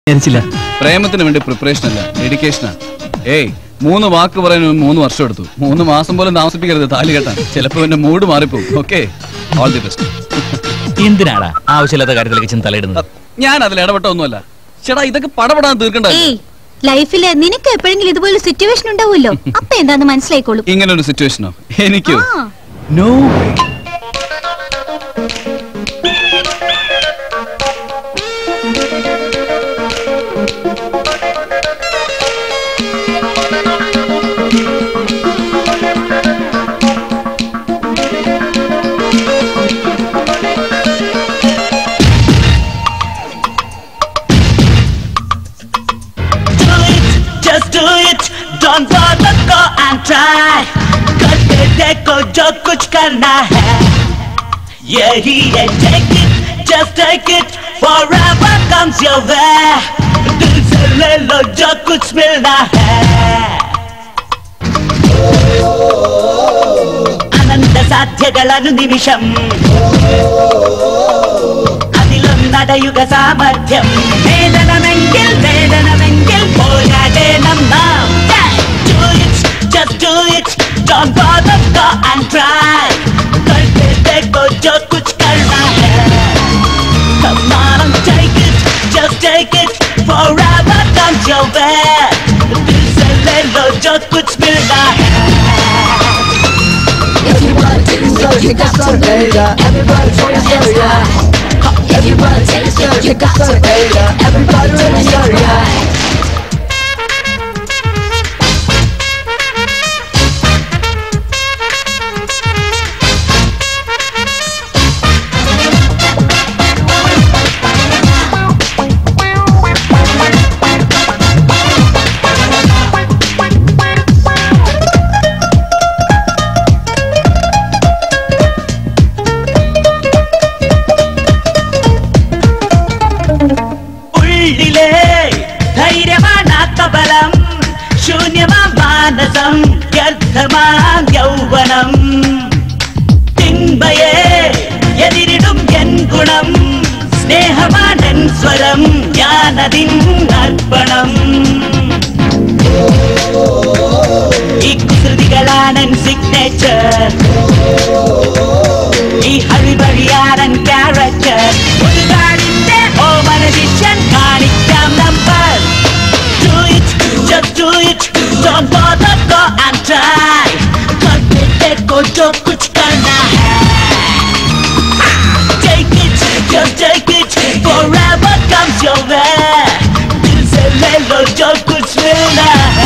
വിചാരിച്ചില്ല പ്രേമത്തിന് വേണ്ടി പ്രിപ്പറേഷൻ അല്ല ഡെഡിക്കേഷനാ ഏയ് മൂന്ന് വാക്ക് പറയാൻ ഒരു മൂന്ന് വർഷം എടുത്തു മൂന്ന് മാസം പോലും താമസിപ്പിക്കരുത് താലി കെട്ടാൻ ചിലപ്പോ എന്റെ മൂഡ് മാറിപ്പോകും ഓക്കെ ഓൾ ദി ബെസ്റ്റ് എന്തിനാടാ ആവശ്യമില്ലാത്ത കാര്യത്തിലേക്ക് ചെന്ന് തലയിടുന്നത് ഞാൻ അതിൽ ഇടപെട്ടൊന്നുമല്ല ചേട്ടാ ഇതൊക്കെ പടപെടാൻ തീർക്കണ്ട ഏയ് ലൈഫില് നിനക്ക് എപ്പോഴെങ്കിലും ഇതുപോലെ സിറ്റുവേഷൻ ഉണ്ടാവുമല്ലോ അപ്പൊ എന്താന്ന് മനസ്സിലായിക്കോളും ഇങ്ങനെ ഒരു സിറ്റുവേഷനോ എനിക്കോ ആ no do it, just do it, don't bother go and try. करके देखो जो कुछ करना है यही है take it, just take it, forever comes your way. दिल से ले लो जो कुछ मिलना है അനന്ത സാധ്യകളനു നിമിഷം അതിലൊന്നടയുക സാമർഥ്യം വേദനമെങ്കിൽ വേദനമെങ്കിൽ പോരാടേണം നാം Do it, just do it, don't bother, go and try. करके देखो जो कुछ करना है Come on and take it, just take it, forever comes your way. दिल से ले लो जो कुछ मिलना है If you wanna take it slow, you got to later. Everybody throw your hands high. If you wanna take it slow, you got to later. Everybody throw your hands high. ഉള്ളിലെ ധൈര്യമാണാത്തബലം ശൂന്യമാ മാനസം വ്യർത്ഥമാം യൗവനം തിന്മയെ എതിരിടും എൻ ഗുണം സ്നേഹമാണൻ സ്വരം ഞാനതിൻ അർപ്പണം ഈ കുസൃതികളാണൻ signature ഈ ഹരിവഴിയാണൻ character ഒരുപാടിന്റെ ഓമന ദിശൻ കാണിക്കാം number Do it, just do it, don't bother, go and try. करके देखो जो कुछ करना है Take it, just take it, forever comes your way. दिल से ले लो जो कुछ मिलना है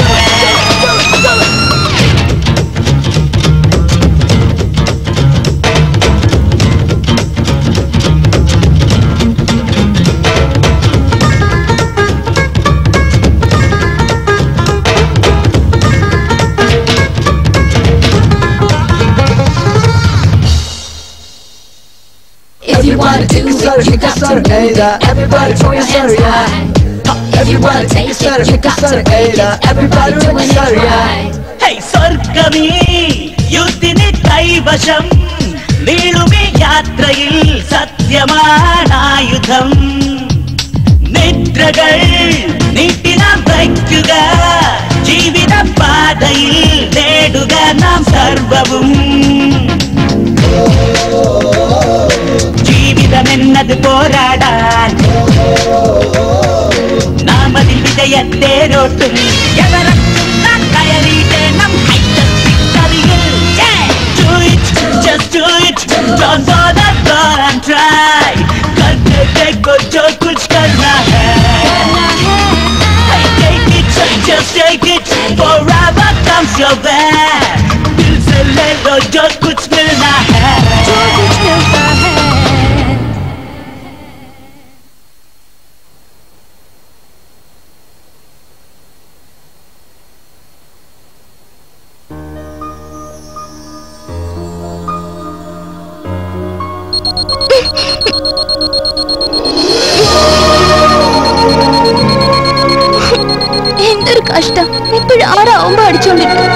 If you wanna do it, you got to later. Everybody throw your hands high. If you wanna take it slow, you got to later. Everybody throw your hands high. High സ്വർഗമീ യുദ്ധിന് കൈവശം നീളുമി യാത്രയിൽ സത്യമാണായുധം നിദ്രകൾ നീട്ടി നാം വയ്ക്കുക ജീവിത പാതയിൽ നേടുക നാം സർവവും ജീവിതമെന്നത് പോരാടാൻ നാം അതിൽ വിജയത്തേരോട്ടും എവരത്തുന്ന കയറിയിടണം ഹൈറ്ററിയിൽ Do it, just do it, don't bother, go and try. करके देखो जो कुछ करना है Hey, take it, just take it, forever comes your way. दिल से ले लो जो कुछ मिलना है जो कुछ मिलता है എന്തൊരു കഷ്ടം എപ്പോഴും ആറാവുമ്പോ അടിച്ചോണ്ടിരിക്കും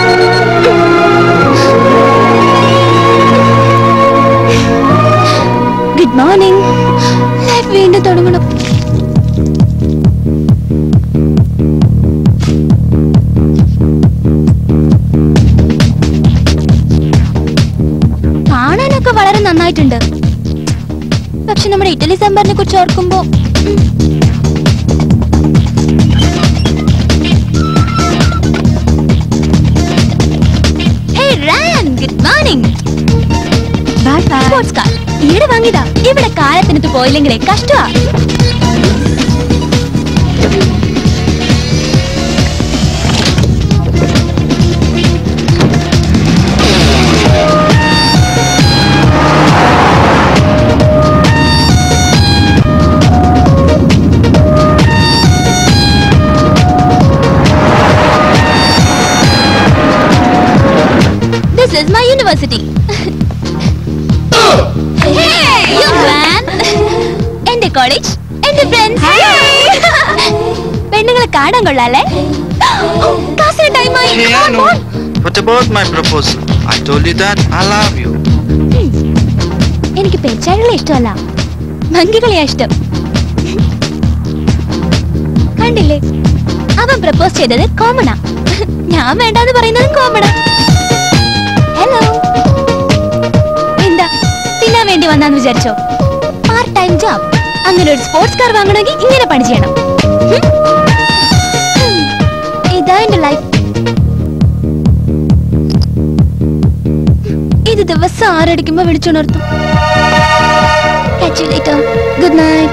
ഗുഡ് മോർണിംഗ് ലൈഫ് വീണ്ടും തുടങ്ങണം കഴിച്ചിട്ടുണ്ട് പക്ഷെ നമ്മുടെ ഇഡ്ഡലി സാമ്പാറിനെ കുറിച്ച് ഓർക്കുമ്പോ ഗുഡ് മോർണിംഗ് സ്പോർട്സ് കാർ ഈടെ വാങ്ങിയതാ ഇവിടെ കാലത്തിനത്ത് പോയില്ലെങ്കിലേ കഷ്ടമാ This is my university. hey, you man. എന്റെ കോളേജ് എന്റെ ഫ്രണ്ട്സ് പെണ്ണുങ്ങളെ കാണാൻ കൊള്ളാല്ലേ ക്ലാസ്സിന് ടൈം ആയി Hey, I know. What about my proposal? I told you that I love you. എനിക്ക് പെച്ചാഴികളെ ഇഷ്ടമല്ല ഭംഗികളെയാ ഇഷ്ടം കണ്ടില്ലേ അവൻ പ്രപ്പോസ് ചെയ്തത് കോമണാ ഞാൻ വേണ്ടാന്ന് പറയുന്നത് കോമണാ ഹലോ എന്താ തിന്നാൻ വേണ്ടി വന്നാന്ന് വിചാരിച്ചോ പാർട്ട് ടൈം ജോബ് അങ്ങനെ ഒരു സ്പോർട്സ് കാർ വാങ്ങണമെങ്കിൽ ഇങ്ങനെ പണി ചെയ്യണം ഹും? ഹും. ഇതാ എന്റെ ലൈഫ് ഇത് ദിവസം ആറടിക്കുമ്പോ വിളിച്ചുണർത്തും Catch you later. Good night.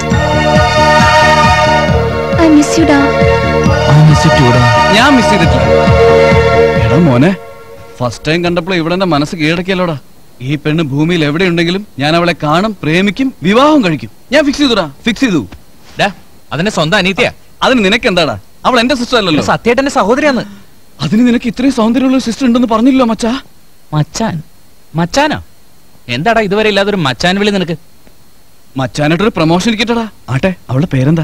I miss you, da. ഞാൻ മിസ് ചെയ്തിട്ടില്ല എടാ മോനെ ഫസ്റ്റ് ടൈം കണ്ടപ്പോൾ ഇവിടെ എന്റെ മനസ്സ് കീഴടക്കിയല്ലോടാ ഈ പെണ്ണ് ഭൂമിയിൽ എവിടെയുണ്ടെങ്കിലും ഞാൻ അവളെ കാണും പ്രേമിക്കും വിവാഹം കഴിക്കും ഞാൻ ഫിക്സ് ചെയ്തുടാ ഫിക്സ് ചെയ്തു ഡാ അതിന്റെ സ്വന്തം അനീതിയാ അതിന് നിനക്ക് എന്താടാ അവൾ എന്റെ സിസ്റ്റർ അല്ലല്ലോ സത്യേട്ടന്റെ സഹോദരിയാന്ന് അതിന് നിനക്ക് ഇത്രയും സൗന്ദര്യമുള്ള സിസ്റ്റർ ഉണ്ടെന്ന് പറഞ്ഞില്ലല്ലോ മച്ചാ മച്ചാൻ മച്ചാനോ എന്താടാ ഇതുവരെ ഇല്ലാതൊരു മച്ചാൻ വിളി നിനക്ക് മച്ചാനായിട്ടൊരു പ്രൊമോഷൻ കിട്ടടാ ആട്ടെ അവളുടെ പേരെന്താ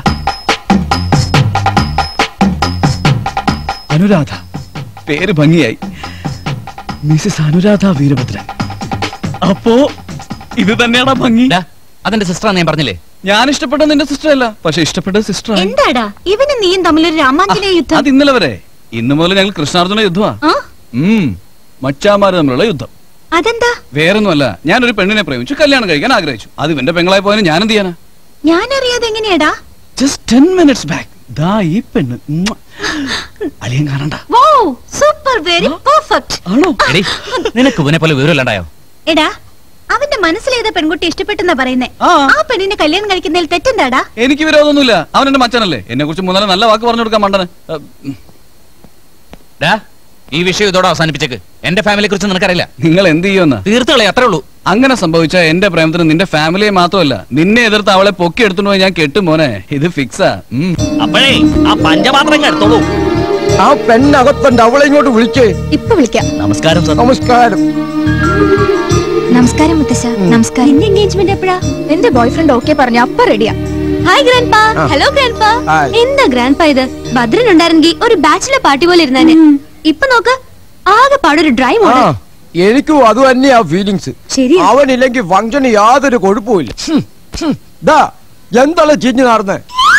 അനുരാധ പേര് ഭംഗിയായി മിസ്സിസ് അനുരാധ വീരഭദ്രൻ അപ്പോ ഇത് തന്നെയാടാ ഭംഗി ഡാ അതെന്റെ സിസ്റ്ററാന്ന് ഞാൻ പറഞ്ഞില്ലേ ഞാൻ ഇഷ്ടപ്പെട്ട നിന്റെ സിസ്റ്റർ അല്ല പക്ഷെ ഇഷ്ടപ്പെട്ട സിസ്റ്റർ എന്താടാ ഇവനും നീയും തമ്മിലൊരു രാമാഞ്ജനേയ യുദ്ധം അത് ഇന്നലെ വരെ ഇന്നു മുതൽ ഞങ്ങൾ കൃഷ്ണാർജുന യുദ്ധമാ ആ? ഉം മച്ചാമാര് തമ്മിലുള്ള യുദ്ധം അതെന്താ വേറൊന്നുമല്ല ഞാനൊരു പെണ്ണിനെ പ്രേമിച്ചു കല്യാണം കഴിക്കാൻ ആഗ്രഹിച്ചു അത് ഇവന്റെ പെങ്ങളായി പോയതിന് ഞാൻ എന്ത് ചെയ്യാനാ ഞാൻ അറിയാതെ എങ്ങനെയാടാ ജസ്റ്റ് ടെൻ മിനിറ്റ്സ് ബാക്ക് ദാ ഈ പെണ്ണ് ഉമ്മ. അളിയൻ കാണണ്ട വോ സൂപ്പർ വെരി പെർഫെക്റ്റ് ആണോ എടീ നിനക്ക് ഇവനെ പോലെ വിവരമില്ലാണ്ടായോ എടാ അവന്റെ മനസ്സിലേതാ പെൺകുട്ടി ഇഷ്ടപ്പെട്ടെന്നാ പറയുന്നേ ആ. ആ പെണ്ണിനെ കല്യാണം കഴിക്കുന്നതിൽ തെറ്റെന്താടാ എനിക്ക് വിരോധമൊന്നുമില്ല അവൻ എന്റെ മച്ചനല്ലേ എന്നെ കുറിച്ച് മൂന്നാല് നല്ല വാക്ക് പറഞ്ഞു കൊടുക്കാൻ മണ്ടന് ഏ, ഉം. ഡാ ഈ വിഷയം ഇതോടെ അവസാനിപ്പിച്ചേക്ക് എന്റെ ഫാമിലിയെ കുറിച്ച് നിനക്കറിയില്ല നിങ്ങൾ എന്ത് ചെയ്യുമെന്ന തീർത്ത് കളി അത്രേ ഉള്ളൂ അങ്ങനെ സംഭവിച്ച എന്റെ പ്രേമത്തിന് നിന്റെ ഫാമിലിയെ മാത്രമല്ല നിന്നെ എതിർത്ത് അവളെ പൊക്കി എടുത്തുകൊണ്ട് പോയി ഞാൻ കെട്ടും മോനെ ഇത് ഫിക്സാ ഉം. അപ്പോഴേ ആ പഞ്ചപാത്രം എടുത്തോളൂ ആ പെണ്ണകത്തുണ്ട് അവളെ ഇങ്ങോട്ട് വിളിച്ചേ ഇപ്പൊ വിളിക്കാം നമസ്കാരം സർ നമസ്കാരം നമസ്കാരം മുത്തശ്ശ നമസ്കാരം നിന്റെ എൻഗേജ്മെന്റ് എപ്പോഴാ എന്റെ ബോയ്ഫ്രണ്ട് ഓക്കെ പറഞ്ഞു അപ്പൊ റെഡിയാ ഹായ് ഗ്രാൻഡ് പാ ആ. Hello grandpa hi. എന്താ ഗ്രാൻഡ് പാ ഇത് ഭദ്രൻ ഉണ്ടായിരുന്നെങ്കിൽ ഒരു ബാച്ചിലർ പാർട്ടി പോലെ ഇരുന്നേനെ ഇപ്പൊ നോക്ക് ആകെ പാടൊരു ഡ്രൈ ആ മോഡൽ എനിക്കും അത് തന്നെയാ ഫീലിങ്സ് ശരിയാ. അവനില്ലെങ്കിൽ ഫംഗ്ഷന് യാതൊരു കുഴപ്പമില്ല ഹും, ഹും. ദാ എന്താണ് ചിഞ്ഞു നടന്ന്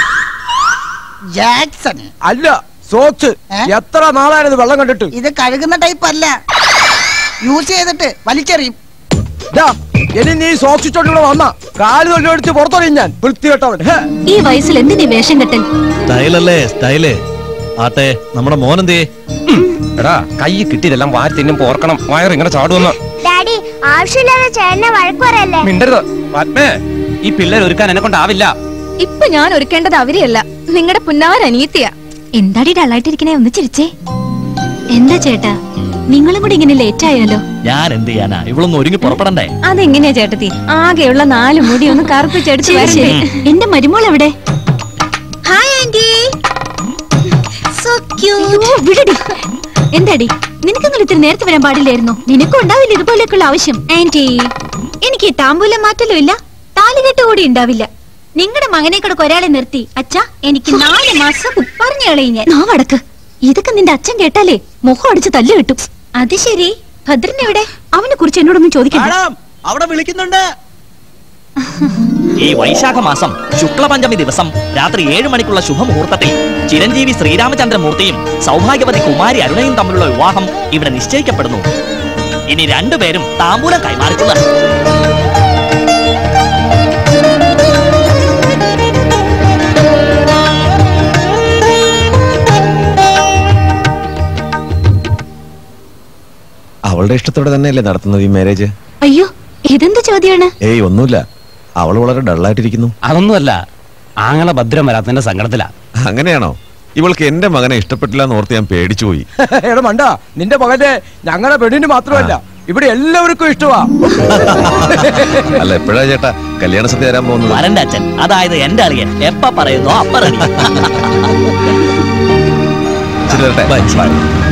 ജാക്സൺ അല്ല സോക്സ് ഏ? എത്ര നാളായത് വെള്ളം കണ്ടിട്ട് ഇത് കഴുകുന്ന ടൈപ്പ് അല്ല യൂസ് ചെയ്തിട്ട് വലിച്ചെറിയും ദാ ഇനി നീ സോക്സ് ഇട്ടോണ്ട് വന്ന കാല് തൊഴിലെടുത്ത് പുറത്തൊഴിയും ഞാൻ വൃത്തികെട്ടവൻ ഹേ. ഈ വയസ്സിൽ എന്തിനീ വേഷം കെട്ടൽ സ്റ്റൈലല്ലേ സ്റ്റൈല് ആട്ടെ നമ്മുടെ മോനെന്തേ എടാ കൈ കിട്ടിയതെല്ലാം വാരി തിന്നും പോർക്കണം വയർ ഇങ്ങനെ ചാടുവെന്ന് ഡാഡി ആവശ്യമില്ലാതെ ചേട്ടനെ വഴക്ക് പറയല്ലേ മിണ്ടരുത് പത്മേ ഈ പിള്ളേർ ഒരുക്കാൻ എന്നെ കൊണ്ടാവില്ല ഇപ്പൊ ഞാൻ ഒരുക്കേണ്ടത് അവരെയല്ല നിങ്ങളുടെ പുന്നാര അനിയത്തിയാ എന്താടി ഡള്ളായിട്ടിരിക്കണേ ഒന്ന് ചിരിച്ചേ എന്താ ചേട്ടാ നിങ്ങളും കൂടി ഇങ്ങനെ ലേറ്റ് ആയാലോ ഞാൻ എന്ത് ചെയ്യാനാ ഇവളൊന്ന് ഒരുങ്ങി പുറപ്പെടണ്ടേ അതെങ്ങനെയാ ചേട്ടത്തി ആകെയുള്ള നാല് മുടി ഒന്ന് കറുപ്പിച്ചെടുത്ത് വരണ്ടേ എന്റെ മരുമോൾ എവിടെ ഹായ് ആന്റി സോ ക്യൂട്ട് വിടടി എന്താടി നിനക്കങ്ങനെ ഇത്തിരി നേരത്തെ വരാൻ പാടില്ലായിരുന്നോ നിനക്കും ഉണ്ടാവില്ല ഇതുപോലെയൊക്കെയുള്ള ആവശ്യം ആന്റി എനിക്ക് ഈ താമ്പൂലം മാറ്റലും ഇല്ല താലികെട്ട് കൂടി ഉണ്ടാവില്ല നിങ്ങളുടെ മകനെ കൂടെ ഒരാളെ നിർത്തി അച്ഛാ എനിക്ക് നാല് മാസം പറഞ്ഞു കളയും ഞാൻ നാ വടക്ക് ഇതൊക്കെ നിന്റെ അച്ഛൻ കേട്ടാലേ മുഖം അടിച്ച് തല്ലു കിട്ടും അത് ശരി ഭദ്രൻ എവിടെ അവനെ കുറിച്ച് എന്നോടൊന്നും ചോദിക്കണ്ട അവിടെ വിളിക്കുന്നുണ്ട് ഈ വൈശാഖ മാസം ശുക്ലപഞ്ചമി ദിവസം രാത്രി ഏഴ് മണിക്കുള്ള ശുഭമുഹൂർത്തത്തിൽ ചിരഞ്ജീവി ശ്രീരാമചന്ദ്രമൂർത്തിയും സൗഭാഗ്യവതി കുമാരി അരുണയും തമ്മിലുള്ള വിവാഹം ഇവിടെ നിശ്ചയിക്കപ്പെടുന്നു ഇനി രണ്ടുപേരും താമ്പൂലം കൈമാറിക്കുന്നത് അവളുടെ ഇഷ്ടത്തോടെ തന്നെയല്ലേ നടത്തുന്നത് ഈ മാരേജ് അയ്യോ ഇതെന്ത് ചോദ്യമാണ് ഏയ് ഒന്നുമില്ല അവൾ വളരെ ഡള്ളായിട്ടിരിക്കുന്നു അതൊന്നുമല്ല ആങ്ങളെ ഭദ്രം വരാത്തതിന്റെ സങ്കടത്തിലാ അങ്ങനെയാണോ ഇവൾക്ക് എന്റെ മകനെ ഇഷ്ടപ്പെട്ടില്ല എന്ന് ഓർത്ത് ഞാൻ പേടിച്ചു പോയി എടാ മണ്ട നിന്റെ മകന്റെ ഞങ്ങളുടെ പെണ്ണിന് മാത്രമല്ല ഇവിടെ എല്ലാവർക്കും ഇഷ്ടമാ അല്ല എപ്പോഴാ ചേട്ടാ കല്യാണ സദ്യ തരാൻ പോകുന്നത് വരണ്ട അച്ഛൻ അതായത് എന്റെ അളിയൻ എപ്പ പറയുന്നോ അപ്പ റെഡി ശരി, വരട്ടെ. Bye.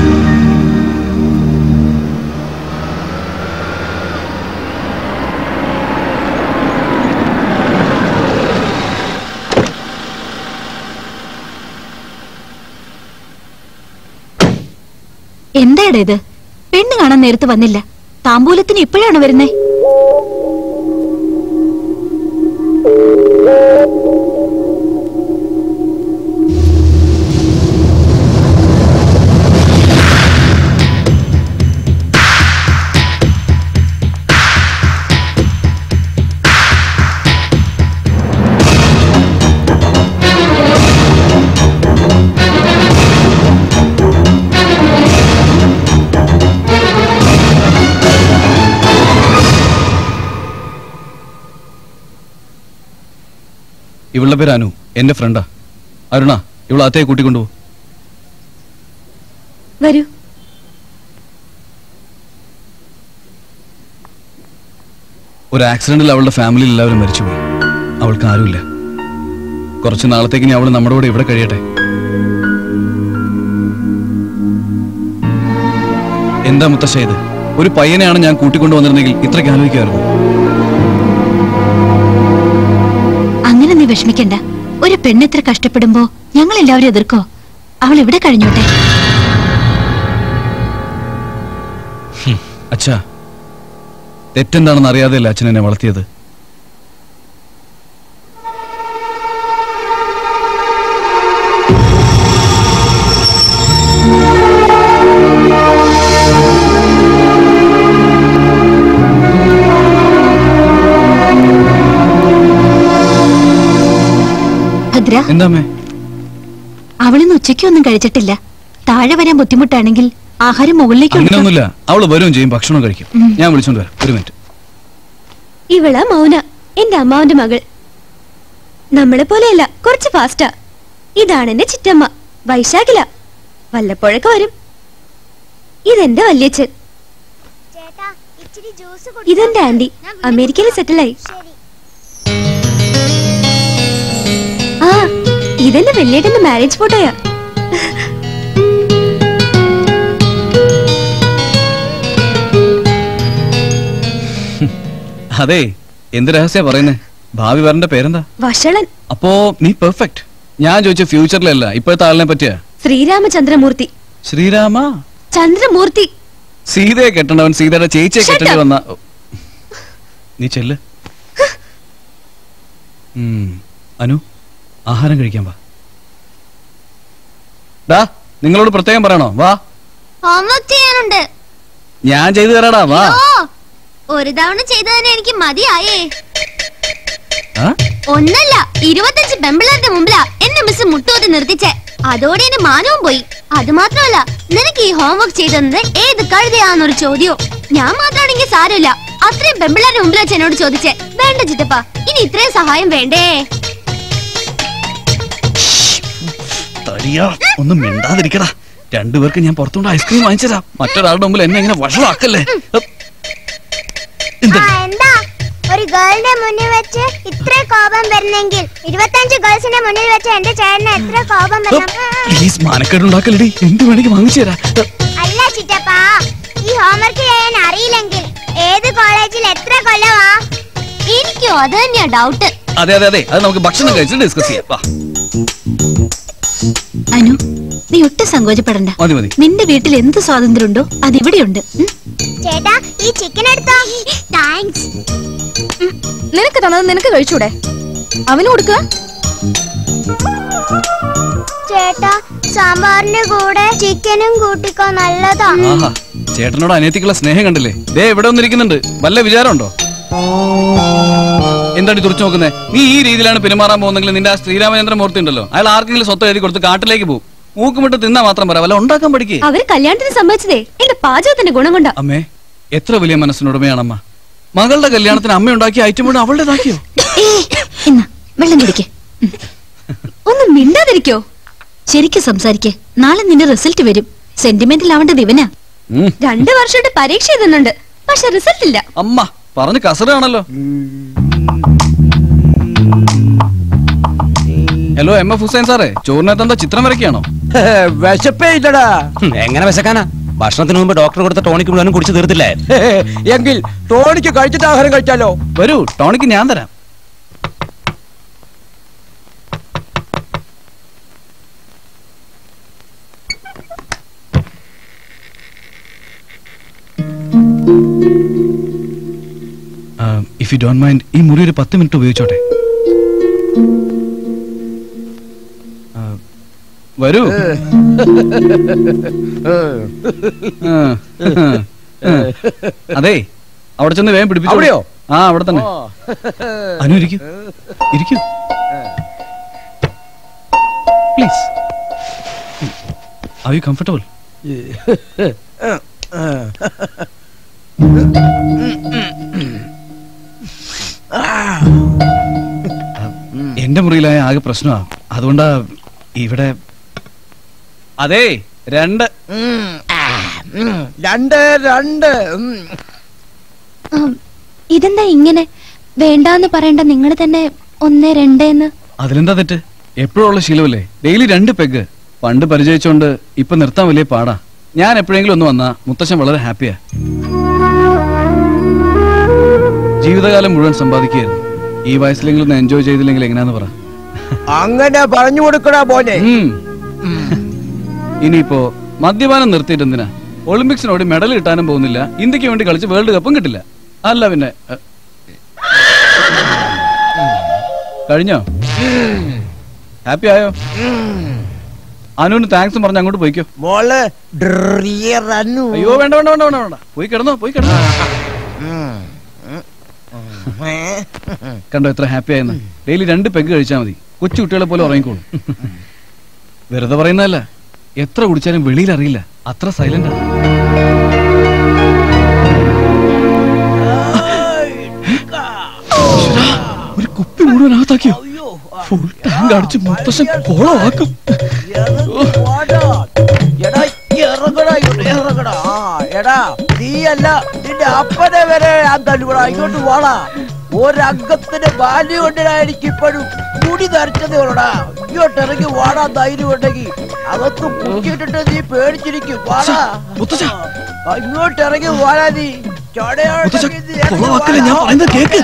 എന്താടാ ഇത് പെണ്ണ് കാണാൻ നേരത്ത് വന്നില്ല താമ്പൂലത്തിന് ഇപ്പോഴാണ് വരുന്നേ ഇവളുടെ പേര് അനു എന്റെ ഫ്രണ്ടാ അരുണ ഇവളെ അത്തേ കൂട്ടിക്കൊണ്ടുപോ വരൂ ഒരു ആക്സിഡന്റിൽ അവളുടെ ഫാമിലിയിൽ എല്ലാവരും മരിച്ചുപോയി അവൾക്ക് ആരുമില്ല കുറച്ച് നാളത്തേക്ക് ഇനി അവൾ നമ്മുടെ കൂടെ ഇവിടെ കഴിയട്ടെ എന്താ മുത്തശ്ശ ഇത് ഒരു പയ്യനെയാണ് ഞാൻ കൂട്ടിക്കൊണ്ടു വന്നിരുന്നെങ്കിൽ ഇത്രയ്ക്ക് ആലോചിക്കുമായിരുന്നു അങ്ങനെ നീ വിഷമിക്കണ്ട ഒരു പെണ്ണ് ഇത്ര കഷ്ടപ്പെടുമ്പോ ഞങ്ങൾ എല്ലാവരും എതിർക്കോ അവൾ ഇവിടെ കഴിഞ്ഞോട്ടെ അച്ഛാ തെറ്റെന്താണെന്ന് അറിയാതെയല്ല അച്ഛൻ എന്നെ വളർത്തിയത് ഭദ്ര എന്താമ്മേ അവളിന്ന് ഉച്ചയ്ക്കൊന്നും കഴിച്ചിട്ടില്ല താഴെ വരാൻ ബുദ്ധിമുട്ടാണെങ്കിൽ ആഹാരം മുകളിലേക്ക് കൊടുക്കാം. അങ്ങനെയൊന്നുമില്ല അവള് വരും ചെയ്യും ഭക്ഷണം കഴിക്കും ഉം. ഞാൻ വിളിച്ചോണ്ട് വരാം ഒരു മിനിറ്റ് ഇവള മൗന എന്റെ അമ്മാവന്റെ മകൾ നമ്മളെ പോലെയല്ല കുറച്ച് ഫാസ്റ്റാ ഇതാണ് എന്റെ ചിറ്റമ്മ വൈശാഖില വല്ലപ്പോഴൊക്കെ വരും ഇതെന്റെ വല്യച്ഛൻ ഇതെന്റെ ആന്റി അമേരിക്കയിൽ സെറ്റിലായി ആ ഇതെന്റെ വെള്ളിയേട്ടന്റെ മാരേജ് ഫോട്ടോയാ അതെ എന്ത് രഹസ്യ പറയുന്നേ ഭാവി വരന്റെ പേരെന്താ വഷളൻ അപ്പോ നീ പെർഫെക്റ്റ് ഞാൻ ചോദിച്ച ഫ്യൂച്ചറിലല്ല ഇപ്പോഴത്തെ ആളിനെ പറ്റിയാ ശ്രീരാമചന്ദ്രമൂർത്തി ശ്രീരാമ ചന്ദ്രമൂർത്തി സീതയെ കെട്ടണ്ടവൻ സീതയുടെ ചേച്ചിയെ Shut കെട്ടേണ്ടി up. വന്ന നീ ചെല്ല് ഉം. അനു ആഹാരം കഴിക്കാൻ വാ ഡാ നിങ്ങളോട് പ്രത്യേകം പറയണോ വാ ഹോംവർക്ക് ചെയ്യാനുണ്ട് ഞാൻ ചെയ്തു തരാടാ വാ ഓ ഒരു തവണ ചെയ്തതിന് എനിക്ക് മതിയായേ ആ? ഒന്നല്ല ഇരുപത്തഞ്ച് പെമ്പിളരുടെ മുമ്പിലാ എന്നെ മിസ് മുട്ടൂത്തി നിർത്തിച്ചേ അതോടെ എന്റെ മാനവും പോയി അത് മാത്രമല്ല നിനക്ക് ഈ ഹോംവർക്ക് ചെയ്തത് ഏത് കഴുതയാന്നൊരു ചോദ്യോ ഞാൻ മാത്രമാണെങ്കിൽ സാരമില്ല അത്രയും പെമ്പിളരുടെ മുമ്പിൽ വെച്ച് എന്നോട് ചോദിച്ചേ വേണ്ട ചിറ്റപ്പ ഇനി ഇത്രയും സഹായം വേണ്ടേ തടിയാ ഒന്നും മിണ്ടാതിരിക്കടാ രണ്ടുപേർക്ക് ഞാൻ പുറത്തുകൊണ്ട് ഐസ്ക്രീം വാങ്ങിച്ചതാ മറ്റൊരാളുടെ മുമ്പിൽ എന്നെ ഇങ്ങനെ വഷളാക്കല്ലേ ആ, എന്താ ഒരു ഗേളിന്റെ മുന്നിൽ വെച്ച് ഇത്ര കോപം വരുന്നെങ്കിൽ ഇരുപത്തഞ്ച് ഗേൾസിന്റെ മുന്നിൽ വെച്ച് എന്റെ ചേട്ടന് എത്ര കോപം വരണം പ്ലീസ് മാനക്കേടുണ്ടാക്കലടി എന്ത് വേണമെങ്കിൽ വാങ്ങിച്ചു തരാം അല്ല ചിറ്റപ്പ ഈ ഹോംവർക്ക് ചെയ്യാൻ അറിയില്ലെങ്കിൽ ഏത് കോളേജിൽ എത്ര കൊല്ലവാ എനിക്കോ അത് തന്നെയാ ഡൗട്ട് അതെ അതെ അതെ അത് നമുക്ക് ഭക്ഷണം കഴിച്ചിട്ട് ഡിസ്കസ് ചെയ്യാം വാ അനു നീ ഒട്ടും സങ്കോചപ്പെടണ്ട മതി മതി നിന്റെ വീട്ടിൽ എന്ത് സ്വാതന്ത്ര്യം ഉണ്ടോ അതിവിടെയുണ്ട് ഉം? ചേട്ടാ ഈ ചിക്കൻ എടുത്തോ താങ്ക്സ് നിനക്ക് തന്നത് നിനക്ക് കഴിച്ചൂടെ അവന് കൊടുക്കുക ചേട്ടാ സാമ്പാറിന്റെ കൂടെ ചിക്കനും കൂട്ടിക്കോ നല്ലതാ ആഹാ ചേട്ടനോട് അനിയത്തിക്കുള്ള സ്നേഹം കണ്ടില്ലേ ദേ ഇവിടെ ഒന്നിരിക്കുന്നുണ്ട് വല്ല വിചാരമുണ്ടോ എന്താണ് തുറച്ചു നോക്കുന്നേ നീ ഈ രീതിയിലാണ് പെരുമാറാൻ പോകുന്നെങ്കിൽ നിന്റെ ആ ശ്രീരാമചന്ദ്ര മൂർത്തി ഉണ്ടല്ലോ അയാൾ ആർക്കെങ്കിലും സ്വത്ത് എഴുതി കൊടുത്ത് കാട്ടിലേക്ക് പോകും മൂക്കുമിട്ട് തിന്നാ മാത്രം പറയാം വല്ല ഉണ്ടാക്കാൻ പഠിക്കേ അവര് കല്യാണത്തിന് സമ്മതിച്ചതേ എന്റെ പാചകത്തിന്റെ ഗുണം കൊണ്ടാ അമ്മേ എത്ര വലിയ മനസ്സിനുടമയാണമ്മ മകളുടെ കല്യാണത്തിന് അമ്മ ഉണ്ടാക്കിയ ഐറ്റം കൂടെ അവളുടേതാക്കിയോ എന്നാ വെള്ളം കുടിക്ക് ഒന്ന് മിണ്ടാതിരിക്കോ ശരിക്കും സംസാരിക്കേ നാളെ നിന്റെ റിസൾട്ട് വരും സെന്റിമെന്റിൽ ആവേണ്ടത് ഇവനാ രണ്ടു വർഷമായിട്ട് പരീക്ഷ എഴുതുന്നുണ്ട് പക്ഷെ റിസൾട്ട് ഇല്ല അമ്മ പറഞ്ഞ് കസറാണല്ലോ ഹലോ എം എഫ് ഹുസൈൻ സാറേ ചോറിനകത്ത് എന്താ ചിത്രം വരയ്ക്കാണോ വിശപ്പേ ഇല്ലടാ എങ്ങനെ വിശക്കാനാ ഭക്ഷണത്തിന് മുമ്പ് ഡോക്ടർ കൊടുത്ത ടോണിക്ക് മുഴുവനും കുടിച്ചു തീർത്തില്ലേ എങ്കിൽ ടോണിക്ക് കഴിച്ചിട്ട് ആഹാരം കഴിച്ചാലോ വരൂ ടോണിക്ക് ഞാൻ തരാം ഇഫ് യു ഡോണ്ട് മൈൻഡ് ഈ മുറി ഒരു പത്ത് മിനിറ്റ് ഉപയോഗിച്ചോട്ടെ ആ, വരൂ ആ, ആ. അതെ അവിടെ ചെന്ന് വേഗം പിടിപ്പിച്ചു അവിടെയോ? ആ അവിടെ തന്നെ അനു ഇരിക്കൂ ഇരിക്കൂ പ്ലീസ് ആർ യു കംഫർട്ടബിൾ എന്റെ മുറിയിലായ ആകെ പ്രശ്നമാ അതുകൊണ്ടാ ഇവിടെ അതെ രണ്ട് രണ്ട് രണ്ട് ഉം. ഇതെന്താ ഇങ്ങനെ വേണ്ടാന്ന് പറയണ്ട നിങ്ങൾ തന്നെ ഒന്ന് രണ്ടേന്ന് അതിലെന്താ തെറ്റ് എപ്പോഴുള്ള ശീലമല്ലേ ഡെയിലി രണ്ട് പെഗ് പണ്ട് പരിചയിച്ചോണ്ട് ഇപ്പൊ നിർത്താൻ വലിയ പാടാ ഞാൻ എപ്പോഴെങ്കിലും ഒന്ന് വന്നാ മുത്തശ്ശൻ വളരെ ഹാപ്പിയാ ജീവിതകാലം മുഴുവൻ സമ്പാദിക്കുകയായിരുന്നു ഈ വയസ്സിലെങ്കിലും ഒന്ന് എൻജോയ് ചെയ്തില്ലെങ്കിൽ എങ്ങനെയാന്ന് പറ അങ്ങനെ പറഞ്ഞു കൊടുക്കടാ പോനെ ഇനിയിപ്പോ മദ്യപാനം നിർത്തിയിട്ട് എന്തിനാ ഒളിമ്പിക്സിനോട് മെഡൽ കിട്ടാനും പോകുന്നില്ല ഇന്ത്യക്ക് വേണ്ടി കളിച്ച് വേൾഡ് കപ്പും കിട്ടില്ല അല്ല പിന്നെ എ, കഴിഞ്ഞോ ഹാപ്പി ആയോ അനുവിന് താങ്ക്സ് പറഞ്ഞ് അങ്ങോട്ട് പോയിക്കോ മോള് ഡ്രിയറന്നു. അയ്യോ വേണ്ട വേണ്ട വേണ്ട വേണ്ട വേണ്ട പോയി കിടന്നോ പോയി കിടന്നോ കണ്ടോ എത്ര ഹാപ്പി ആയെന്ന് ഡെയിലി രണ്ട് പെഗ് കഴിച്ചാൽ മതി കൊച്ചു കുട്ടികളെ പോലെ ഉറങ്ങിക്കോളും വെറുതെ പറയുന്നതല്ല എത്ര കുടിച്ചാലും വെളിയിൽ അറിയില്ല അത്ര സൈലന്റ് ഒരു കുപ്പി മുഴുവൻ അകത്താക്കിയോ ഫുൾ ടാങ്ക് അടിച്ച് മുത്തശ്ശൻ കോളമാക്കും എടാ ഇറങ്ങടാ ഇങ്ങോട്ട് ഇറങ്ങടാ ആ എടാ നീയല്ല നിന്റെ അപ്പനെ വരെ ഞാൻ തല്ലുപടാ ഇങ്ങോട്ട് വാടാ ഒരംഗത്തിന് ബാല്യം കൊണ്ടിടാ എനിക്ക് ഇപ്പോഴും മുടി ധരിച്ചതേ ഉള്ളടാ ഇങ്ങോട്ട് ഇറങ്ങി വാടാ ധൈര്യം ഉണ്ടെങ്കിൽ അകത്ത് കുറ്റിയിട്ടിട്ട് നീ പേടിച്ചിരിക്കും വാടാ ആ, ഇങ്ങോട്ട് ഇറങ്ങി വാടാ നീ ചോടയോടെങ്കിൽ നീ ഇറങ്ങി കൊളവാക്കല്ലേ, ഞാൻ വാടാ. പറയുന്നത് കേക്ക്.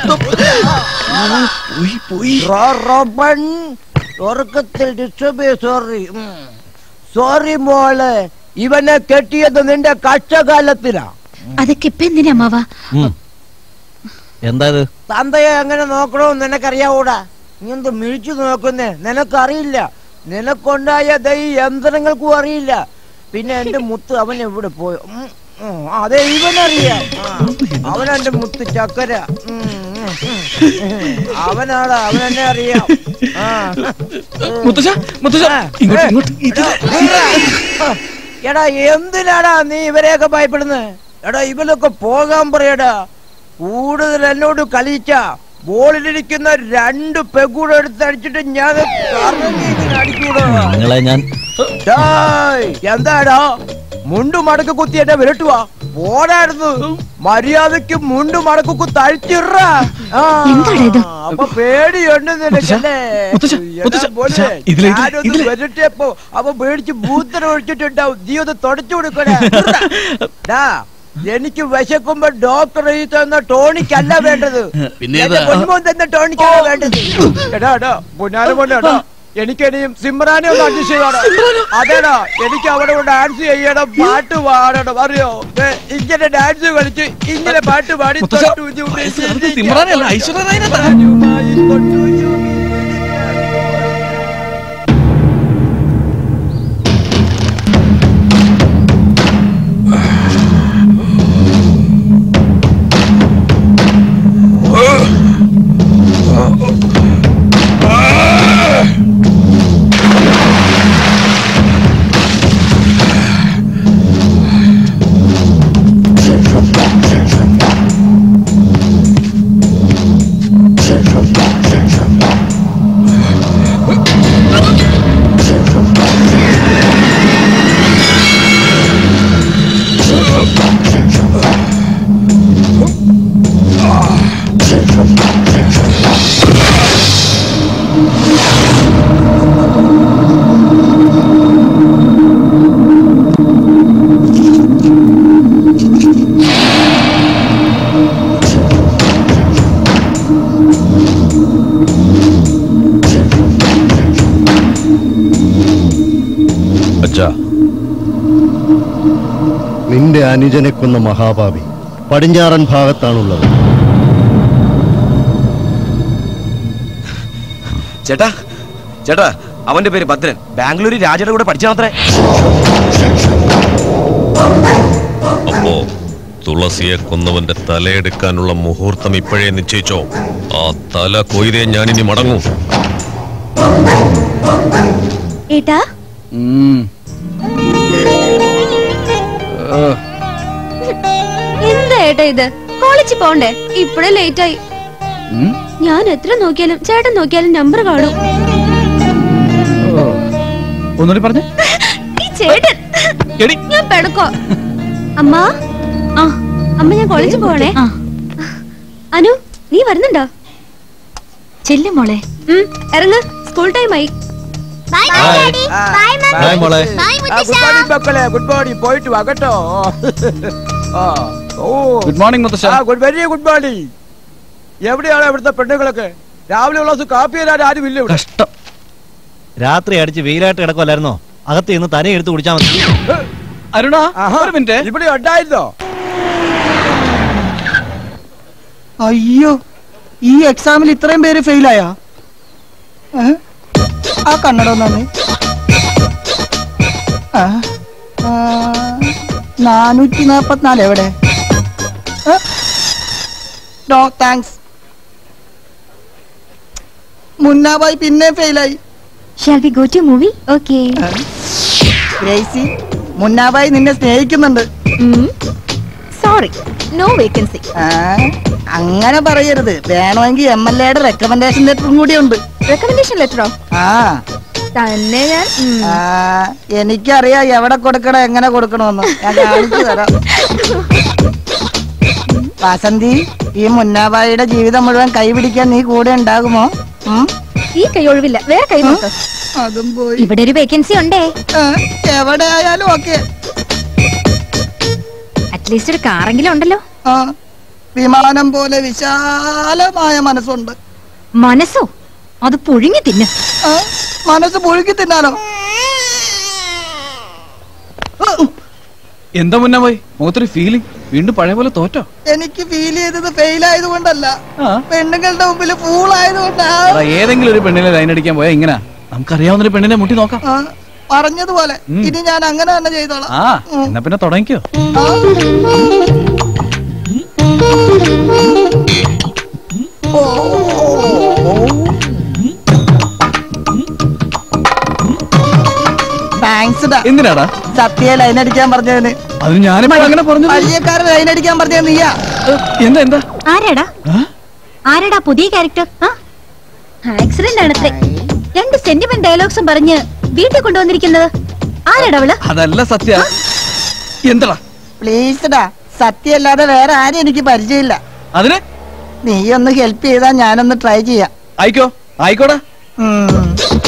റോ- റോബൻ, ഉറക്കത്തിൽ ഡിസ്റ്റർബ് സോറി സോറി മോള് ഇവനെ കെട്ടിയത് നിന്റെ കഷ്ടകാലത്തിലാ അതൊക്കെ ഇപ്പൊ എന്തിനാ അമ്മാവാ എന്താ ഇത് തന്തയെ എങ്ങനെ നോക്കണമെന്ന് നിനക്കറിയാവൂടാ നീ എന്ത് മിഴിച്ചു നോക്കുന്നേ നിനക്കറിയില്ല നിനക്കൊണ്ടായ ദേ ഈ യന്ത്രങ്ങൾക്കും അറിയില്ല പിന്നെ എന്റെ മുത്ത് അവൻ എവിടെ പോയോ ഉം, ഉം, അതെ ഇവനറിയാം ആ, അവനെന്റെ മുത്ത് ചക്കര ഉം, ഉം, ഉം. അവനാടാ അവൻ എന്നെ അറിയാം ആ. മുത്തശ്ശ മുത്തശ്ശ ഇങ്ങോട്ട് ഇങ്ങോട്ട് എടാ, ആ, എടാ എന്തിനാടാ നീ ഇവരെയൊക്കെ ഭയപ്പെടുന്നത് എടാ ഇവരൊക്കെ പോകാൻ പറയടാ കൂടുതൽ എന്നോട് കളിച്ച ബോളിലിരിക്കുന്ന രണ്ട് പെഗൂടെ എടുത്ത് അടിച്ചിട്ട് ഞാൻ കറങ്ങി ഇങ്ങനെ അടിക്കൂടാ നിങ്ങളെ ഞാൻ ഡേയ്, എന്താടാ മുണ്ടു മടക്ക് കുത്തി എന്നെ വിരട്ടുവാ പോടായിരുന്നു മര്യാദക്ക് മുണ്ടു മടക്ക് കുത്തി അഴിച്ചിറ അപ്പൊ പേടിയുണ്ട് നിനക്കല്ലേ എടാ മോനെ, ഇതിലെ- ഇതിലെ- ഞാനൊന്ന് ഇതിലെ- വിരട്ടിയപ്പോ അവ പേടിച്ച് ബൂത്തന ഒഴിച്ചിട്ടുണ്ടാവും നീ ഒന്ന് തുടച്ചു കൊടുക്കണേ ഡാ, എനിക്ക് വിശക്കുമ്പോ ഡോക്ടർ ഈ തന്ന ടോണിക്കല്ല വേണ്ടത് പിന്നെ എന്റെ ഏതാ? പൊന്നുമോൻ തന്ന ടോണിക്കാണ് വേണ്ടത് എടാ എടാ പൊന്നാര മോനെടാ എനിക്ക് ഇനിയും സിമ്രാനെ ഒന്ന് അഡ്ജസ്റ്റ് ചെയ്യണം അതേടാ എനിക്ക് അവിടെ ഡാൻസ് ചെയ്യണം പാട്ട് പാടണം അറിയോ ദേ, ഇങ്ങനെ ഡാൻസ് കളിച്ച് ഇങ്ങനെ പാട്ട് പാടി മുത്തശ്ശ, തൊട്ടു ചൂണ്ടി വയസ്സുകാലത്ത് സിമ്രാനെയല്ല, ഐശ്വര്യ റായിനെ താ. ഞാനുമായി തൊട്ടു ചൂണ്ടി Shake രാജ നിന്റെ അനുജനെ കൊന്ന മഹാഭാവി പടിഞ്ഞാറൻ ഭാഗത്താണുള്ളത് ചേട്ടാ ചേട്ടാ അവന്റെ പേര് ഭദ്രൻ ബാംഗ്ലൂർ രാജയുടെ കൂടെ പഠിച്ചാത്രേ അപ്പോ തുളസിയെ കൊന്നവന്റെ തലയെടുക്കാനുള്ള മുഹൂർത്തം ഇപ്പോഴേ നിശ്ചയിച്ചോ ആ തല കൊയ്തേ ഞാനിനി മടങ്ങും ഏട്ടാ എന്താ ഏട്ടാ ഇത് കോളേജിൽ പോണ്ടേ ഇപ്പഴേ ലേറ്റ് ആയി ഞാൻ എത്ര നോക്കിയാലും ചേട്ടൻ നോക്കിയാലും നമ്പർ കാണും ഒന്നുകൂടി പറഞ്ഞു ഈ ചേട്ടൻ ഞാൻ പെടക്കോ അമ്മ ആ അമ്മ ഞാൻ കോളേജിൽ പോവാണേ അനു നീ വരുന്നുണ്ടോ ചെല്ലു മോളെ ഇറങ്ങ് സ്കൂൾ ടൈം ആയി Bye, മോളെ. ഗുഡ് മോർണിംഗ് മക്കളെ ഗുഡ് മോർണിംഗ് പോയിട്ട് വാ കേട്ടോ ആ, ഓ ഗുഡ് മോർണിംഗ് മുത്തശ്ശ ആ ഗുഡ് വെരി ഗുഡ് മോർണിംഗ് എവിടെയാണ് ഇവിടുത്തെ പെണ്ണുങ്ങളൊക്കെ രാവിലെ ഉള്ള ദിവസം കാപ്പി തരാൻ ആരും ഇല്ല ഇവിടെ രാത്രി അടിച്ച് വെയിലായിട്ട് കിടക്കുമല്ലായിരുന്നോ അകത്ത് നിന്ന് തനി എടുത്ത് കുടിച്ചാൽ മതി അരുണ ഒരു മിനിറ്റ് ഇവിടെ ഉണ്ടായിരുന്നോ അയ്യോ ഈ എക്സാമിൽ ഇത്രയും പേര് ഫെയിലായ ആ കണ്ണട ഒന്നു നാനൂറ്റി നാപ്പത്തിനാല് എവിടെ നോ താങ്ക്സ് മുന്നാബായി പിന്നെ ഫെയിലായി shall we go to movie okay Gracy Munnabhai നിന്നെ സ്നേഹിക്കുന്നുണ്ട് സോറി നോ വേക്കൻസി അങ്ങനെ പറയരുത് വേണമെങ്കിൽ എം എൽ എയുടെ റെക്കമെൻഡേഷൻ ലെറ്ററും കൂടി ഉണ്ട് റെക്കമെൻഡേഷൻ ലെറ്ററോ ആ തന്നെ ഞാൻ ഉം. ആ, എനിക്കറിയാം എവിടെ കൊടുക്കണം എങ്ങനെ കൊടുക്കണമെന്ന് ഞാൻ കാണിച്ചു തരാം വാസന്തി ഈ മുന്നാബായിയുടെ ജീവിതം മുഴുവൻ കൈപിടിക്കാൻ നീ കൂടെ ഉണ്ടാകുമോ ഉം? ഈ കൈ ഒഴിവില്ല വേറെ കൈ നോക്ക് അതും പോയി ഇവിടെ ഒരു വേക്കൻസി ഉണ്ടേ എവിടെ ആയാലും ഓക്കെ അറ്റ്ലീസ്റ്റ് ഒരു കാറെങ്കിലും ഉണ്ടല്ലോ ആ വിമാനം പോലെ വിശാലമായ മനസ്സുണ്ട് മനസ്സോ അത് പുഴുങ്ങി തിന്നു ആ, മനസ്സ് പുഴുക്കി തിന്നാലോ എന്താ മുന്നേ പോയി മുഖത്തൊരു ഫീലിംഗ് വീണ്ടും പഴയ പോലെ തോറ്റോ എനിക്ക് ഫീൽ ചെയ്തത് ഫെയിൽ ആയതുകൊണ്ടല്ല പെണ്ണുങ്ങളുടെ മുമ്പിൽ ഫൂൾ ആയതുകൊണ്ടാ എടാ, ഏതെങ്കിലും ഒരു പെണ്ണിനെ ലൈൻ അടിക്കാൻ പോയാ ഇങ്ങനെ നമുക്കറിയാവുന്ന ഒരു പെണ്ണിനെ മുട്ടി നോക്കാം ആ, പറഞ്ഞതുപോലെ ഉം. ഇനി ഞാൻ അങ്ങനെ തന്നെ ചെയ്തോളാം ആ എന്നാ പിന്നെ തുടങ്ങിക്കോ താങ്ക്സ് എന്തിനാടാ സത്യ ലൈൻ അടിക്കാൻ പറഞ്ഞതിന് അത് ഞാനിപ്പോ അങ്ങനെ പറഞ്ഞു വലിയക്കാരൻ ലൈൻ അടിക്കാൻ പറഞ്ഞത് നീയാ എന്താ എന്താ ആരാടാ ആരാടാ പുതിയ ക്യാരക്ടർ ആക്സിഡന്റ് ആണത്രേ രണ്ട് സെന്റിമെന്റ് ഡയലോഗ്സും പറഞ്ഞ് വീട്ടിൽ കൊണ്ടുവന്നിരിക്കുന്നത് ആരാടാ അവള് അതല്ല സത്യ എന്താ പ്ലീസ് ഡാ സത്യ അല്ലാതെ വേറെ ആരും എനിക്ക് പരിചയമില്ല അതിന് നീ ഒന്ന് ഹെൽപ്പ് ചെയ്താ ഞാനൊന്ന് ട്രൈ ചെയ്യാം ആയിക്കോ ആയിക്കോടാ ഉം.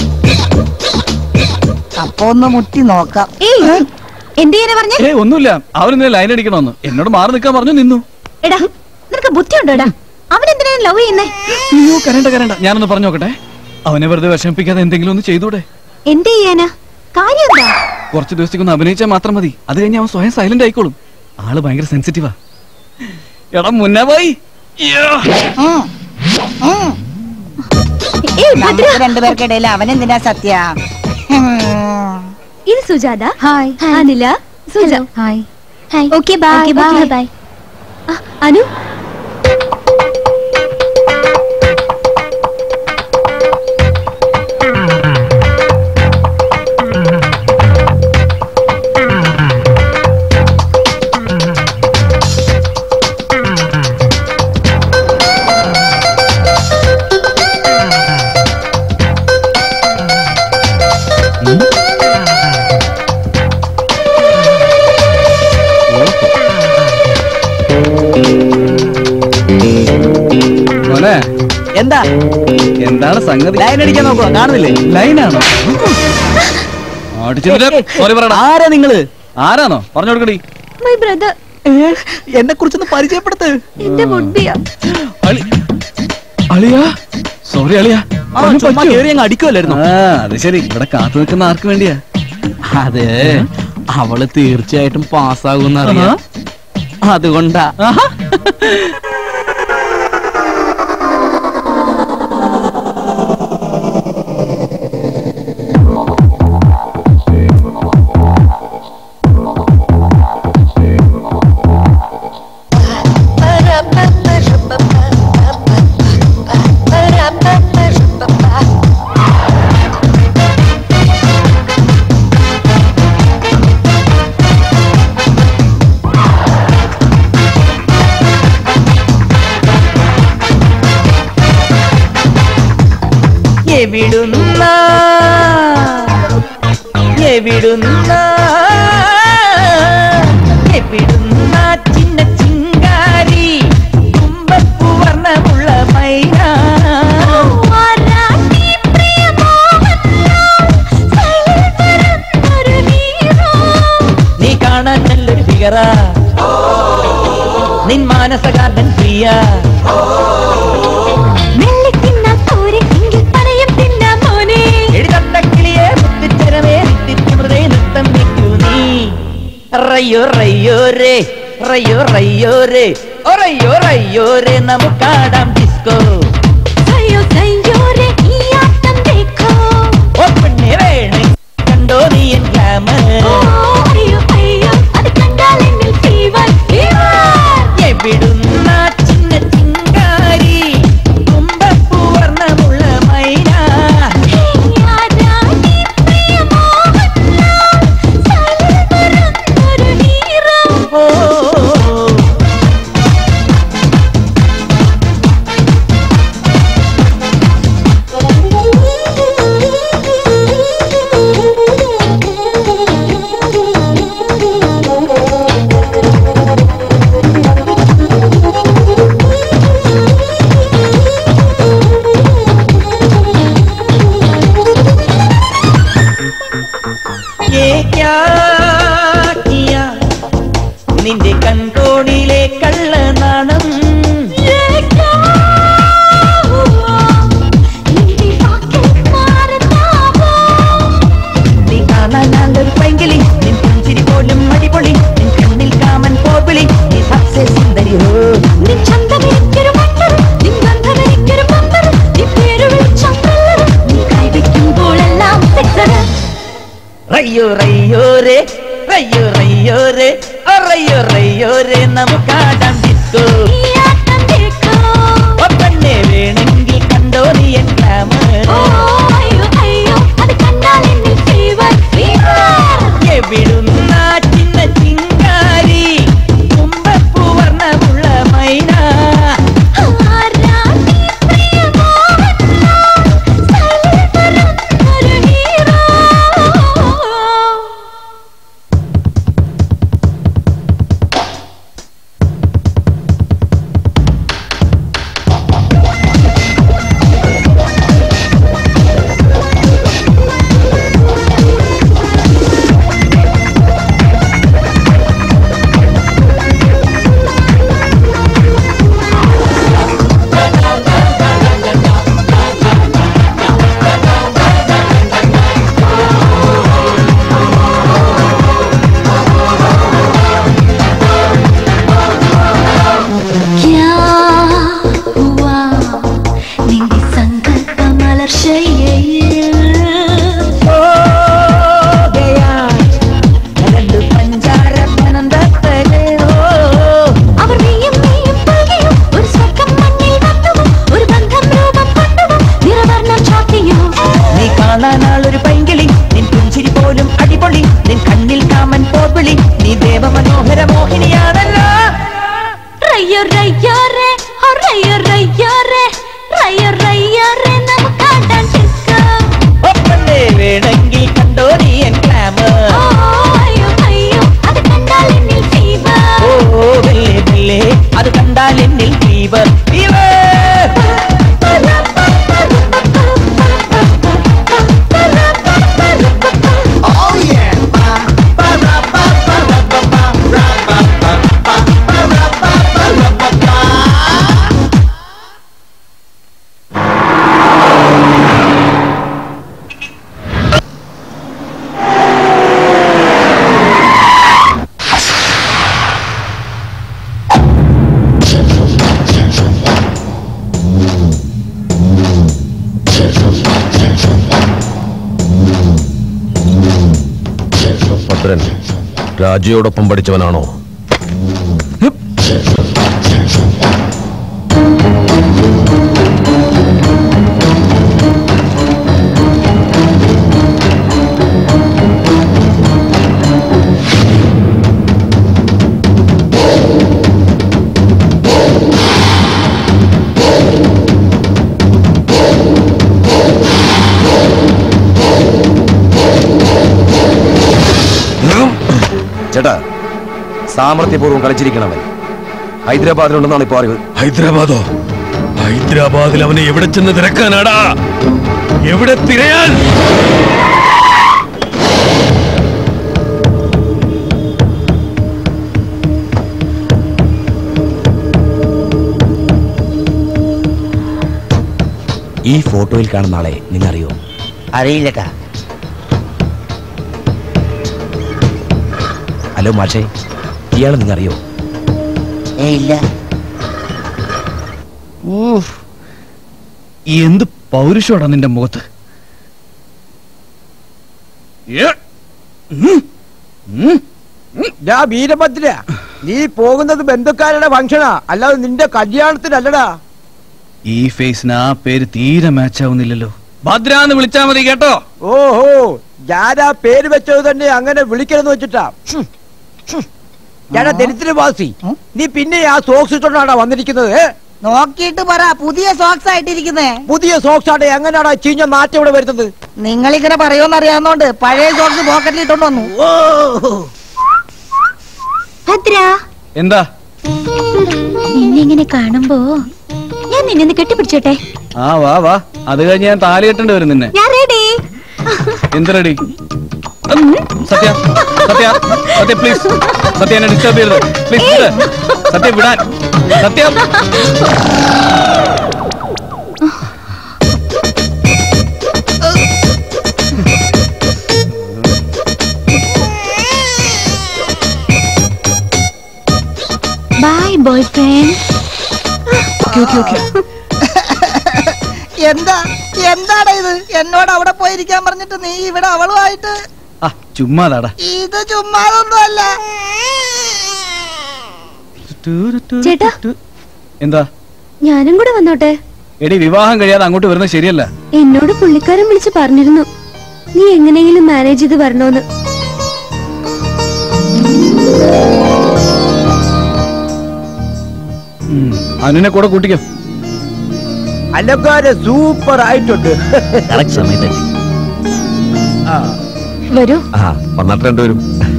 അപ്പൊ ഒന്ന് മുട്ടി നോക്കാം എന്ത് ചെയ്യാനാ പറഞ്ഞേ ഏ ഒന്നുമില്ല അവരിന്നെ ലൈൻ അടിക്കണമെന്ന് എന്നോട് മാറി നിൽക്കാൻ പറഞ്ഞു നിന്നു എടാ നിനക്ക് ബുദ്ധി ഉണ്ടോടാ അവൻ എന്തിനാ ലവ് ചെയ്യുന്നേ അയ്യോ കരണ്ട കരണ്ട ഞാനൊന്ന് പറഞ്ഞു നോക്കട്ടെ അവനെ വെറുതെ വിഷമിപ്പിക്കാതെ എന്തെങ്കിലും ഒന്ന് ചെയ്തൂടെ എന്ത് ചെയ്യാനാ കാര്യം എന്താ കുറച്ച് ദിവസത്തേക്കൊന്ന് അഭിനയിച്ചാൽ മാത്രം മതി അത് കഴിഞ്ഞ് അവൻ സ്വയം സൈലന്റ് ആയിക്കോളും ആള് ഭയങ്കര സെൻസിറ്റീവാ എടാ മുന്നേ പോയി ഉം. ഉം. നമുക്ക് രണ്ടുപേർക്കിടയിൽ അവൻ എന്തിനാ സത്യ ഇത് Sujatha hi Anila Suja hi hi okay bye bye bye Anu മോനെ എന്താ എന്താണ് സംഗതി ലൈൻ അടിക്കാൻ നോക്കുക കാണുന്നില്ലേ ലൈനാണോ സോറി പറയടാ ആരാ നിങ്ങള് ആരാണോ പറഞ്ഞു കൊടുക്കടി മൈ ബ്രദർ എന്നെ കുറിച്ചൊന്ന് പരിചയപ്പെടുത്ത് എന്റെ മുടിയാ അളിയാ സോറി അളിയാ ആ, ചുമ്മാ കേറി അങ്ങ് അടിക്കുമല്ലായിരുന്നോ? ആ അത് ശരി ഇവിടെ കാത്തു നിൽക്കുന്ന ആർക്ക് വേണ്ടിയാ അത് അവള് തീർച്ചയായിട്ടും പാസ്സാകുന്ന അറിയാം അതുകൊണ്ടാ എവിടുന്ന എവിടുന്ന എവിടുന്ന ചിന്ന ചിങ്കാരി കുമ്പപ്പൂ വർണ്ണമുള്ള മൈന നീ കാണാൻ നല്ലൊരു ഫിഗറ നിൻ മാനസകാരൻ പ്രിയ എഴുതണ്ടക്കിളിയെ മുത്തിച്ചരമേ നിത്യമൃതേ നൃത്തം വെക്കൂ നീ റയ്യോ റയ്യോ രേ റയ്യോ റയ്യോ രേ ഓ റയ്യോ റയ്യോ രേ നമുക്കാടാം ഡിസ്കോ ഓ പെണ്ണെ വേണേ കണ്ടോ നീ എൻ ഗ്ലാമർ എവിടുന്ന ചിന്ന ചിങ്കാരി കുമ്പപ്പൂ വർണ്ണമുള്ള മൈന ये क्या किया നിന്റെ കൺകോണിലെ കള്ളനാണം നീ കാണാൻ നല്ലൊരു പൈങ്കിളി നിൻ പുഞ്ചിരി പോലും അടിപൊളി നിൻ കണ്ണിൽ കാമൻ പോർവിളി നീ സബ്സെ സുന്ദരി ഹോ റയ്യോ റയ്യോ രേ റയ്യോ റയ്യോ രേ ഓ റയ്യോ റയ്യോ രേ നമുക്കാടാം ഡിസ്കോ ഓ പെണ്ണെ വേണമെങ്കിൽ കണ്ടോ നീ എൻ ഗ്ലാമർ എവിടുന്ന ചിന്ന ചിങ്കാരി കുമ്പപ്പൂ വർണ്ണമുള്ള മൈന क्या हुआ നിന്റെ സങ്കല്പ മലർച്ചയിൽ രണ്ട് പഞ്ചാര പനന്തത്തലോ അവർ നീയും നീയും പകയും ഒരു സ്വർഗം മഞ്ഞിൽ വന്നുവോ ഒരു ബന്ധം രൂപം കൊണ്ടുവോ നിറവർണ്ണം ചാത്തിയോ നീ കാണാനാളൊരു പൈങ്കിളി നിൻ പുഞ്ചിരി പോലും അടിപൊളി നിൻ കണ്ണിൽ കാമൻ പോർവിളി നീ ദേവമനോഹര മോഹിനിയാണല്ലോ റയ്യോ റയ്യോ റേ ഓ റയ്യോ റയ്യോ റേ റയ്യോ റയ്യോ റേ നമുക്കാടാൻ ഡിസ്കോ ഒപ്പണ്ടേ വേണമെങ്കിൽ കണ്ടോ നീ എൻ ഗ്ലാമർ അയ്യോ അയ്യോ അത് കണ്ടാൽ എന്നിൽ ഫീവർ ഓ ബെല്ലേ ബെല്ലേ അത് കണ്ടാൽ എന്നിൽ ഫീവർ ഫീവർ ആ ഭദ്രൻ രാജയോടൊപ്പം പഠിച്ചവനാണോ ചേട്ടാ സാമർത്ഥ്യപൂർവ്വം കളിച്ചിരിക്കണവൻ ഹൈദരാബാദിലുണ്ടെന്നാണ് ഇപ്പോ അറിവ് ഹൈദരാബാദോ ഹൈദരാബാദിൽ അവനെ എവിടെ ചെന്ന് തിരക്കാനാടാ എവിടെ തിരയാൻ ഈ ഫോട്ടോയിൽ കാണുന്ന ആളെ നിങ്ങൾ അറിയോ അറിയില്ലക്കാ ഹലോ മാഷേ ഇയാളെ നിങ്ങൾ അറിയോ ഏ ഇല്ല ഊഫ്. എന്ത് പൗരുഷോടാ നിന്റെ മുഖത്ത് ഏ. ഉം. ഉം. ഞാൻ വീരഭദ്ര നീ പോകുന്നത് ബന്ധുക്കാരുടെ ഫംഗ്ഷനാ അല്ലാതെ നിന്റെ കല്യാണത്തിനല്ലടാ ഈ ഫേസിന് ആ പേര് തീരെ മാച്ച് ആവുന്നില്ലല്ലോ ഭദ്രാന്ന് വിളിച്ചാ മതി കേട്ടോ ഓഹോ ഞാൻ ആ പേര് വെച്ചത് തന്നെ അങ്ങനെ വിളിക്കണമെന്ന് വെച്ചിട്ടാ ഹും, ഹും. ഞാനാ ദരിദ്രവാസി നീ പിന്നെ ആ സോക്സ് ഇട്ടോണ്ടാണ് വന്നിരിക്കുന്നത് ഏ? നോക്കിയിട്ട് പറ പുതിയ സോക്സ് ആയിട്ടിരിക്കുന്നേ പുതിയ സോക്സ് ആണ് എങ്ങനെയാടാ ചീഞ്ഞ നാറ്റം ഇവിടെ വരുന്നത് നിങ്ങൾ ഇങ്ങനെ പറയുമെന്ന് അറിയാവുന്നോണ്ട് പഴയ സോക്സ് പോക്കറ്റിൽ ഇട്ടോണ്ട് വന്നു ഭദ്ര എന്താ നിന്നെ ഇങ്ങനെ കാണുമ്പോ ഞാൻ നിന്നെ ഒന്ന് കെട്ടിപ്പിടിച്ചോട്ടെ ആ വാ വാ അത് കഴിഞ്ഞ് ഞാൻ താലി കെട്ടേണ്ടി വരും നിന്നെ ഞാൻ റെഡി എന്ത് ready Satya Satya Satya please സത്യ എന്നെ ഡിസ്റ്റർബ് ചെയ്യരുത് പ്ലീസ് സത്യ വിടാൻ സത്യം ബൈ ബോയ് ഫ്രണ്ട് എന്താ എന്താണ് ഇത് എന്നോട് അവിടെ പോയിരിക്കാൻ പറഞ്ഞിട്ട് നീ ഇവിടെ അവളുമായിട്ട് ആ ചുമ്മാതാടാ ഇത് ചുമ്മാതൊന്നും അല്ല ചേട്ടാ എന്താ ഞാനും കൂടെ വന്നോട്ടെ എടി വിവാഹം കഴിയാതെ അങ്ങോട്ട് വരുന്നത് ശരിയല്ല എന്നോട് പുള്ളിക്കാരൻ വിളിച്ച് പറഞ്ഞിരുന്നു നീ എങ്ങനെയെങ്കിലും മാനേജ് ചെയ്ത് വരണോന്ന് ഉം, അനുവിനെ കൂടെ കൂട്ടിക്കോ അലങ്കാര സൂപ്പർ ആയിട്ടുണ്ട് കറക്റ്റ് സമയത്തെത്തി ആ. വരൂ ആ വന്നിട്ട് രണ്ടുപേരും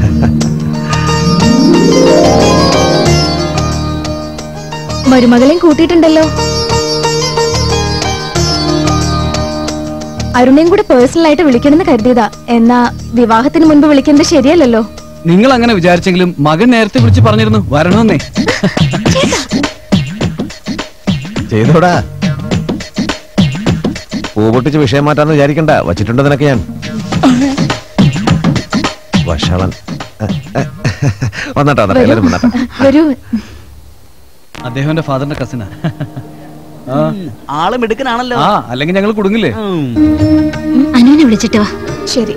മരുമകളെയും കൂട്ടിയിട്ടുണ്ടല്ലോ അരുണയും കൂടെ പേഴ്സണൽ ആയിട്ട് വിളിക്കണമെന്ന് കരുതിയതാ എന്നാ വിവാഹത്തിന് മുൻപ് വിളിക്കുന്നത് ശരിയല്ലല്ലോ നിങ്ങൾ അങ്ങനെ വിചാരിച്ചെങ്കിലും മകൻ നേരത്തെ വിളിച്ച് പറഞ്ഞിരുന്നു വരണമെന്നേ ചെയ്തോടാ പൂ പൊട്ടിച്ച് വിഷയം മാറ്റാന്ന് വിചാരിക്കണ്ട വച്ചിട്ടുണ്ട് നിനക്ക് ഞാൻ വഷളൻ വന്നട്ടാ വന്നട്ടെ എല്ലാരും വന്നട്ടെ വരൂ അദ്ദേഹം എന്റെ ഫാദറിന്റെ കസിനാ ആള് മിടുക്കനാണല്ലോ ആ അല്ലെങ്കിൽ ഞങ്ങൾ കുടുങ്ങില്ലേ അനുവിനെ വിളിച്ചിട്ട് വാ ശരി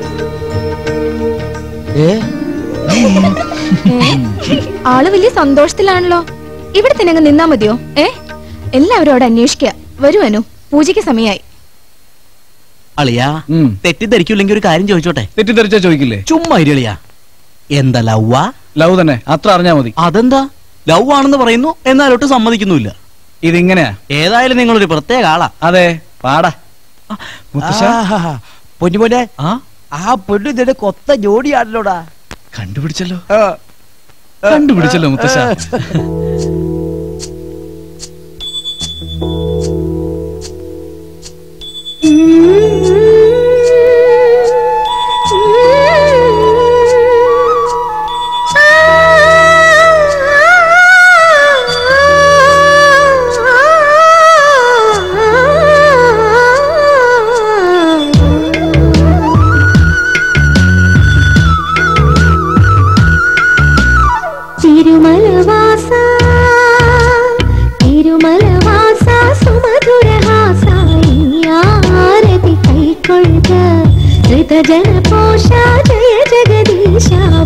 ആള് വലിയ സന്തോഷത്തിലാണല്ലോ ഇവിടെ തന്നെ അങ്ങ് നിന്നാ മതിയോ ഏ എല്ലാവരും അവിടെ അന്വേഷിക്കുക വരൂ അനു പൂജയ്ക്ക് സമയായി അളിയാ തെറ്റിദ്ധരിക്കില്ലെങ്കിൽ ഒരു കാര്യം ചോദിച്ചോട്ടെ തെറ്റിദ്ധരിച്ചാ ചോദിക്കില്ലേ ചുമ്മാ ഇരിളിയാ എന്താ ലവ്വാ ലവ് തന്നെ അത്ര അറിഞ്ഞാ മതി അതെന്താ ലവ് ആണെന്ന് പറയുന്നു എന്നാലോട്ട് സമ്മതിക്കുന്നുമില്ല ഇതിങ്ങനെയാ ഏതായാലും നിങ്ങളൊരു പ്രത്യേക ആളാ അതെ പാടാ മുത്തശ്ശ ആഹാ. പൊന്നുമോനെ ആ പെണ്ണ് നിന്റെ കൊത്ത ജോഡിയാണല്ലോടാ കണ്ടുപിടിച്ചല്ലോ ആ. കണ്ടുപിടിച്ചല്ലോ മുത്തശ്ശ തിരുമലവാസ തിരുമലവാസ സുമധുരഹാസ ആരതി കൈക്കൊള്ളുക ഋതജനപോഷ ജയ ജഗദീശ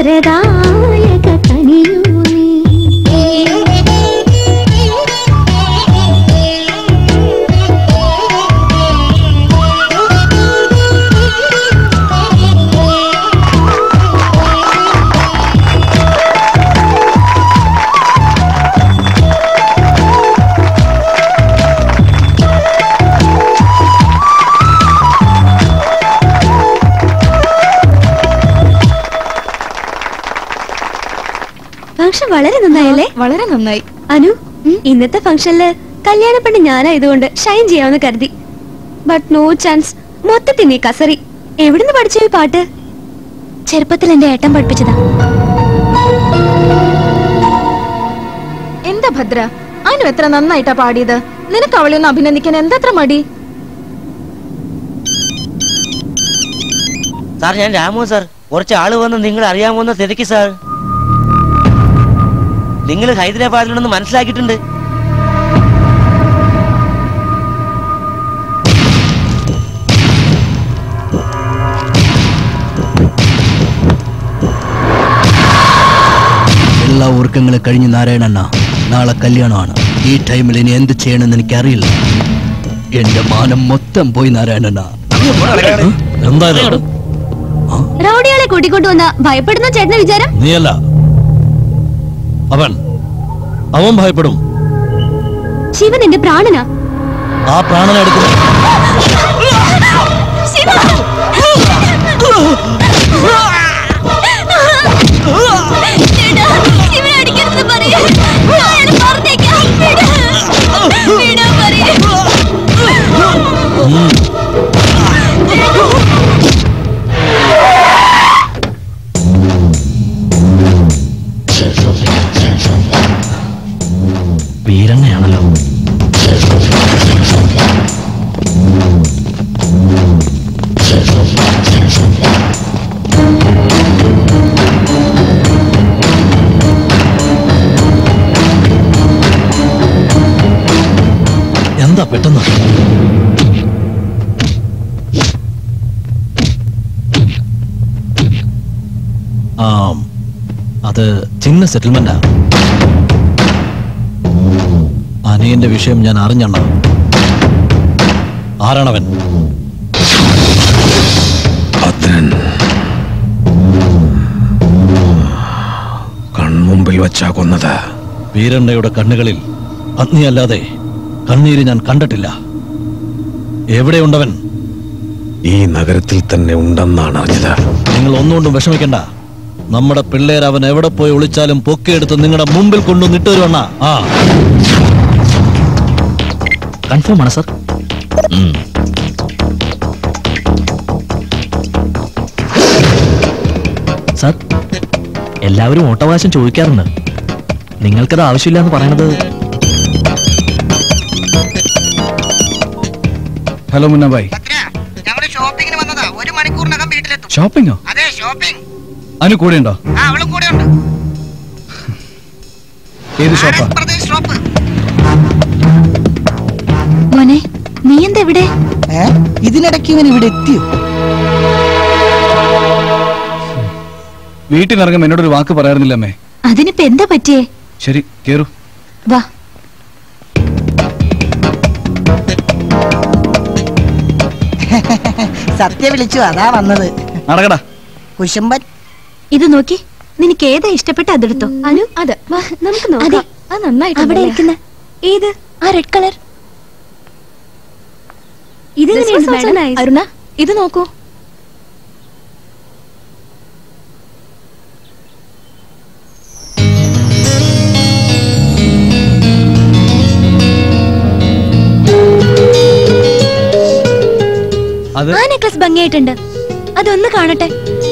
വരദായക കനിയൂ ഫംഗ്ഷൻ വളരെ നന്നായല്ലേ വളരെ നന്നായി അനു ഇന്നത്തെ ഫംഗ്ഷനില് കല്യാണ പെണ്ണ് ഞാനായതുകൊണ്ട് ഷൈൻ ചെയ്യാമെന്ന് കരുതി ബട്ട് നോ ചാൻസ് മൊത്തത്തിൽ നീ കസറി എവിടുന്ന് പഠിച്ചു ഈ പാട്ട് ചെറുപ്പത്തിൽ എന്റെ ഏട്ടൻ പഠിപ്പിച്ചതാ എന്താ ഭദ്ര അനു എത്ര നന്നായിട്ടാ പാടിയത് നിനക്ക് അവളെ ഒന്ന് അഭിനന്ദിക്കാൻ എന്തത്ര മടി സാർ ഞാൻ രാമു സാർ കുറച്ച് ആള് വന്ന് നിങ്ങൾ അറിയാമോന്ന് തിരക്കി സാർ നിങ്ങൾ ഹൈദരാബാദിലുണ്ടെന്ന് മനസ്സിലാക്കിയിട്ടുണ്ട് എല്ലാ ഒരുക്കങ്ങളും കഴിഞ്ഞ് നാരായണണ്ണ നാളെ കല്യാണമാണ് ഈ ടൈമിൽ ഇനി എന്ത് ചെയ്യണമെന്ന് എനിക്കറിയില്ല എന്റെ മാനം മൊത്തം പോയി നാരായണണ്ണ എന്തായാലും റൗഡികളെ കൂട്ടിക്കൊണ്ടുവന്ന ഭയപ്പെടുന്ന ചേട്ടന്റെ വിചാരം നീയല്ല അവൻ അവൻ ഭയപ്പെടും ശിവൻ എന്റെ പ്രാണനാ ആ പ്രാണനെ എടുക്കും ശിവ! ചേട്ടാ, ശിവനെ അടിക്കരുതെന്ന് പറയ്. ഞാൻ അയാളെ പറഞ്ഞേക്കാം. വിട്. വിടാൻ പറയ്. വീരണ്ണയാണല്ലോ എന്താ പെട്ടെന്ന് ആ അത് ചിന്ന സെറ്റിൽമെന്റാ അനിയന്റെ വിഷയം ഞാൻ അറിഞ്ഞണ്ണ ആരാണവൻ ഭദ്രൻ കൺമുമ്പിൽ വച്ചാ കൊന്നത് വീരണ്ണയുടെ കണ്ണുകളിൽ അഗ്നിയല്ലാതെ കണ്ണീര് ഞാൻ കണ്ടിട്ടില്ല എവിടെയുണ്ടവൻ ഈ നഗരത്തിൽ തന്നെ ഉണ്ടെന്നാണ് അറിഞ്ഞത് നിങ്ങൾ ഒന്നുകൊണ്ടും വിഷമിക്കണ്ട നമ്മുടെ പിള്ളേർ അവൻ എവിടെ പോയി ഒളിച്ചാലും പൊക്കിയെടുത്ത് നിങ്ങളുടെ മുമ്പിൽ കൊണ്ടുവന്ന് ഇട്ട് തരുവണ്ണ ആ കൺഫേം ആണ് സർ സർ എല്ലാവരും ഓട്ടവകാശം ചോദിക്കാറുണ്ട് നിങ്ങൾക്കത് ആവശ്യമില്ല എന്ന് പറയണത് ഹലോ മുന്നബായി ഞങ്ങള് ഷോപ്പിങ്ങിന് വന്നതാ ഒരു മണിക്കൂറിനകം വീട്ടിലെത്തും ഷോപ്പിംഗോ അതെ ഷോപ്പിംഗ് അനു കൂടെ ഉണ്ടോ ആ അവളും കൂടെ ഉണ്ട് ഏത് ഷോപ്പാ പ്രദേശ് ഷോപ്പ് മോനെ നീ എന്താ ഇവിടെ ഏ ഇതിനിടയ്ക്ക് ഇവൻ ഇവിടെ എത്തിയോ വീട്ടിലിറങ്ങും എന്നോടൊരു വാക്ക് പറയാറുന്നില്ല അമ്മേ അതിനിപ്പോ എന്താ പറ്റിയേ ശരി കേറൂ വാ സത്യ വിളിച്ചു അതാ വന്നത് നടക്കടാ കുശുമ്പൻ ഇത് നോക്കി നിനക്ക് ഏതാ ഇഷ്ടപ്പെട്ട അതെടുത്തോ അനു അത് വാ നമുക്ക് നോക്കാം അത് നന്നായിട്ട് അവിടെ ഇരിക്കുന്ന ഏത് ആ റെഡ് കളർ ഇത് This was എങ്ങനെയുണ്ട് also madam? nice. അരുണ ഇത് നോക്കൂ അത് ആ നെക്ലസ് ഭംഗിയായിട്ടുണ്ട് അതൊന്ന് കാണട്ടെ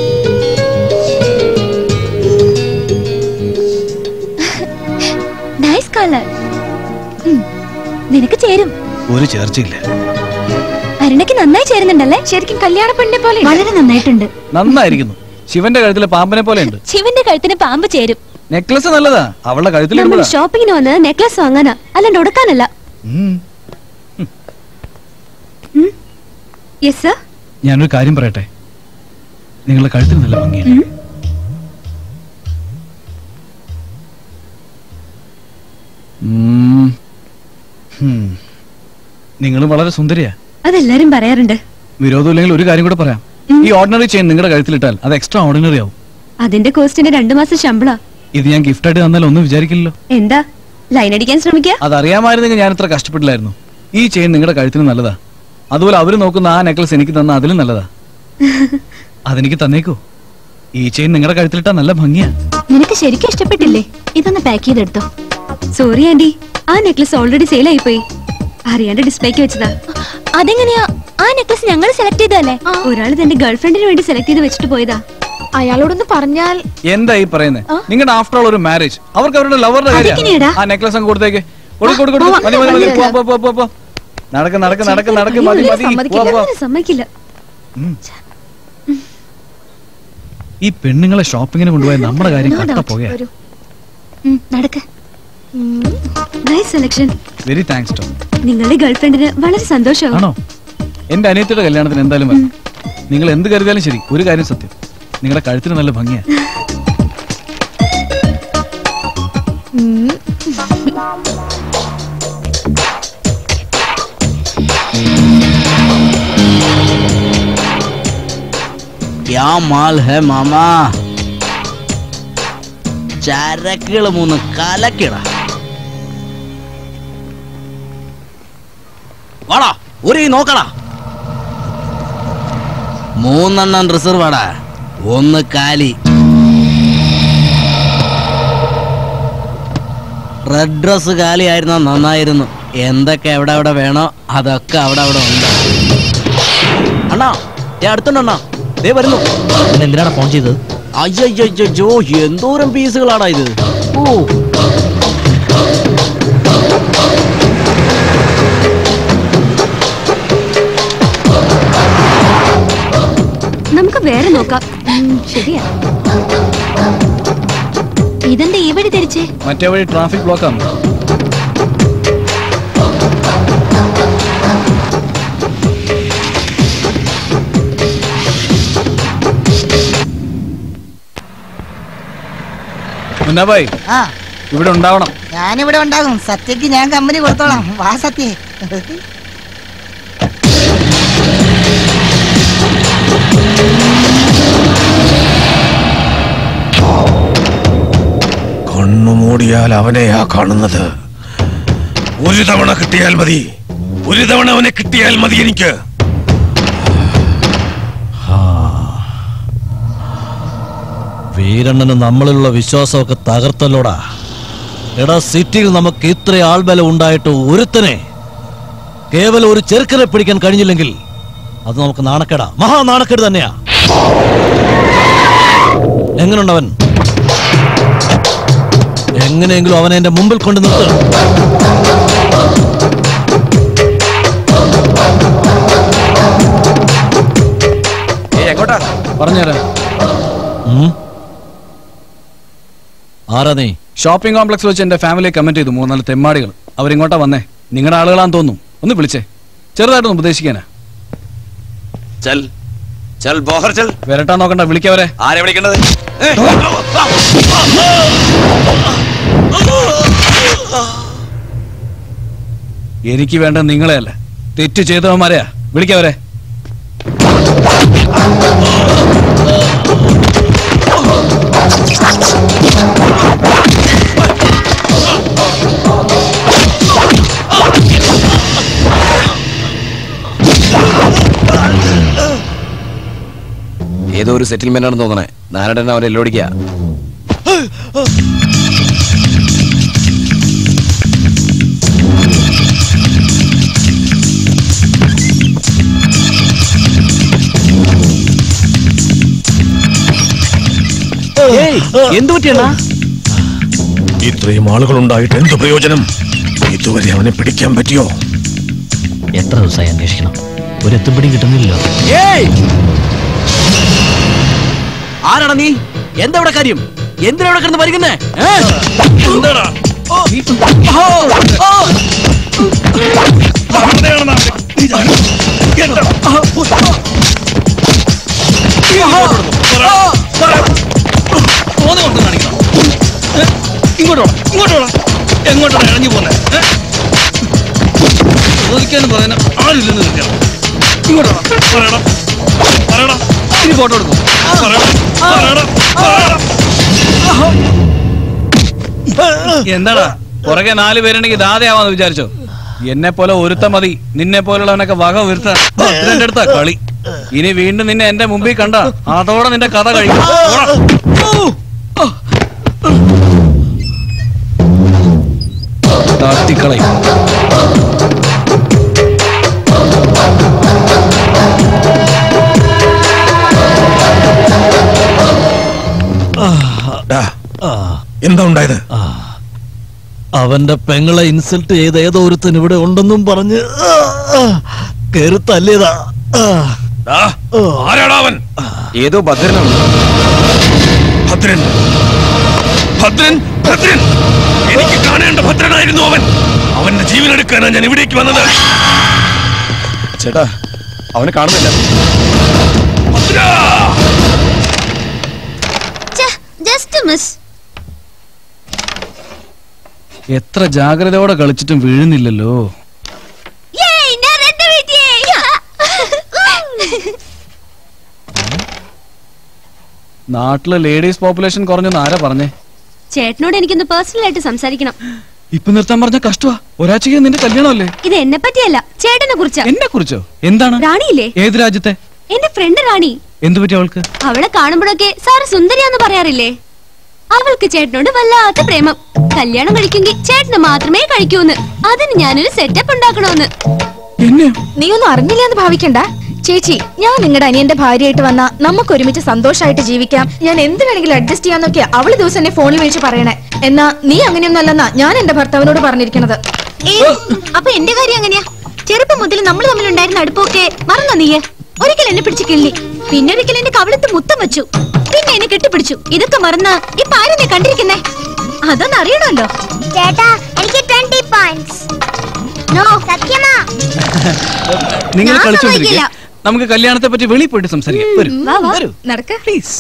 നൈസ് കളർ നിനക്ക് ചേരും ഒരു ചേർച്ചയില്ല അരുണയ്ക്ക് നന്നായി ചേരുന്നുണ്ടല്ലേ ശരിക്കും കല്യാണ പെണ്ണിനെ പോലെ വളരെ നന്നായിട്ടുണ്ട് നന്നായിരിക്കുന്നു ശിവന്റെ കഴുത്തിലെ പാമ്പനെ പോലെ ഉണ്ട് ശിവന്റെ കഴുത്തിന് പാമ്പ് ചേരും നെക്ലസ് നല്ലതാ അവളുടെ നമ്മൾ കഴുത്തിലിടുമ്പോഴാ ഷോപ്പിങ്ങിന് വന്ന് നെക്ലസ് വാങ്ങാനാ അല്ലാണ്ട് ഉടക്കാനല്ല യെസ് സർ ഞാനൊരു കാര്യം പറയട്ടെ നിങ്ങളുടെ കഴുത്തിന് നല്ല ഭംഗിയാണ് നിങ്ങളും വളരെ സുന്ദരിയാ അതെല്ലാരും പറയാറുണ്ട് വിരോധമില്ലെങ്കിൽ ഒരു കാര്യം കൂടെ പറയാം ഈ ഓർഡിനറി ചെയിൻ നിങ്ങളുടെ കഴുത്തിലിട്ടാൽ അത് എക്സ്ട്രാ ഓർഡിനറി ആവും അതിന്റെ കോസ്റ്റിന് രണ്ടു മാസം ശമ്പള ഇത് ഞാൻ ഗിഫ്റ്റ് ആയിട്ട് തന്നാൽ ഒന്നും വിചാരിക്കില്ലല്ലോ എന്താ ലൈൻ അടിക്കാൻ ശ്രമിക്ക അതറിയാമായിരുന്നെങ്കിൽ ഞാൻ ഇത്ര കഷ്ടപ്പെട്ടില്ലായിരുന്നു ഈ ചെയിൻ നിങ്ങളുടെ കഴുത്തിന് നല്ലതാ അതുപോലെ അവര് നോക്കുന്ന ആ നെക്ലസ് എനിക്ക് തന്ന അതിലും നല്ലതാ അതെനിക്ക് തന്നേക്കോ ഈ ചെയിൻ നിങ്ങളുടെ കഴുത്തിലിട്ടാ നല്ല ഭംഗിയാ നിനക്ക് ശരിക്കും ഇഷ്ടപ്പെട്ടില്ലേ ഇതൊന്ന് പാക്ക് ചെയ്തെടുത്തോ സോറി ആന്റി ആ നെക്ലസ് ഓൾറെഡി സെയിൽ ആയിപ്പോയി അറിയാണ്ട് ഡിസ്പ്ലേക്ക് വെച്ചതാ അതെങ്ങനെയാ ആ നെക്ലസ് ഞങ്ങൾ സെലക്ട് ചെയ്തല്ലേ ഒരാൾ തന്റെ ഗേൾഫ്രണ്ടിന് വേണ്ടി സെലക്ട് ചെയ്ത് വെച്ചിട്ട് പോയതാ അയാളോടൊന്ന് പറഞ്ഞാൽ എന്താ ഈ പറയുന്നത് നിങ്ങളുടെ ആഫ്റ്റർ ഓൾ ഒരു മാരേജ് അവർക്ക് അവരുടെ ലവറുടെ അതെങ്ങനെയാടാ? കാര്യം ആ നെക്ലസ് അങ്ങ് കൊടുത്തേക്ക് കൊടുക്ക് കൊടുക്ക് കൊടുക്ക്. മതി മതി മതി പോ, പോ, പോ, പോ, പോ. നടക്ക് നടക്ക് നടക്ക് നടക്ക് മതി മതി പോ, പോ. സമ്മതിക്കില്ല ഈ പെണ്ണുങ്ങളെ ഷോപ്പിങ്ങിന് കൊണ്ടുപോയ നമ്മുടെ കാര്യം No കട്ട doubt. പോയാ വരൂ. ഉം, നടക്ക് നൈസ് സെലക്ഷൻ വെരി താങ്ക്സ് ടോ നിങ്ങളുടെ ഗേൾഫ്രണ്ടിന് വളരെ സന്തോഷമാവും ആണോ എന്റെ അനിയത്തിയുടെ കല്യാണത്തിന് എന്തായാലും വരാം നിങ്ങൾ എന്ത് കരുതിയാലും ശരി ഒരു കാര്യം സത്യം നിങ്ങളുടെ കഴുത്തിന് നല്ല ഭംഗിയാ ക്യാ മാൽ ഹെ മാമാ ചരക്കുകൾ മൂന്ന് കലക്കിട വാടാ ഒരു കൈ നോക്കടാ മൂന്നെണ്ണം റിസർവ് ആടാ ഒന്ന് കാലി റെഡ് ഡ്രസ് കാലിയായിരുന്ന നന്നായിരുന്നു എന്തൊക്കെ എവിടെ എവിടെ വേണോ അതൊക്കെ അവിടെ അവിടെ ഉണ്ട് അണ്ണാ ഞാൻ അടുത്തുണ്ട് അണ്ണാ ദേ വരുന്നു എന്തിനാണ് ഫോൺ ചെയ്തത് അയ്യോ എന്തോരം പീസുകളാടാ ഇത് ഓ നമുക്ക് വേറെ നോക്കാം ഉം, ശരിയാ ഇതെന്താ ഈ വഴി തിരിച്ചേ മറ്റേ വഴി ട്രാഫിക് ബ്ലോക്ക് ആണ് മുന്നാബായി ആ ഇവിടെ ഉണ്ടാവണം ഞാനിവിടെ ഉണ്ടാകും സത്യക്ക് ഞാൻ കമ്പനി കൊടുത്തോളാം വാ സത്യ കണ്ണു മൂടിയാൽ അവനെയാ കാണുന്നത് ഒരു തവണ കിട്ടിയാൽ മതി ഒരു തവണ അവനെ കിട്ടിയാൽ മതി എനിക്ക് വീരണ്ണന് നമ്മളിലുള്ള വിശ്വാസമൊക്കെ തകർത്തല്ലോടാ എടാ സിറ്റിയിൽ നമുക്ക് ഇത്ര ആൾബലം ഉണ്ടായിട്ട് ഒരുത്തനെ കേവലം ഒരു ചെറുക്കനെ പിടിക്കാൻ കഴിഞ്ഞില്ലെങ്കിൽ അത് നമുക്ക് നാണക്കേടാ മഹാ നാണക്കേട് തന്നെയാ എങ്ങനുണ്ടവൻ എങ്ങനെയെങ്കിലും അവനെ എന്റെ മുമ്പിൽ കൊണ്ട് നിർത്ത് ഏയ് എങ്ങോട്ടാ പറഞ്ഞുതരാം ഉം? ആരാ നീ ഷോപ്പിംഗ് കോംപ്ലക്സിൽ വെച്ച് എന്റെ ഫാമിലിയെ കമന്റ് ചെയ്തു മൂന്നാല് തെമ്മാടികൾ അവരിങ്ങോട്ടാ വന്നേ നിങ്ങളുടെ ആളുകളാന്ന് തോന്നുന്നു ഒന്ന് വിളിച്ചേ ചെറുതായിട്ടൊന്ന് ഉപദേശിക്കാനാ ചൽ ചൽ ബോഹർ ചൽ വരട്ടാ നോക്കണ്ട വിളിക്കവരെ ആരെ വിളിക്കേണ്ടത് ഏ? എനിക്ക് വേണ്ട നിങ്ങളെയല്ല തെറ്റ് ചെയ്തവന്മാരെയാ വിളിക്കവരെ ഏതോ ഒരു സെറ്റിൽമെന്റ് ആണെന്ന് തോന്നണേ നാരായണൻ അവനെ എല്ലോടിക്കുക എന്തു പറ്റിയണ്ണാ ഇത്രയും ആളുകൾ ഉണ്ടായിട്ട് എന്ത് പ്രയോജനം ഇതുവരെ അവനെ പിടിക്കാൻ പറ്റിയോ എത്ര ദിവസമായി അന്വേഷിക്കണം ഒരു എത്തുപിടി കിട്ടുന്നില്ലല്ലോ ഏയ് ആരാടാ നീ എന്താ ഇവിടെ കാര്യം എന്തിനാ ഇവിടെ കിടന്ന് പരിക്കുന്നേ എന്താടാ ഇങ്ങോട്ടോ ഇങ്ങോട്ടോ എങ്ങോട്ടാണ് ഇറങ്ങി പോന്നെ ചോദിക്കാനും പറയുന്ന ആരുമില്ലെന്ന് നിൽക്കണം ഇങ്ങോട്ട് വാ. പറയടാ പറയടാ ഇനി ഫോട്ടോ എടുക്കും പറയടാ പറയടാ പറയടാ എന്താടാ പുറകെ നാല് പേരുണ്ടെങ്കിൽ ദാതയാവാന്ന് വിചാരിച്ചോ എന്നെ പോലെ ഒരുത്ത മതി നിന്നെ പോലുള്ളവനൊക്കെ വക വരുത്താൻ ഭദ്രന്റെ അടുത്താ കളി ഇനി വീണ്ടും നിന്നെ എന്റെ മുമ്പിൽ കണ്ട അതോടെ നിന്റെ കഥ കഴിയും പോടാ. താഴ്ത്തിക്കളയും എന്താ ഉണ്ടായത് അവന്റെ പെങ്ങളെ ഇൻസൾട്ട് ചെയ്ത ഏതോ ഒരുത്തൻ ഇവിടെ ഉണ്ടെന്നും പറഞ്ഞ് കേറി തല്ലിയതാ ആരാടാ അവൻ ഏതോ ഭദ്രനാണ് ഭദ്രൻ ഭദ്രൻ ഭദ്രൻ എനിക്ക് കാണേണ്ട ഭദ്രനായിരുന്നു അവൻ അവന്റെ ജീവൻ എടുക്കാനാണ് ഞാൻ ഇവിടേക്ക് വന്നത് ചേട്ടാ അവനെ കാണുന്നില്ല ജസ്റ്റ് മിസ് എത്ര ജാഗ്രതയോടെ കളിച്ചിട്ടും വീഴുന്നില്ലല്ലോ നാട്ടിലെ ലേഡീസ് പോപ്പുലേഷൻ കുറഞ്ഞെന്ന് ആരാ പറഞ്ഞേ ചേട്ടനോട് എനിക്കൊന്ന് പേഴ്സണൽ ആയിട്ട് സംസാരിക്കണം ഇപ്പൊ നിർത്താൻ പറഞ്ഞ കഷ്ടമാ ഒരാഴ്ചക്ക് നിന്റെ കല്യാണമല്ലേ ഇത് എന്നെ പറ്റിയല്ല ചേട്ടനെ കുറിച്ചാ എന്നെ കുറിച്ചോ എന്താണ് റാണിയില്ലേ ഏത് രാജ്യത്തെ എന്റെ ഫ്രണ്ട് റാണി എന്തു പറ്റി അവൾക്ക് അവളെ കാണുമ്പോഴൊക്കെ സാറ് സുന്ദരിയാന്ന് പറയാറില്ലേ അവൾക്ക് ചേട്ടനോട് വല്ലാത്ത പ്രേമം കല്യാണം കഴിക്കുമെങ്കിൽ ചേട്ടന് മാത്രമേ കഴിക്കൂന്ന് അതിന് ഞാനൊരു സെറ്റപ്പ് ഉണ്ടാക്കണോന്ന് നീ ഒന്നും അറിഞ്ഞില്ല എന്ന് ഭാവിക്കണ്ട ചേച്ചി ഞാൻ നിങ്ങളുടെ അനിയന്റെ ഭാര്യയായിട്ട് വന്ന നമുക്ക് ഒരുമിച്ച് സന്തോഷമായിട്ട് ജീവിക്കാം ഞാൻ എന്ത് വേണമെങ്കിലും അഡ്ജസ്റ്റ് ചെയ്യാന്നൊക്കെ അവള് ദിവസം എന്നെ ഫോണിൽ വിളിച്ച് പറയണേ എന്നാ നീ അങ്ങനെയൊന്നും അല്ലെന്നാ ഞാൻ എന്റെ ഭർത്താവിനോട് പറഞ്ഞിരിക്കുന്നത് അപ്പൊ എന്റെ കാര്യം എങ്ങനെയാ ചെറുപ്പം മുതൽ നമ്മൾ തമ്മിലുണ്ടായിരുന്ന അടുപ്പൊക്കെ മറന്നോ നീയെ ഒരിക്കൽ എന്നെ പിടിച്ച് കിള്ളി പിന്നെ ഒരിക്കൽ എന്റെ കവിളത്ത് മുത്തം വെച്ചു പിന്നെ എന്നെ കെട്ടിപ്പിടിച്ചു ഇതൊക്കെ മറന്ന ഇപ്പൊ ആരും നീ കണ്ടിരിക്കുന്നേ അതൊന്നും അറിയണമല്ലോ ചേട്ടാ എനിക്ക് ട്വന്റി പോയിന്റ്സ് നോ സത്യമാ നിങ്ങൾ ഞാൻ കളിച്ചോണ്ടിരിക്കുക സമ്മതിക്കില്ല. നമുക്ക് കല്യാണത്തെ പറ്റി വെളിയിൽ പോയിട്ട് സംസാരിക്കാം വരൂ വാ വാ നടക്ക പ്ലീസ്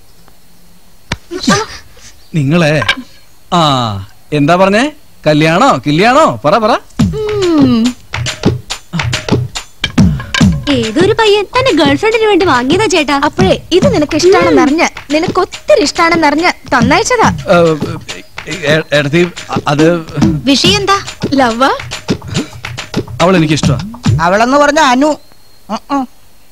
നിങ്ങളെ ആ എന്താ പറഞ്ഞേ കല്യാണോ കില്യാണോ പറ പറ ഏതൊരു പയ്യൻ തന്റെ ഗേൾഫ്രണ്ടിന് വേണ്ടി വാങ്ങിയതാ ചേട്ടാ അപ്പോഴേ ഇത് നിനക്ക് ഇഷ്ടാണെന്നറിഞ്ഞ് നിനക്ക് ഒത്തിരി ഇഷ്ടാണെന്നറിഞ്ഞ് തന്നയച്ചതാ എടത്തി അത് വിഷയം എന്താ ലവ് അവൾ എനിക്ക് ഇഷ്ടമാണ് അവളെന്ന് പറഞ്ഞ അനു ഉം ഉം.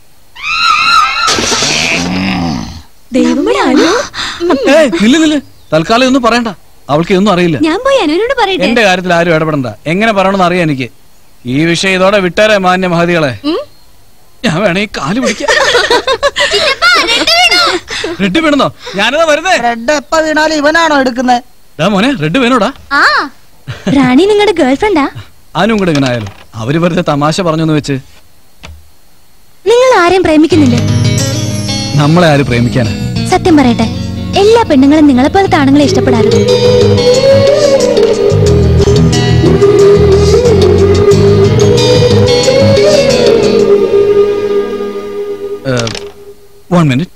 ദൈവമേ നില്ല് നില്ല് തൽക്കാലം ഒന്നും പറയണ്ട അവൾക്ക് ഒന്നും അറിയില്ല ഞാൻ പോയി അനുവിനോട് പറയട്ടെ എന്റെ കാര്യത്തിൽ ആരും ഇടപെടണ്ട എങ്ങനെ പറയണമെന്ന് അറിയാം എനിക്ക് ഈ വിഷയം ഇതോടെ വിട്ടേരെ മാന്യ മഹതികളെ ഞാൻ വേണേ ഈ കാല് പിടിക്കാം റെഡ് വീണോ ഞാനതാ വരുന്നേ റെഡ് എപ്പ വീണാലും ഇവനാണോ എടുക്കുന്നത് ഡാ മോനെ റെഡ് വേണോടാ ആ റാണി നിങ്ങളുടെ ഗേൾഫ്രണ്ടാ ആനും കൂടെ ഇങ്ങനെ ആയാലും അവര് വെറുതെ തമാശ പറഞ്ഞെന്ന് വെച്ച് നിങ്ങൾ ആരെയും പ്രേമിക്കുന്നില്ലേ നമ്മളെ ആര് പ്രേമിക്കാനാ സത്യം പറയട്ടെ എല്ലാ പെണ്ണുങ്ങളും നിങ്ങളെ പോലത്തെ ആണുങ്ങളെ ഇഷ്ടപ്പെടാറുണ്ട് വൺ മിനിറ്റ്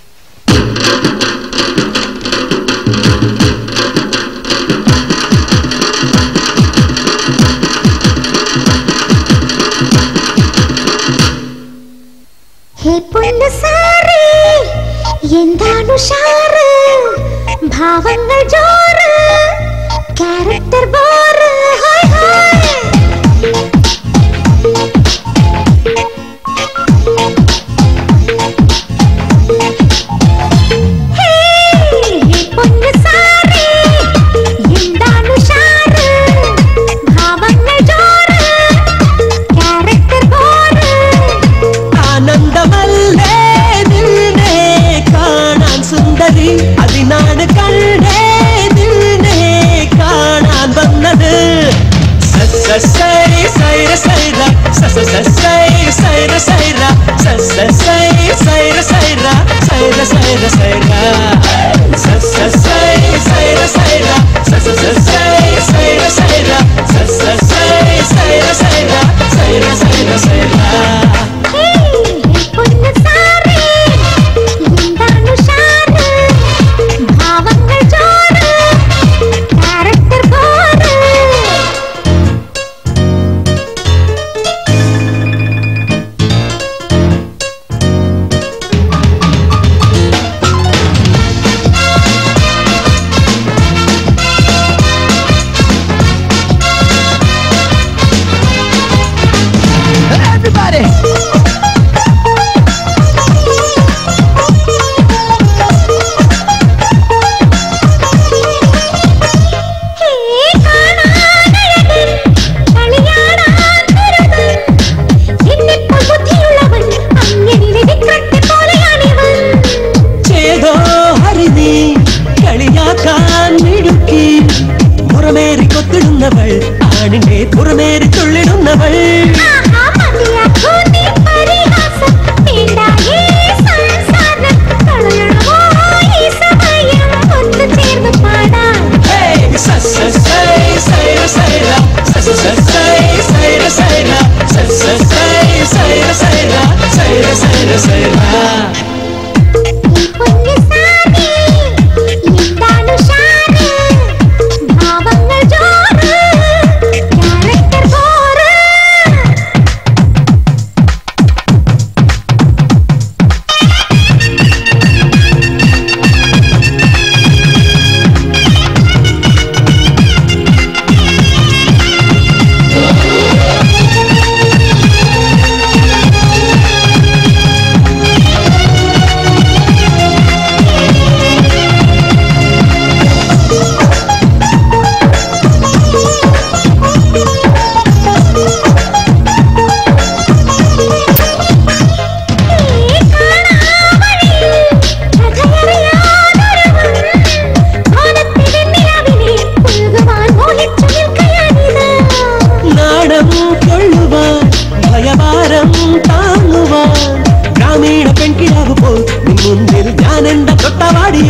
ഹേ പൊന്നു സാറേ എന്താണ് ഉഷാറ് ഭാവങ്ങൾ ജോറ് character bore hi hi hey, hey പൊന്നു സാറേ എന്താണ് ഉഷാറ് ഭാവങ്ങൾ ജോറ് ക്യാരക്ടർ ബോറ് ആനന്ദമല്ലേ നിന്നെ കാണാൻ സുന്ദരി അതിനാണ് കണ്ടേ നിന്നെ കാണാൻ വന്നത് സ- സ- സൈ സൈര സൈര സ- സ- സ- സൈ സൈര സൈര സ- സ- സൈ സൈര സൈര സൈര സൈര സൈര സ- സ- സൈ സൈര സൈര സ- സ- സ- സൈ സൈര സൈര സ- സ- സൈ സൈര സൈര സൈര സൈര സൈര പൊന്നു സാറേ എന്താണ് ഉഷാറ് ഭാവങ്ങൾ ജോറ് ക്യാരക്ടർ ബോറ്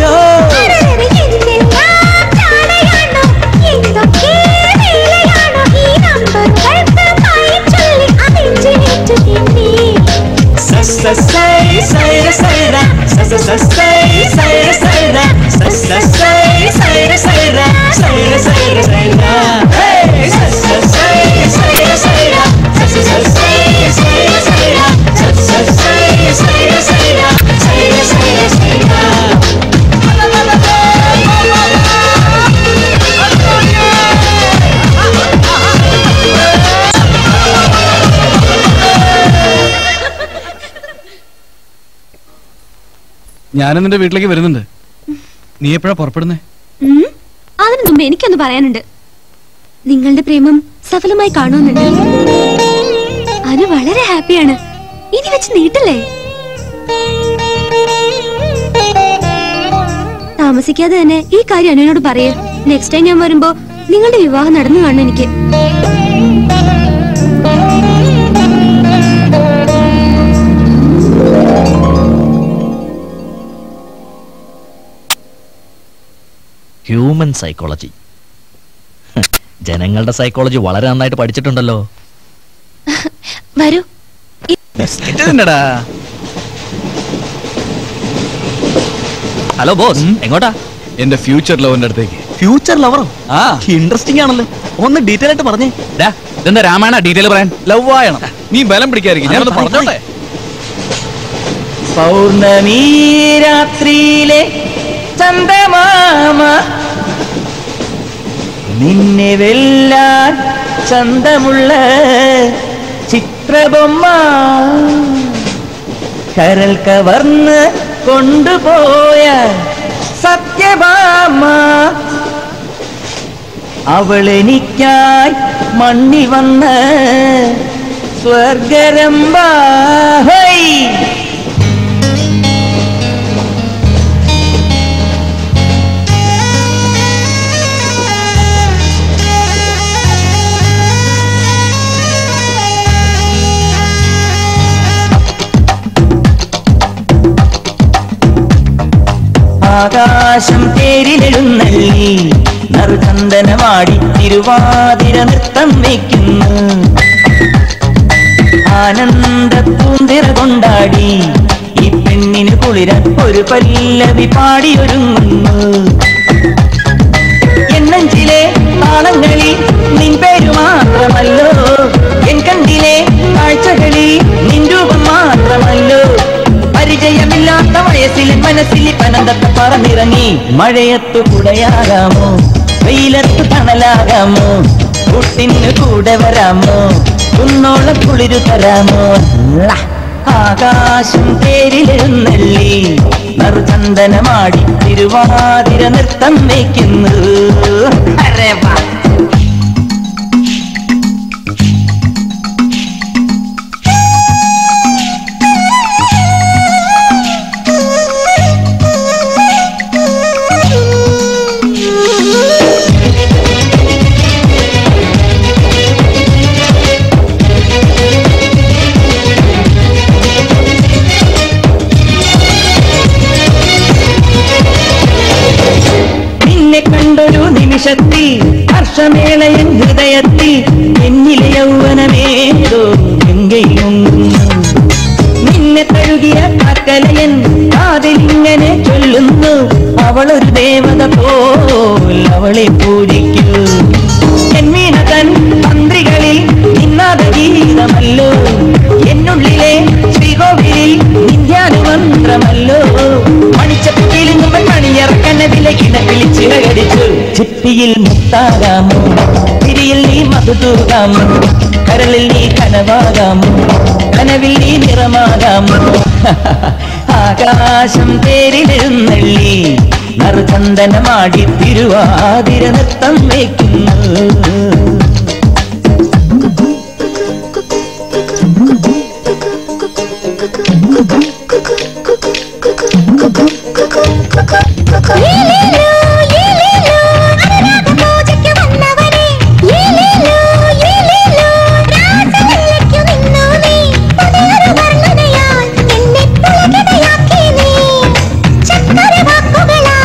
പോയോ ഞാനും നിന്റെ വീട്ടിലേക്ക് വരുന്നുണ്ട് നീ എപ്പോഴാ പുറപ്പെടുന്നേ ഉം, അതിനു മുമ്പ് എനിക്കൊന്ന് പറയാനുണ്ട് നിങ്ങളുടെ പ്രേമം സഫലമായി കാണുന്നുണ്ട് അനു വളരെ ഹാപ്പിയാണ് ഇനി വെച്ച് നീട്ടല്ലേ താമസിക്കാതെ തന്നെ ഈ കാര്യം അനുവിനോട് പറയേ നെക്സ്റ്റ് ടൈം ഞാൻ വരുമ്പോ നിങ്ങളുടെ വിവാഹം നടന്നു കാണണം എനിക്ക് ഹ്യൂമൻ സൈക്കോളജി ജനങ്ങളുടെ സൈക്കോളജി വളരെ നന്നായിട്ട് പഠിച്ചിട്ടുണ്ടല്ലോ വരൂ ഹലോ ബോസ് എങ്ങോട്ടാ എന്റെ ഫ്യൂച്ചർ ലവന്റെ അടുത്തേക്ക് ഫ്യൂച്ചർ ലവറോ ആ ഇൻട്രസ്റ്റിംഗ് ആണല്ലോ ഒന്ന് ഡീറ്റെയിൽ ആയിട്ട് പറഞ്ഞേ ഇതെന്താ രാമായണ ഡീറ്റെയിൽ പറയാൻ ലവ് ആയണം നീ ബലം പിടിക്കാതിരിക്കും ഞാനൊന്ന് പറഞ്ഞോട്ടെ പൗർണമി രാത്രിയിലെ ചന്ദമാമ നിന്നെ വെല്ലാൻ ചന്തമുള്ള ചിത്രബൊമ്മ കരൽ കവർന്ന് കൊണ്ടുപോയ സത്യഭാമ അവളെനിക്കായി മണ്ണി വന്ന് സ്വർഗരംബ ഹൈ ആകാശം തേരിലെഴുന്നള്ളി നറുചന്ദനമാടി തിരുവാതിര നൃത്തം വയ്ക്കുന്നു ആനന്ദ പൂന്തിറ കൊണ്ടാടി ഈ പെണ്ണിന് കുളിരാൻ ഒരു പല്ലവി പാടിയൊരുങ്ങുന്നു എന്നഞ്ചിലെ താളങ്ങളിൽ നിൻ പേരു മാത്രമല്ലോ എൻ കണ്ടിലെ കാഴ്ചകളിൽ നിൻ രൂപം മാത്രമല്ലോ പരിചയമില്ലാത്ത വയസ്സിൽ മനസ്സിൽ പനന്തത്തെ പറന്നിറങ്ങി മഴയത്തു കുടയാകാമോ വെയിലത്ത് തണലാകാമോ കൂട്ടിന് കൂടെ വരാമോ കുന്നോളം കുളിരു തരാമോ ലാ. ആകാശം തേരിലെഴുന്നള്ളി നറുചന്ദനമാടി തിരുവാതിര നൃത്തം വയ്ക്കുന്നു അരേ വാ നിന്നെ കണ്ടൊരു നിമിഷത്തിൽ ഹർഷമേളയൻ ഹൃദയത്തിൽ എന്നിലെ യൗവനമേതോ ഗംഗയിലൊങ്ങുന്നു നിന്നെ തഴുകിയ കാക്കലയൻ കാതിലിങ്ങനെ ചൊല്ലുന്നു അവളൊരു ദേവത പോൽ അവളെ പൂജിക്കൂ എന്മീന തൻ തന്ത്രികളിൽ നിന്നാത ഗീതമല്ലോ എന്നുള്ളിലെ ശ്രീകോവിലിൽ നിന്ധ്യാനുമന്ത്രമല്ലോ മണിച്ചപ്പിയിലുങ്ങുമ്പോൾ മണിയറക്കനവിലെ ഇടവിളി ചിറകടിച്ചു ചിപ്പിയിൽ മുത്താകാമോ തിരിയിൽ നീ മധുതൂകാമോ കരളിൽ നീ കനവാകാമോ കനവിൽ നീ നിറമാകാമോ ആകാശം തേരിലെഴുന്നള്ളി നറുചന്ദനമാടി തിരുവാതിര നൃത്തം വയ്ക്കുന്നു ചക്കര വാക്കുകളാൽ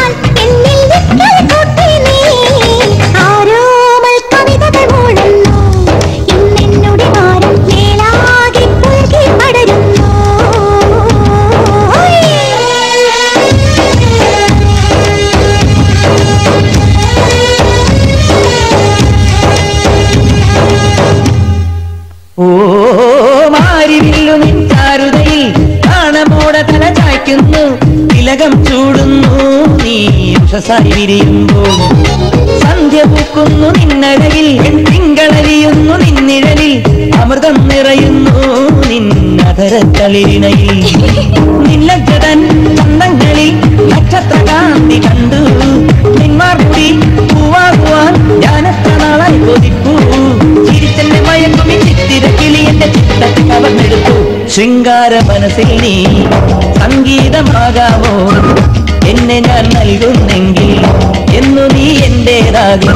ഓ മാരിവില്ലു നിൻചാരുതയിൽ കാണമോടെ തല ചായ്ക്കുന്നു തിലകം ചൂടുന്നു നീ ഉഷസായി വിരിയുമ്പോൾ സന്ധ്യ പൂക്കുന്നു നിന്നഴകിൽ തിങ്കളരിയുന്നു നിന്നിഴലിൽ അമൃതം നിറയുന്നു നിന്നതരത്തളിരിണയിൽ നില്ലജതൻ ചന്തങ്ങളിൽ നക്ഷത്രകാന്തി കണ്ടു നിന്മാർക്കുടി പൂവാകുവാൻ ഞാനെത്ര നാളായി കൊതിപ്പൂ ചിരിച്ചെന്നെ മയക്കുമി ചിത്തിര കിളി എന്റെ ചിത്തത്തിൽ കവർന്നെടുത്തു ശൃംഗാര മനസ്സിൽ നീ സംഗീതമാകാമോ എന്നെ ഞാൻ നൽകുന്നെങ്കിൽ എന്നു നീ എന്റേതാകും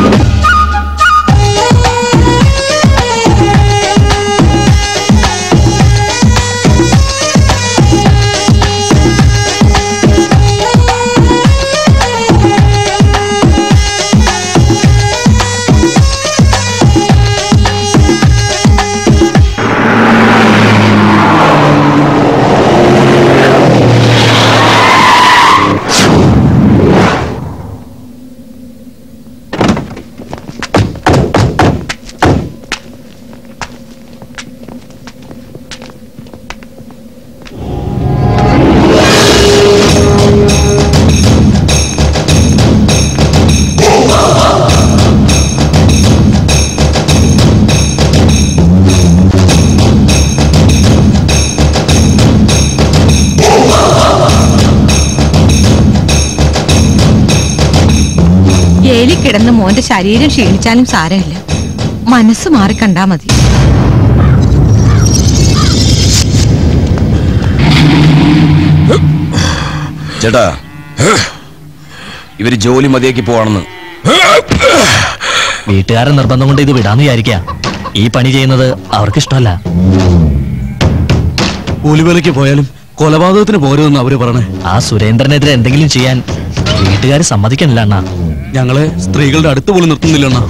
ജയിലിൽ കിടന്ന് മോന്റെ ശരീരം ക്ഷീണിച്ചാലും സാരമില്ല മനസ്സ് മാറി കണ്ടാ മതി ചേട്ടാ ഇവര് ജോലി മതിയാക്കി പോവാണെന്ന് വീട്ടുകാരൻ നിർബന്ധം കൊണ്ട് ഇത് വിടാന്ന് വിചാരിക്കാം ഈ പണി ചെയ്യുന്നത് അവർക്ക് ഇഷ്ടമല്ല കൂലിവേലയ്ക്ക് പോയാലും കൊലപാതകത്തിന് പോരുമെന്ന് അവര് പറഞ്ഞേ ആ സുരേന്ദ്രനെതിരെ എന്തെങ്കിലും ചെയ്യാൻ വീട്ടുകാർ സമ്മതിക്കണില്ല അണ്ണാ ഞങ്ങളെ സ്ത്രീകളുടെ അടുത്ത് പോലും നിർത്തുന്നില്ല അണ്ണാ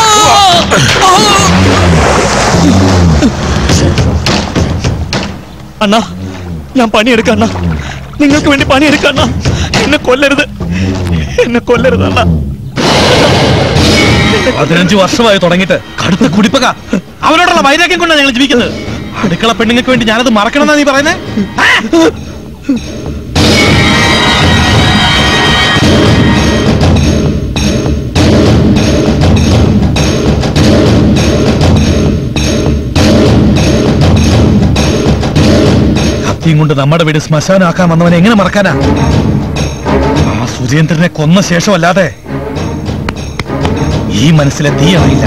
അണ്ണാ ഞാൻ പണിയെടുക്കാം അണ്ണാ നിങ്ങൾക്ക് വേണ്ടി പണിയെടുക്കാം അണ്ണാ എന്നെ കൊല്ലരുത് എന്നെ കൊല്ലരുത് അണ്ണാ പതിനഞ്ച് വർഷമായി തുടങ്ങിയിട്ട് കടുത്ത കുടിപ്പക അവനോടുള്ള വൈരാഗ്യം കൊണ്ടാണ് ഞങ്ങൾ ജീവിക്കുന്നത് അടുക്കള പെണ്ണുങ്ങൾക്ക് വേണ്ടി ഞാനത് മറക്കണമെന്നാ നീ പറയുന്നേ കത്തിയും കൊണ്ട് നമ്മുടെ വീട് ശ്മശാനാക്കാൻ വന്നവനെ എങ്ങനെ മറക്കാനാ ആ സുരേന്ദ്രനെ കൊന്ന ശേഷമല്ലാതെ ഈ മനസ്സിലെ തീ അറിയില്ല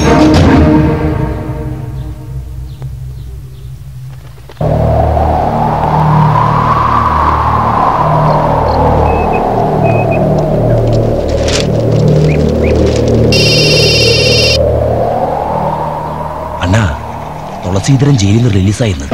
അണ്ണാ തുളസീധരൻ ജയിലിൽ നിന്ന് റിലീസായിരുന്നു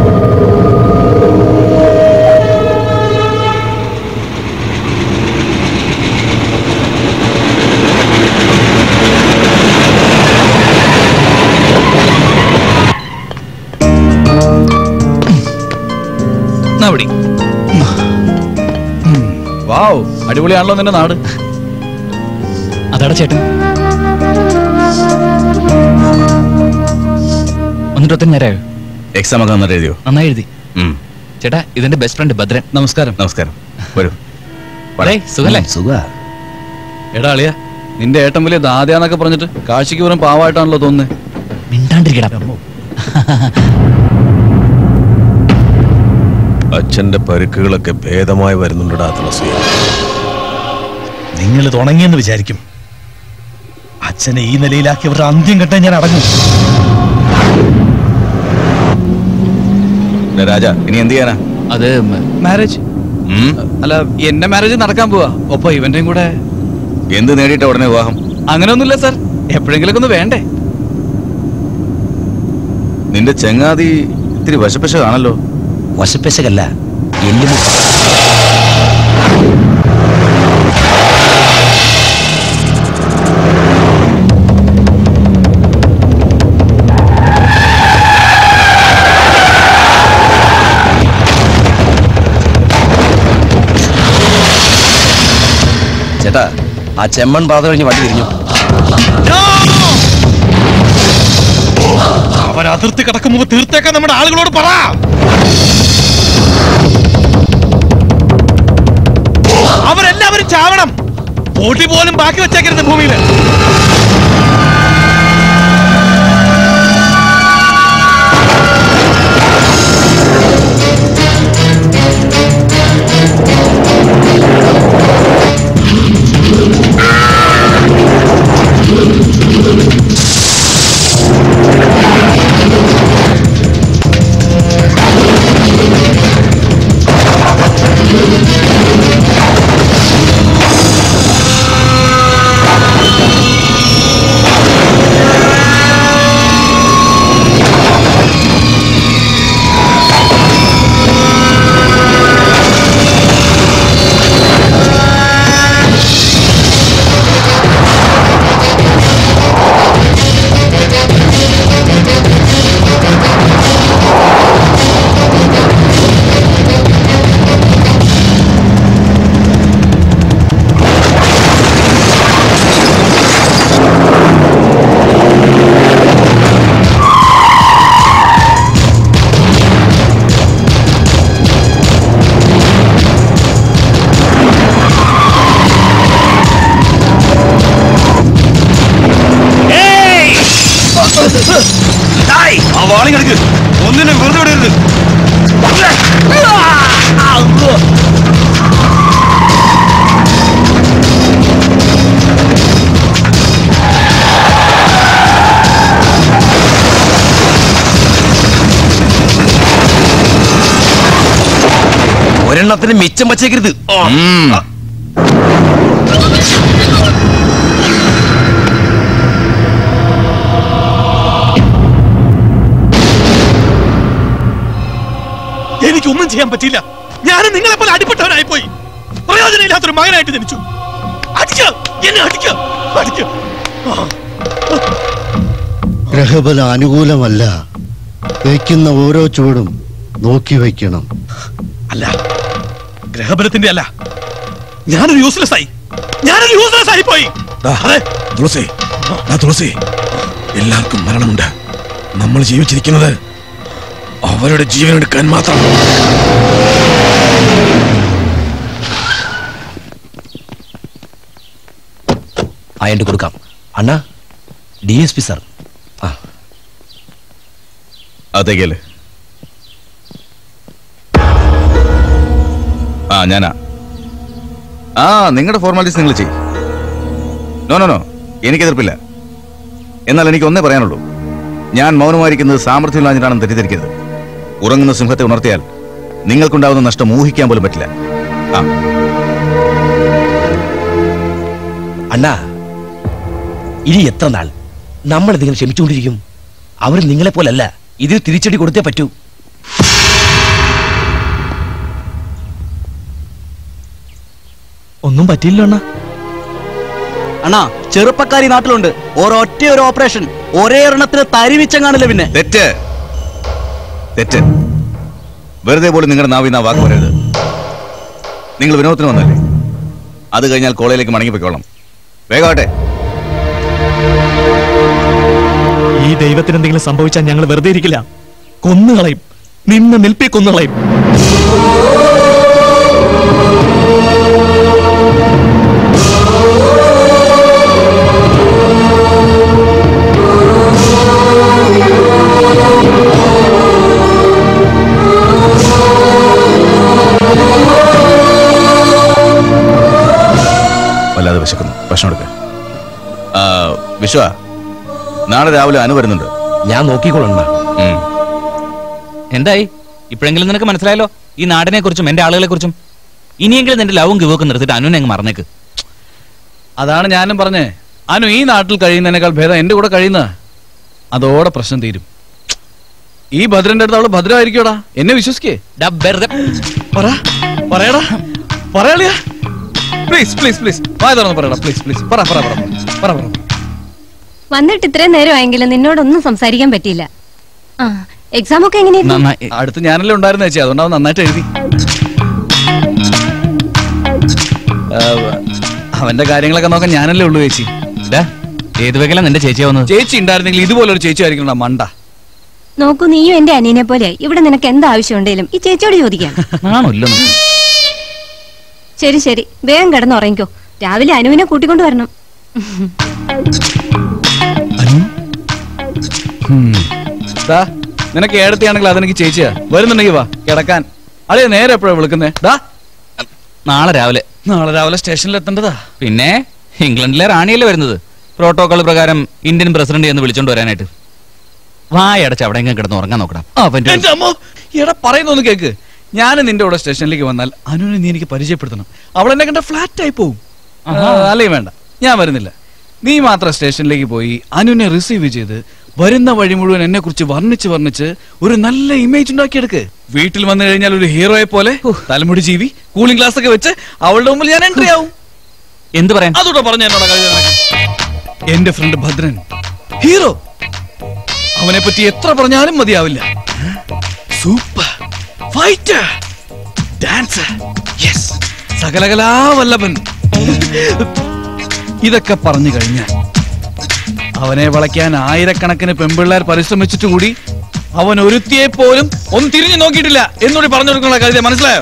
അവിടെ വാവ് അടിപൊളിയാണല്ലോ നിന്റെ നാട് അതാടാ ചേട്ടൻ ഒന്നിട്ടൊത്തിരി നേരമായോ എക്സാം ഒക്കെ നന്നായിട്ട് എഴുതിയോ നന്നായി എഴുതി ചേട്ടാ ഇതെന്റെ ബെസ്റ്റ് ഫ്രണ്ട് ഭദ്രൻ നമസ്കാരം നമസ്കാരം വരൂ ഡേയ്, സുഖല്ലേ സുഖ എടാ അളിയ നിന്റെ ഏട്ടൻ വലിയ ദാതയാന്നൊക്കെ പറഞ്ഞിട്ട് കാഴ്ചക്ക് വെറും പാവായിട്ടാണല്ലോ തോന്നുന്നത് മിണ്ടാണ്ടിരിക്കടാ അച്ഛന്റെ പരുക്കുകളൊക്കെ ഭേദമായി വരുന്നുണ്ടടാ തുളസി നിങ്ങൾ തുടങ്ങിയെന്ന് വിചാരിക്കും അച്ഛനെ ഈ നിലയിലാക്കിയവരുടെ അന്ത്യം കെട്ടാൻ ഞാൻ അടങ്ങും ദേ രാജ ഇനി എന്ത് ചെയ്യാനാ അത് മാരേജ് അല്ല എന്റെ മാരേജ് നടക്കാൻ പോവാ ഒപ്പം ഇവന്റെയും കൂടെ എന്ത് നേടിയിട്ട് ഉടനെ വിവാഹം അങ്ങനെയൊന്നുമില്ല സാർ എപ്പോഴെങ്കിലൊക്കെ ഒന്ന് വേണ്ടേ നിന്റെ ചെങ്ങാതി ഇത്തിരി വശപ്പശ കാണല്ലോ വശപ്പശകല്ല എല്ലുമുട്ട ചേട്ടാ ആ ചെമ്മൺ പാത കഴിഞ്ഞ് വണ്ടി തിരിഞ്ഞു അവർ അതിർത്തി കടക്കുമ്പോ തീർത്തേക്കാൻ നമ്മുടെ ആളുകളോട് പറ അവരെല്ലാവരും ചാവണം പൊടി പോലും ബാക്കി വെച്ചേക്കരുത് ഭൂമിയിൽ ആ വാളി കിടക്ക് ഒന്നിനെ വെറുതെ വിടരുത് ഒരെണ്ണത്തിന് മിച്ചം വച്ചേക്കരുത് എനിക്കൊന്നും ചെയ്യാൻ പറ്റില്ല ഞാനും നിങ്ങളെ പോലെ അടിപ്പെട്ടവനായി പോയി പ്രയോജനമില്ലാത്തൊരു മകനായിട്ട് ജനിച്ചു അടിക്ക എന്നെ അടിക്ക അടിക്ക ഗ്രഹബലം അനുകൂലമല്ല വയ്ക്കുന്ന ഓരോ ചുവടും നോക്കി വയ്ക്കണം അല്ല ഗ്രഹബലത്തിന്റെ അല്ല ഞാനൊരു യൂസ്ലെസ് ആയി ഞാനൊരു യൂസ്ലെസ് ആയി പോയി അതെ തുളസി ആ തുളസി എല്ലാവർക്കും മരണമുണ്ട് നമ്മൾ ജീവിച്ചിരിക്കുന്നത് അവരുടെ ജീവൻ എടുക്കാൻ മാത്രം അയണ്ട് കൊടുക്കാം അണ്ണാ ഡി എസ് പി സാർ അതേക്കല്ലേ ആ ഞാനാ ആ നിങ്ങളുടെ ഫോർമാലിറ്റീസ് നിങ്ങൾ ചെയ്യും നോ നോ നോ എനിക്ക് എതിർപ്പില്ല എന്നാൽ എനിക്ക് ഒന്നേ പറയാനുള്ളൂ ഞാൻ മൗനമായിരിക്കുന്നത് സാമർഥ്യമില്ലാഞ്ഞിട്ടാണെന്ന് തെറ്റിദ്ധരിക്കരുത് ഉറങ്ങുന്ന സിംഹത്തെ ഉണർത്തിയാൽ നിങ്ങൾക്കുണ്ടാവുന്ന നഷ്ടം ഊഹിക്കാൻ പോലും പറ്റില്ല ആ അണ്ണാ ഇനി എത്ര നാൾ നമ്മൾ ഇതിങ്ങനെ ക്ഷമിച്ചുകൊണ്ടിരിക്കും അവർ നിങ്ങളെ പോലല്ല ഇതിൽ തിരിച്ചടി കൊടുത്തേ പറ്റൂ ഒന്നും പറ്റിയില്ല അണ്ണാ അണ്ണാ ചെറുപ്പക്കാരി നാട്ടിലുണ്ട് ഒരൊറ്റ ഒരു ഓപ്പറേഷൻ ഒരേ എണ്ണത്തിന് തരിവിച്ചങ്ങാണില്ല പിന്നെ തെറ്റ് തെറ്റ് വെറുതെ പോലും നിങ്ങളുടെ നാവിന്ന് ആ വാക്ക് പറയരുത് നിങ്ങൾ വിനോദത്തിന് വന്നല്ലേ അത് കഴിഞ്ഞാൽ കോളേജിലേക്ക് മടങ്ങിപ്പോയിക്കോളാം വേഗമാട്ടെ ഈ ദൈവത്തിന് എന്തെങ്കിലും സംഭവിച്ചാൽ ഞങ്ങൾ വെറുതെ ഇരിക്കില്ല കൊന്നുകളയും നിന്ന് നിൽപ്പി കൊന്നുകളയും വല്ലാതെ വിശക്കുന്നു ഭക്ഷണം എടുക്ക വിശ്വ നാളെ രാവിലെ അനു വരുന്നുണ്ട് ഞാൻ നോക്കിക്കോളണ്ട എന്തായി ഇപ്പോഴെങ്കിലും നിനക്ക് മനസ്സിലായല്ലോ ഈ നാടിനെ കുറിച്ചും എന്റെ ആളുകളെ കുറിച്ചും ഇനിയെങ്കിലും നിന്റെ ലവും ഗിവൊക്കെ നിർത്തിയിട്ട് അനുനെ അങ്ങ് മറന്നേക്ക് അതാണ് ഞാനും പറഞ്ഞേ അനു ഈ നാട്ടിൽ കഴിയുന്നതിനേക്കാൾ ഭേദം എന്റെ കൂടെ കഴിയുന്ന അതോടെ പ്രശ്നം തീരും ഈ ഭദ്രന്റെ അടുത്ത് അവള് ഭദ്രമായിരിക്കോടാ എന്നെ വിശ്വസിക്കേ പറ പറയടാ പറയാളിയാ പ്ലീസ് പ്ലീസ് പ്ലീസ് വായ തുറന്ന് പറയടാ പ്ലീസ് പ്ലീസ് പറ പറ പറ പറ പറ വന്നിട്ട് ഇത്രയും നേരമായെങ്കിലും നിന്നോടൊന്നും സംസാരിക്കാൻ പറ്റിയില്ല ആ എക്സാം ഒക്കെ എങ്ങനെയായിരുന്നു അടുത്ത് ഞാനല്ലേ ഉണ്ടായിരുന്ന ചേച്ചി അതുകൊണ്ട് അവൻ നന്നായിട്ട് എഴുതി ആ, അവന്റെ കാര്യങ്ങളൊക്കെ നോക്കാൻ ഞാനല്ലേ ഉള്ളൂ ചേച്ചി ഏത് വകയില നിന്റെ ചേച്ചിയാവുന്നത് ചേച്ചി ഉണ്ടായിരുന്നെങ്കിൽ ഇതുപോലെ ഒരു ചേച്ചി ആയിരിക്കണം മണ്ട നോക്കൂ നീയും എന്റെ അനിയനെ പോലെ ഇവിടെ നിനക്ക് എന്ത് ആവശ്യമുണ്ടെങ്കിലും ഈ ചേച്ചിയോട് ചോദിക്കാം ആണല്ലോ ശരി ശരി വേഗം കിടന്നുറങ്ങിക്കോ രാവിലെ അനുവിനെ കൂട്ടിക്കൊണ്ട് വരണം ദാ, നിനക്ക് ഏടത്തിയാണെങ്കിൽ അതെനിക്ക് ചേച്ചിയാ വരുന്നുണ്ടെങ്കി വാ കിടക്കാൻ അളിയ നേരെ എപ്പോഴാ വിളിക്കുന്നേ ഡാ നാളെ രാവിലെ നാളെ രാവിലെ സ്റ്റേഷനിൽ എത്തേണ്ടതാ പിന്നെ ഇംഗ്ലണ്ടിലെ റാണിയല്ലേ വരുന്നത് പ്രോട്ടോകോൾ പ്രകാരം ഇന്ത്യൻ പ്രസിഡന്റ് എന്ന് വിളിച്ചോണ്ട് വരാനായിട്ട് വായടച്ച് അവിടെ എങ്ങനെ കിടന്ന് ഉറങ്ങാൻ നോക്കണം അവന്റെ എന്റെ അമ്മോ എടാ പറയുന്നൊന്ന് കേക്ക് ഞാൻ നിന്റെ കൂടെ സ്റ്റേഷനിലേക്ക് വന്നാൽ അനുവിനെ നീ എനിക്ക് പരിചയപ്പെടുത്തണം അവൾ എന്നെ കണ്ട ഫ്ലാറ്റ് ആയി പോവും ആഹാ. അല്ലെങ്കിൽ വേണ്ട ഞാൻ വരുന്നില്ല നീ മാത്രം സ്റ്റേഷനിലേക്ക് പോയി അനുവിനെ റിസീവ് ചെയ്ത് വരുന്ന വഴി മുഴുവൻ എന്നെ കുറിച്ച് വർണ്ണിച്ച് വർണ്ണിച്ച് ഒരു നല്ല ഇമേജ് ഉണ്ടാക്കിയെടുക്ക് വീട്ടിൽ വന്നു കഴിഞ്ഞാൽ ഒരു ഹീറോയെ പോലെ തലമുടി ജീവി കൂളിംഗ് ഗ്ലാസ് ഒക്കെ വെച്ച് അവളുടെ മുമ്പിൽ ഞാൻ എൻട്രി ആവും എന്ത് പറയാൻ അതോടെ പറഞ്ഞ എന്നോട് എന്റെ ഫ്രണ്ട് ഭദ്രൻ ഹീറോ അവനെ പറ്റി എത്ര പറഞ്ഞാലും മതിയാവില്ല സൂപ്പർ ഫൈറ്റർ ഡാൻസ് യെസ് സകലകലാ വല്ലഭൻ ഇതൊക്കെ പറഞ്ഞു കഴിഞ്ഞാൽ അവനെ വളയ്ക്കാൻ ആയിരക്കണക്കിന് പെമ്പിള്ളേർ പരിശ്രമിച്ചിട്ട് കൂടി അവൻ ഒരുത്തിയെ പോലും ഒന്ന് തിരിഞ്ഞു നോക്കിയിട്ടില്ല എന്നോട് പറഞ്ഞു കൊടുക്കാനുള്ള കരുതി മനസ്സിലായോ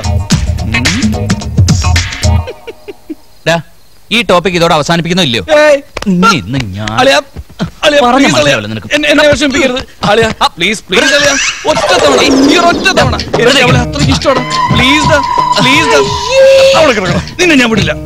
ഡാ, ഈ ടോപ്പിക് ഇതോടെ അവസാനിപ്പിക്കുന്നോ ഇല്ലയോ ഏയ്, ഇന്ന് ഇന്ന് ഞാൻ അളിയാ, അളിയാ, പറഞ്ഞ please അളിയാ. മനസ്സിലാവില്ല നിനക്ക്. എന്നെ- എന്നെ വിഷമിപ്പിക്കരുത് അളിയാ പ്ലീസ് പ്ലീസ് അളിയാ ഒറ്റ തവണ ഈ ഒറ്റ തവണ എനിക്ക് അവളെ അത്രയ്ക്ക് ഇഷ്ടമാണ് പ്ലീസ് പ്ലീസ് അവളെ കിടക്കണം നിന്നെ ഞാൻ വിടില്ല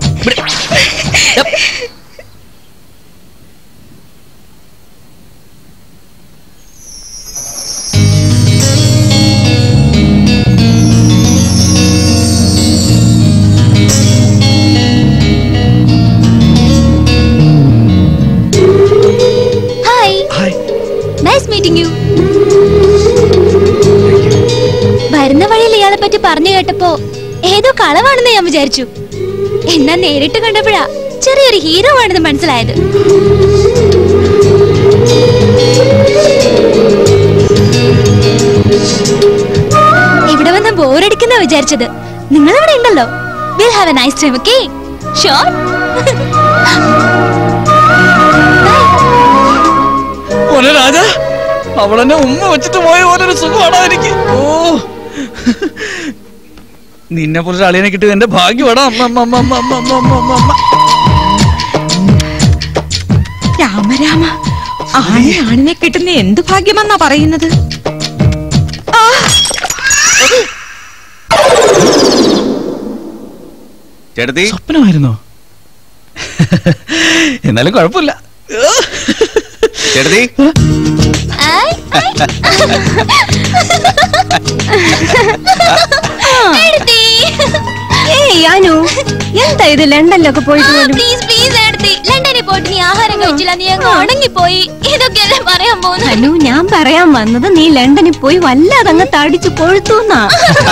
ഹായ് നൈസ് മീറ്റിംഗ് യു വരുന്ന വഴിയിൽ ഇയാളെ പറ്റി പറഞ്ഞു കേട്ടപ്പോ ഏതോ കളവാണെന്ന് ഞാൻ വിചാരിച്ചു എന്നാ നേരിട്ട് കണ്ടപ്പോഴാ ചെറിയൊരു ഹീറോ ആണെന്ന് മനസ്സിലായത് ഇവിടെ വന്ന് ബോറടിക്കുന്ന വിചാരിച്ചത് നിങ്ങൾ ഇവിടെ ഉണ്ടല്ലോ will have a nice time okay sure പോലെ രാജ അവളെന്നെ ഉമ്മ വെച്ചിട്ട് പോയ പോലെ ഒരു സുഖമാണോ എനിക്ക് ഓ നിന്നെ പോലെ അളിയനെ കിട്ടിയത് എന്റെ ഭാഗ്യമാടാ അമ്മ അമ്മ അമ്മ അമ്മ അമ്മ അമ്മ അമ്മ അമ്മ അമ്മ രാമ രാമ ആണെ ആണിനെ കിട്ടുന്ന എന്ത് ഭാഗ്യമെന്നാ പറയുന്നത് ആ! ചേട്ടത്തി സ്വപ്നമായിരുന്നോ എന്നാലും കുഴപ്പമില്ല ചേട്ടത്തി ഏയ് അനു എന്താ ഇത് ലണ്ടനിലൊക്കെ പോയിട്ട് പോലും പ്ലീസ് പ്ലീസ് എടുത്തി ലണ്ടനിൽ പോയിട്ട് നീ ആഹാരം കഴിച്ചില്ല നീ അങ്ങ് ഉണങ്ങിപ്പോയി ഇതൊക്കെ അല്ലേ പറയാൻ പോകുന്നത് അനു ഞാൻ പറയാൻ വന്നത് നീ ലണ്ടനിൽ പോയി വല്ലാതെ അങ്ങ് തടിച്ചു കൊഴുത്തൂന്നാ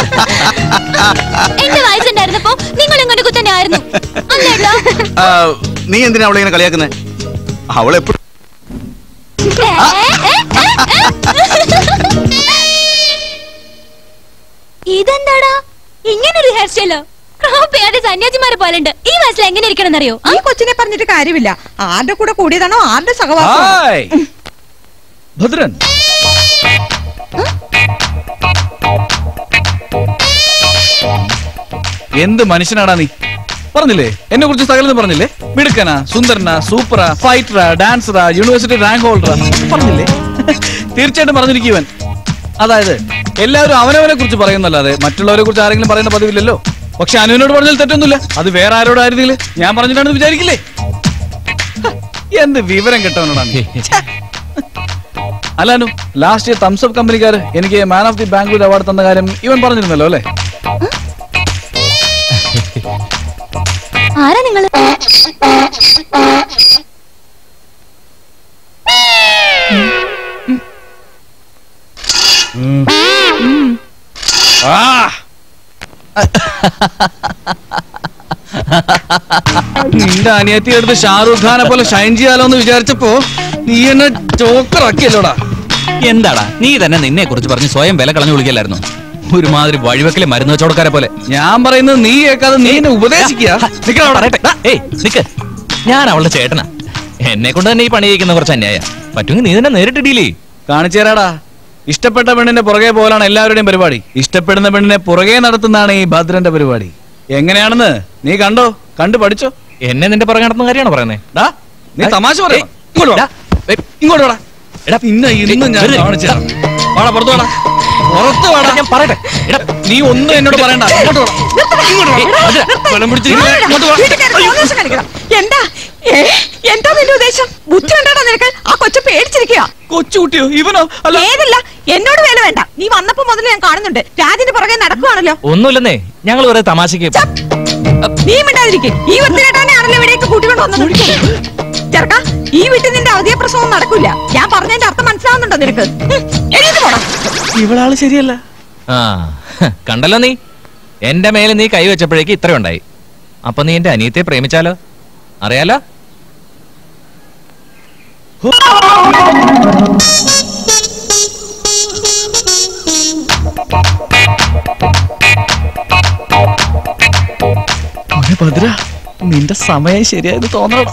എന്റെ വയസ്സുണ്ടായിരുന്നപ്പോ നിങ്ങൾ ഇങ്ങോട്ട് കുത്തന്നെ ആയിരുന്നു അല്ലേട്ടാ ആ, നീ എന്തിനാ അവളെ ഇങ്ങനെ കളിയാക്കുന്നേ അവളെപ്പോഴും ഇതെന്താടാ ഇങ്ങനൊരു ഹെയർ സ്റ്റൈലോ ക്രോപ്പ് ചെയ്യാതെ സന്യാസിമാരെ പോലുണ്ട് ഈ വയസ്സിൽ എങ്ങനെ ഇരിക്കണം എന്നറിയോ ഈ കൊച്ചിനെ പറഞ്ഞിട്ട് കാര്യമില്ല ആരുടെ കൂടെ കൂടിയതാണോ ആരുടെ സഹവാസം ഹായ് ഭദ്രൻ എന്ത് മനുഷ്യനാടാ നീ പറഞ്ഞില്ലേ എന്നെ കുറിച്ച് സകലം പറഞ്ഞില്ലേ മിടുക്കനാ സുന്ദരനാ സൂപ്പറാ ഫൈറ്ററാ ഡാൻസറാ യൂണിവേഴ്സിറ്റി റാങ്ക് ഹോൾഡറാ പറഞ്ഞില്ലേ തീർച്ചയായിട്ടും പറഞ്ഞിരിക്കുവൻ അതായത് എല്ലാവരും അവനവനെ കുറിച്ച് പറയുന്നല്ലാതെ മറ്റുള്ളവരെ കുറിച്ച് ആരെങ്കിലും പറയുന്ന പതിവില്ലല്ലോ പക്ഷെ അനുവിനോട് പറഞ്ഞാൽ തെറ്റൊന്നുമില്ല അത് വേറെ ആരോടായിരുന്നെങ്കിൽ ഞാൻ പറഞ്ഞിട്ടാണെന്ന് വിചാരിക്കില്ലേ ഹ, എന്ത് വിവരം കിട്ടവനോടാ നീ ഛെ. അല്ലാനു ലാസ്റ്റ് ഇയർ തംസ് അപ്പ് കമ്പനിക്കാർ എനിക്ക് man of the Bangalore award തന്ന കാര്യം ഇവൻ പറഞ്ഞിരുന്നല്ലോ അല്ലേ ആരാ നിങ്ങള് നിന്റെ അനിയത്തി എടുത്ത് ഷാറൂഖ് ഖാനെ പോലെ ഷൈൻ ചെയ്യാലോ എന്ന് വിചാരിച്ചപ്പോ നീ എന്നെ ചോക്കറാക്കിയല്ലോടാ എന്താടാ നീ തന്നെ നിന്നെ കുറിച്ച് പറഞ്ഞ് സ്വയം വില കളഞ്ഞു വിളിക്കല്ലായിരുന്നു ഒരുമാതിരി വഴിവെക്കലെ മരുന്ന് വെച്ചോടക്കാരെ പോലെ ഞാൻ പറയുന്നത് നീ കേൾക്കാതെ നീ എന്നെ ഉപദേശിക്കുക നിക്കടാ അവിടെ. പറയട്ടെ. ദാ, ഏയ് നിക്ക് ഞാൻ അവളുടെ ചേട്ടനാ എന്നെ കൊണ്ട് തന്നെ ഈ പണി ചെയ്യിക്കുന്ന കുറച്ച് അന്യായ പറ്റുമെങ്കിൽ നീ തന്നെ നേരിട്ട് ഡീൽ ചെയ്യ് കാണിച്ചു തരാടാ ഇഷ്ടപ്പെട്ട പെണ്ണിന്റെ പുറകെ പോലാണ് എല്ലാവരുടെയും പരിപാടി ഇഷ്ടപ്പെടുന്ന പെണ്ണിനെ പുറകെ നടത്തുന്നതാണ് ഈ ഭദ്രന്റെ പരിപാടി എങ്ങനെയാണെന്ന് നീ കണ്ടോ കണ്ടു പഠിച്ചോ എന്നെ നിന്റെ പുറകെ നടത്തുന്ന കാര്യമാണോ പറയുന്നത് ഡാ നീ തമാശ പറയണം ഇങ്ങോട്ട് വാ. ഏയ്, ഇങ്ങോട്ട് വാടാ എടാ പിന്നെ ഇന്ന് ഞാൻ വെറുതെ. കാണിച്ചു തരാം. വാടാ പുറത്തു വാടാ പുറത്ത് വാടാ ഞാൻ പറയട്ടെ എടാ നീ ഒന്നും എന്നോട് പറയണ്ട ഇങ്ങോട്ട് വാ. ഇങ്ങോട്ട് വാ. ഭദ്ര, ബലം പിടിച്ചിരിക്കില്ല. ഇങ്ങോട്ട് വാ. എന്താ ഏ, എന്താ നിന്റെ ഉദ്ദേശം ബുദ്ധി ഉണ്ടാടാ നിനക്ക് ആ കൊച്ചു പേടിച്ചിരിക്കുക കൊച്ചുകുട്ടിയോ ഇവനോ അല്ല ഏതല്ല എന്നോട് വേല വേണ്ട നീ വന്നപ്പോ മുതൽ ഞാൻ കാണുന്നുണ്ട് രാജിന്റെ പുറകെ നടക്കുവാണല്ലോ ഒന്നുമില്ലെന്നേ ഞങ്ങൾ വെറുതെ തമാശക്ക് നീ മിണ്ടാതിരിക്കെ ഈ വൃത്തികെട്ടാനെ ആണല്ലോ ഇവിടേക്ക് കൂട്ടിക്കൊണ്ട് വന്നത് ചെറുക്ക ഈ വീട്ടിൽ നിന്റെ അവധിയ പ്രസവം നടക്കില്ല ഞാൻ പറഞ്ഞതിന്റെ അർത്ഥം മനസ്സിലാവുന്നുണ്ടോ നിനക്ക് ഹും, എഴുതി പോടാ ഇവളാള് ശരിയല്ല ആ ഹ, കണ്ടല്ലോ നീ എന്റെ മേലെ നീ കൈ വെച്ചപ്പോഴേക്ക് ഇത്രയുണ്ടായി അപ്പൊ നീ എന്റെ അനിയത്തെ പ്രേമിച്ചാലോ അറിയാലോ മോനെ ഭദ്ര നിന്റെ സമയം ശരിയായത് തോന്നണടാ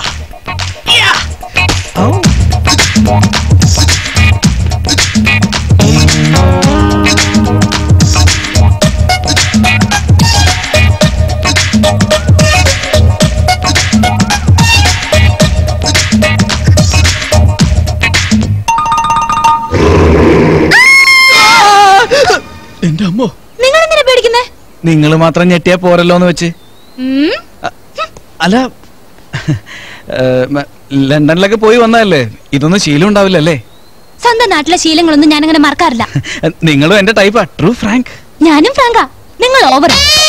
എന്റെ അമ്മോ നിങ്ങൾ എന്തിനാ പേടിക്കുന്നേ നിങ്ങൾ മാത്രം ഞെട്ടിയാ പോരല്ലോ എന്ന് വെച്ച് അല്ല ഏ, മ- ലണ്ടനിലൊക്കെ പോയി വന്നതല്ലേ ഇതൊന്നും ശീലം ഉണ്ടാവില്ലല്ലേ സ്വന്തം നാട്ടിലെ ശീലങ്ങളൊന്നും ഞാനങ്ങനെ മറക്കാറില്ല നിങ്ങളും എന്റെ ടൈപ്പാ ട്രൂ ഫ്രാങ്ക് ഞാനും ഫ്രാങ്കാ നിങ്ങൾ ഓവർ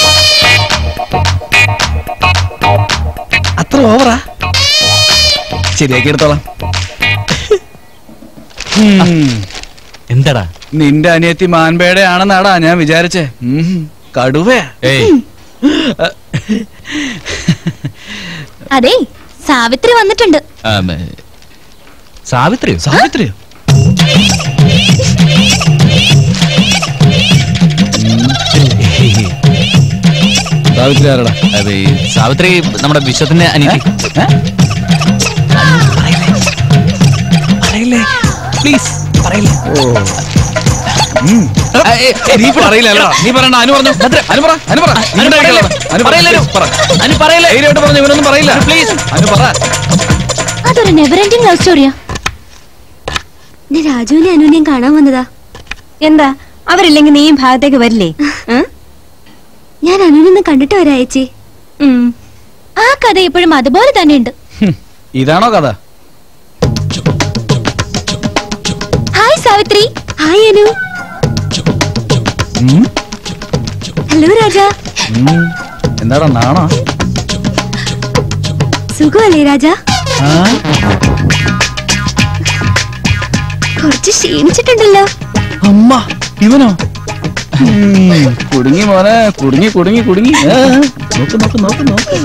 അത്ര ഓവറാ ശരിയാക്കി എടുത്തോളാം എന്താടാ നിന്റെ അനിയത്തി മാൻപേടെ ആണെന്നാടാ ഞാൻ വിചാരിച്ചേ ഉം, കടുവയാ ഏയ് അതെ സാവിത്രി വന്നിട്ടുണ്ട് ആം, സാവിത്രിയോ സാവിത്രിയോ സാവിത്രി ആരടാ അത് ഈ സാവിത്രി നമ്മുടെ വിശ്വത്തിന്റെ അനിയത്തി പറയില്ലേ പ്ലീസ് പറയില്ലേ ഓ നീ പറയില്ലല്ലോ നീ പറയണ്ട അനു പറഞ്ഞു അനു പറ അനു പറ അനു പറയില്ലേ? അനു പറയില്ലേ? പറ അനു പറയില്ലേ? ധൈര്യമായിട്ട് പറഞ്ഞു ഇവനൊന്നും പറയില്ല പ്ലീസ് അനു പറ അതൊരു നെവർ എൻഡിങ് ലവ് സ്റ്റോറിയാ ഞാൻ രാജുവിനെ അനുവിനെയും കാണാൻ വന്നതാ എന്താ അവരില്ലെങ്കിൽ നീ ഈ ഭാഗത്തേക്ക് വരില്ലേ ഞാൻ അനുവിനെ കണ്ടിട്ട് വരാ ചേച്ചി ആ കഥ ഇപ്പോഴും അതുപോലെ തന്നെയുണ്ട് ഇതാണോ കഥ ഹായ് സാവിത്രി ഹായ് അനു ഉം, ഹലോ രാജ ഉം. എന്താടാ നാണോ സുഖമല്ലേ രാജ ആ കുറച്ച് ക്ഷീണിച്ചിട്ടുണ്ടല്ലോ അമ്മ ഇവനോ ഉം, കുടുങ്ങി മോനെ കുടുങ്ങി കുടുങ്ങി കുടുങ്ങി ആ, നോക്ക് നോക്ക് നോക്ക് നോക്ക്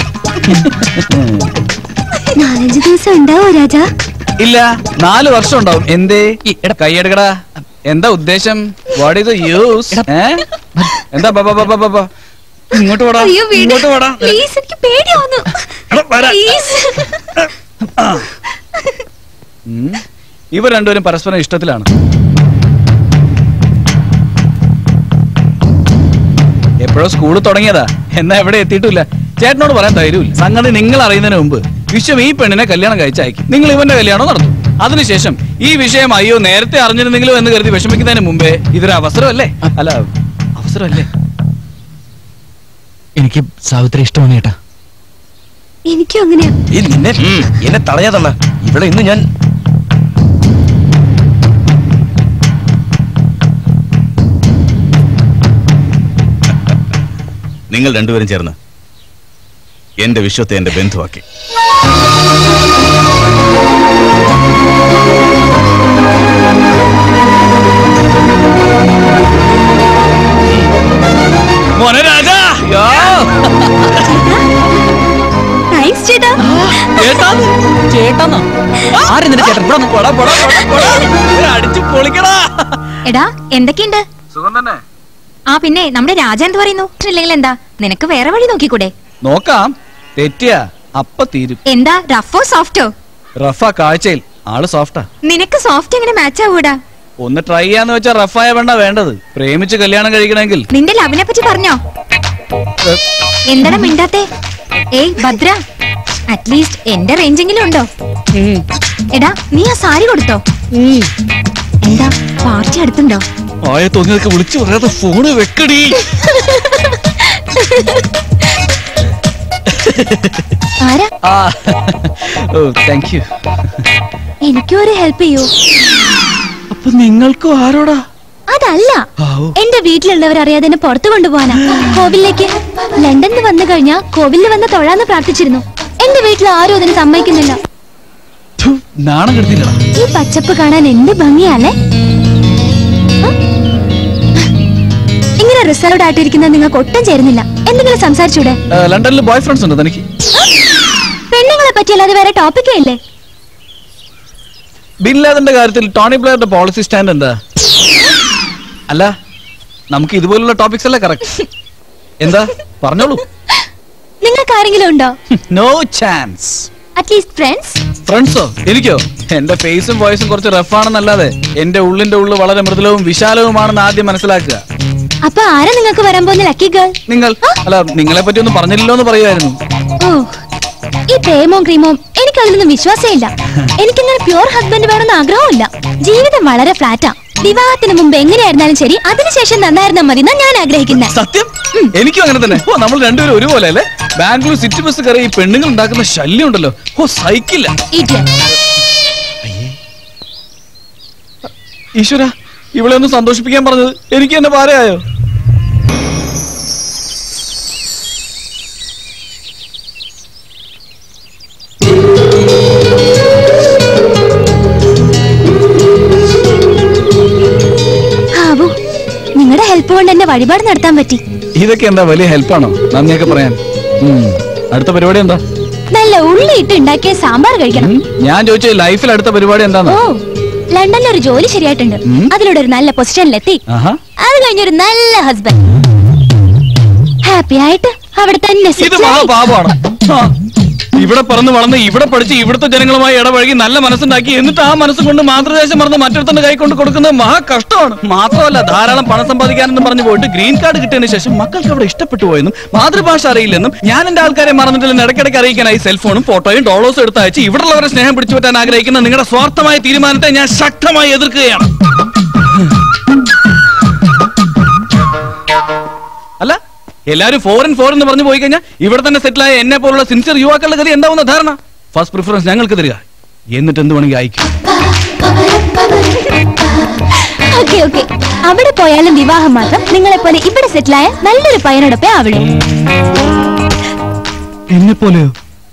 നാലഞ്ച് ദിവസം ഉണ്ടാവോ രാജ ഇല്ല നാല് വർഷം ഉണ്ടാവും എന്തേ കൈയെടുക്കടാ എന്താ ഉദ്ദേശം വാട്ട് ഇസ് യൂസ് എന്താ ബാ, ബാ, ബാ, ബാ, ബാ, ബാ. ഇങ്ങോട്ട് പോടാ അയ്യോ വീട് ഇങ്ങോട്ട് പോടാ പ്ലീസ് എനിക്ക് പേടിയാവുന്നു പ്ലീസ് ഉം. ഇവർ രണ്ടുപേരും പരസ്പരം ഇഷ്ടത്തിലാണ് എപ്പോഴോ സ്കൂൾ തുടങ്ങിയതാ എന്നാ എവിടെ എത്തിയിട്ടില്ല ചേട്ടനോട് പറയാൻ ധൈര്യമില്ല സംഗതി നിങ്ങൾ അറിയുന്നതിന് മുമ്പ് വിശ്വം ഈ പെണ്ണിനെ കല്യാണം കഴിച്ചയക്കും നിങ്ങൾ ഇവന്റെ കല്യാണം നടത്തും അതിനുശേഷം ഈ വിഷയം അയ്യോ നേരത്തെ അറിഞ്ഞിരുന്നെങ്കിലോ എന്ന് കരുതി വിഷമിക്കുന്നതിന് മുമ്പേ ഇതൊരു അവസരമല്ലേ അല്ല അവസരമല്ലേ എനിക്ക് സാവിത്രി ഇഷ്ടമാണ് ചേട്ടാ എനിക്കും അങ്ങനെയാ ഈ നിന്നെ എന്നെ തടയാതണ്ണ ഇവിടെ ഇന്ന് ഞാൻ നിങ്ങൾ രണ്ടുപേരും ചേർന്ന് എന്റെ വിശ്വത്തെ എന്റെ ബന്ധുവാക്കി മോനെ രാജാ താങ്ക്സ് ചേട്ടാ ചേട്ടാന്നോ ആരും നിന്റെ ചേട്ടൻ ഇവിടെ വന്ന്. പോടാ, പോടാ, പോടാ, പോടാ. ഇത് അടിച്ച് പൊളിക്കടാ എടാ എന്തൊക്കെയുണ്ട് സുഖം തന്നെ ആ പിന്നെ നമ്മുടെ രാജ എന്ത് പറയുന്നു ഇല്ലെങ്കിൽ എന്താ നിനക്ക് വേറെ വഴി നോക്കിക്കൂടെ നോക്കാം തെറ്റിയാ അപ്പ തീരും എന്താ റഫോ സോഫ്റ്റോ റഫ കാഴ്ചയിൽ ആള് സോഫ്റ്റാ നിനക്ക് സോഫ്റ്റ് എങ്ങനെ മാച്ച് ആവൂടാ ഒന്ന് ട്രൈ ചെയ്യാന്ന് വെച്ചാൽ റഫായ വേണ്ട വേണ്ടത് പ്രേമിച്ച് കല്യാണം കഴിക്കണമെങ്കിൽ നിന്റെ ലവിനെ പറ്റി പറഞ്ഞോ എന്താടാ മിണ്ടാത്തെ ഏയ് ഭദ്ര അറ്റ്ലീസ്റ്റ് എന്റെ റേഞ്ചെങ്കിലും ഉണ്ടോ എടാ നീ ആ സാരി കൊടുത്തോ എന്താ പാർട്ടി അടുത്തുണ്ടോ ആയ തോന്നിയതൊക്കെ വിളിച്ചു പറയാതെ ഫോണ് വെക്കടി ആരാ ആ ഓ താങ്ക് യു എനിക്കും ഒരു ഹെൽപ്പ് ചെയ്യൂ അപ്പൊ നിങ്ങൾക്കും ആരോടാ അതല്ല എന്റെ വീട്ടിലുള്ളവർ അറിയാതെ എന്നെ പുറത്തു കൊണ്ടുപോകാനാ കോവിലേക്ക് ലണ്ടനിൽ വന്നു കഴിഞ്ഞാ കോവിലിൽ വന്ന് തൊഴാന്ന് പ്രാർത്ഥിച്ചിരുന്നു എന്റെ വീട്ടിൽ ആരും അതിന് സമ്മതിക്കുന്നില്ല നാണം കെടുത്തില്ലടാ ഈ പച്ചപ്പ് കാണാൻ എന്ത് ഭംഗിയാലേ ഉം? ഇങ്ങനെ റിസർവ്ഡ് ആയിട്ടിരിക്കുന്നത് നിങ്ങൾക്ക് ഒട്ടും ചേരുന്നില്ല എന്തെങ്കിലും സംസാരിച്ചൂടെ ആ, ലണ്ടനിൽ ബോയ് ഫ്രണ്ട്സ് ഉണ്ട് തനിക്ക് പെണ്ണുങ്ങളെ പറ്റിയല്ലാതെ വേറെ ടോപ്പിക്കേ ഇല്ലേ ബിൻ ലാദന്റെ കാര്യത്തിൽ ടോണി ബ്ലെയറുടെ പോളിസി സ്റ്റാൻഡ് എന്താ അല്ല നമുക്ക് ഇതുപോലുള്ള ടോപ്പിക്സ് അല്ലേ കറക്റ്റ് എന്താ പറഞ്ഞോളൂ നിങ്ങൾക്ക് ആരെങ്കിലും ഉണ്ടോ നോ ചാൻസ് അറ്റ്ലീസ്റ്റ് ഫ്രണ്ട്സ് ഫ്രണ്ട്സോ എനിക്കോ എന്റെ ഫേസും വോയിസും കുറച്ച് റഫാണെന്നല്ലാതെ എന്റെ ഉള്ളിന്റെ ഉള്ളു വളരെ മൃദുലവും വിശാലവുമാണെന്ന് ആദ്യം മനസ്സിലാക്കുക അപ്പൊ ആരാ നിങ്ങൾക്ക് വരാൻ പോകുന്ന ലക്കി ഗേൾ നിങ്ങൾ അല്ല നിങ്ങളെ പറ്റി ഒന്നും പറഞ്ഞില്ലല്ലോ എന്ന് പറയുമായിരുന്നു ഓ ഈ പ്രേമവും ക്രീമവും എനിക്ക് അതിലൊന്നും വിശ്വാസമില്ല എനിക്കിങ്ങനെ പ്യൂർ ഹസ്ബൻഡ് വേണമെന്ന് ആഗ്രഹമില്ല ജീവിതം വളരെ ഫ്ലാറ്റാ വിവാഹത്തിന് മുമ്പ് എങ്ങനെയായിരുന്നാലും ശരി അതിനുശേഷം നന്നായിരുന്നാ മതി എന്നാ ഞാൻ ആഗ്രഹിക്കുന്നത് സത്യം എനിക്കും അങ്ങനെ തന്നെ ഓ നമ്മൾ രണ്ടുപേരും ഒരുപോലെ അല്ലേ ബാംഗ്ലൂർ സിറ്റി ബസ് കയറി ഈ പെണ്ണുങ്ങൾ ഉണ്ടാക്കുന്ന ശല്യം ഉണ്ടല്ലോ ഓ സഹിക്കില്ല ഈശ്വര ഇവളെ ഒന്ന് സന്തോഷിപ്പിക്കാൻ പറഞ്ഞത് എനിക്ക് എന്നെ പാരയായോ ഹാവു നിങ്ങളുടെ ഹെൽപ്പ് കൊണ്ട് എന്നെ വഴിപാട് നടത്താൻ പറ്റി ഇതൊക്കെ എന്താ വലിയ ഹെൽപ്പാണോ നന്ദിയൊക്കെ പറയാൻ ഉം. അടുത്ത പരിപാടി എന്താ നല്ല ഉള്ളി ഇട്ട് ഉണ്ടാക്കിയ സാമ്പാർ കഴിക്കണം ഞാൻ ചോദിച്ച ലൈഫിൽ അടുത്ത പരിപാടി എന്താന്ന് ഓ ലണ്ടനിൽ ഒരു ജോലി ശരിയായിട്ടുണ്ട് അതിലൂടെ ഒരു നല്ല പൊസിഷനിലെത്തി ആഹാ അത് കഴിഞ്ഞൊരു നല്ല ഹസ്ബൻഡ് ഹാപ്പി ആയിട്ട് അവിടെ തന്നെ ഇത് settle ആയി. മഹാപാപമാണ് ആ. ഇവിടെ പറന്ന് വളർന്ന് ഇവിടെ പഠിച്ച് ഇവിടുത്തെ ജനങ്ങളുമായി ഇടപഴകി നല്ല മനസ്സുണ്ടാക്കി എന്നിട്ട് ആ മനസ്സ് കൊണ്ട് മാതൃദേശം മറന്ന് മറ്റൊരുത്തന്റെ കൈ കൊണ്ട് കൊടുക്കുന്നത് മഹാ കഷ്ടമാണ് മാത്രമല്ല ധാരാളം പണം സമ്പാദിക്കാനെന്ന് പറഞ്ഞു പോയിട്ട് ഗ്രീൻ കാർഡ് കിട്ടിയതിന് ശേഷം മക്കൾക്ക് അവിടെ ഇഷ്ടപ്പെട്ടു പോയെന്നും മാതൃഭാഷ അറിയില്ലെന്നും ഞാൻ എന്റെ ആൾക്കാരെ മറന്നിട്ടില്ലെന്ന് ഇടയ്ക്കിടയ്ക്ക് അറിയിക്കാനായി സെൽഫോണും ഫോട്ടോയും ഡോളേഴ്സും എടുത്ത് അയച്ച് ഇവിടെയുള്ളവരെ സ്നേഹം പിടിച്ചു പറ്റാൻ ആഗ്രഹിക്കുന്ന നിങ്ങളുടെ സ്വാർത്ഥമായ തീരുമാനത്തെ ഞാൻ ശക്തമായി എതിർക്കുകയാണ് അല്ല എല്ലാരും ഫോറിൻ ഫോറിൻ എന്ന് പറഞ്ഞു പോയി കഴിഞ്ഞാൽ ഇവിടെ തന്നെ സെറ്റിലായ എന്നെ പോലുള്ള സിൻസിയർ യുവാക്കളുടെ ഗതി എന്താവുന്ന ധാരണ ഫസ്റ്റ് പ്രിഫറൻസ് ഞങ്ങൾക്ക് തരിക എന്നിട്ട് എന്ത് വേണമെങ്കിൽ അയക്കും ഓക്കെ ഓക്കെ അവിടെ പോയാലും വിവാഹം മാത്രം നിങ്ങളെ പോലെ ഇവിടെ സെറ്റിലായ നല്ലൊരു പയ്യനോടൊപ്പേ അവിടെ എന്നെ പോലെയോ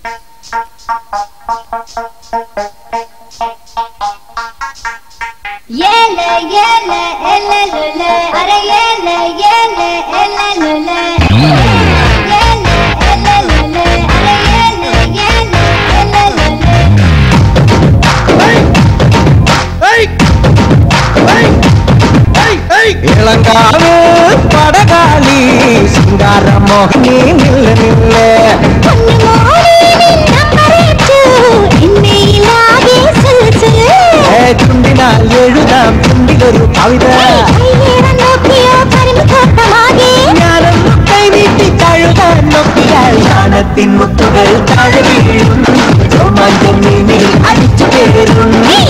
Yele, yele, ele, lule, are yele, yele, ele, lule. Yele, ele, lule, are yele, yele, ele, lule. Ilankavu പടകാളി Singara മോഹിനി നില്ല നില്ലേ ഏ, ചുണ്ടിനാൽ എഴുതാം ചുണ്ടിലൊരു കവിത ഞാനൊന്നു കൈനീട്ടി തഴുകാൻ നോക്കിയാൽ ജ്ഞാനത്തിൻ മുത്തുകൾ താഴെ വീഴും രോമാഞ്ചം നീനിൽ അടിച്ചു കയറും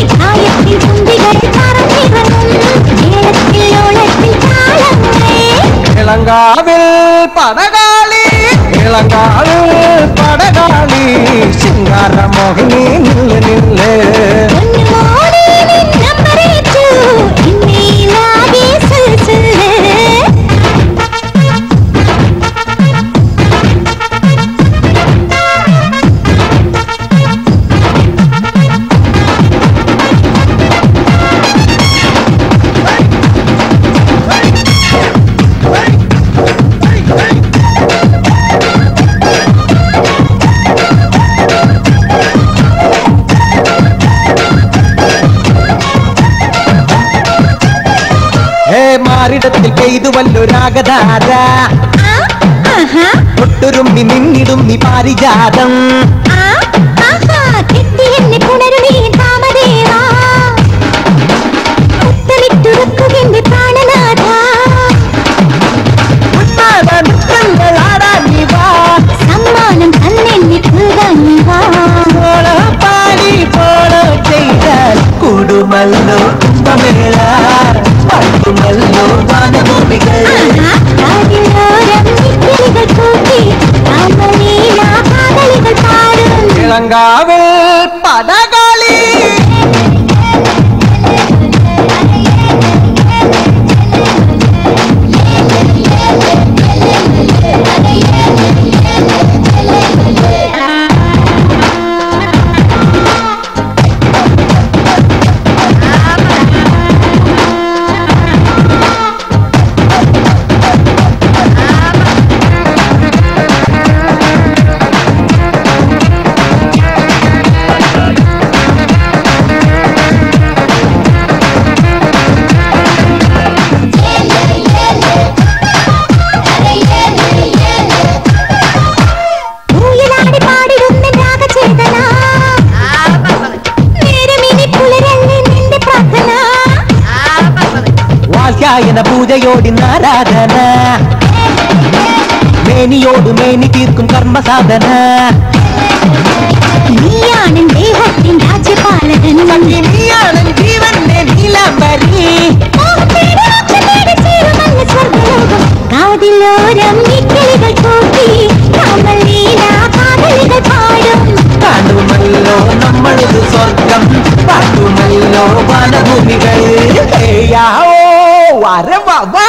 ഇളങ്കാവിൽ പടകാളി ഇളങ്കാവിൽ പടകാളി സിംഗാര മോഹിനി നില്ല നില്ലേ ഹേ മാറിടത്തിൽ പെയ്തു വല്ലൊരാഗധാര ഒട്ടുരുമ്മി നിന്നിടും നീ പാരിജാതം പുണരുമീ കാമദേവാ ഉത്തമി കണ്ണങ്കാവിൽ പടകളി ഊയലാടി പാടിടുന്ന രാഗചേതന നേരമിനി പുലരല്ലേ നിന്റെ പ്രാർത്ഥന വാത്സ്യായന പൂജയോടി നാരാധന മേനിയോട് മേനി തീർക്കും കർമ്മസാധന നീയാണ് ദേഹത്തിൻ രാജ്യപാലകൻ നീയാണ് ജീവന്റെ നീലാംബരി കാതിലോരം ഇക്കിളികൾ കൂട്ടി നമ്മൾ ലീലാ കാതലുകൾ പാടും കാണുമല്ലോ നമ്മളത് സ്വർഗം പാട്ടുമല്ലോ വനഭൂമികൾ ഏയാവോ വരവോ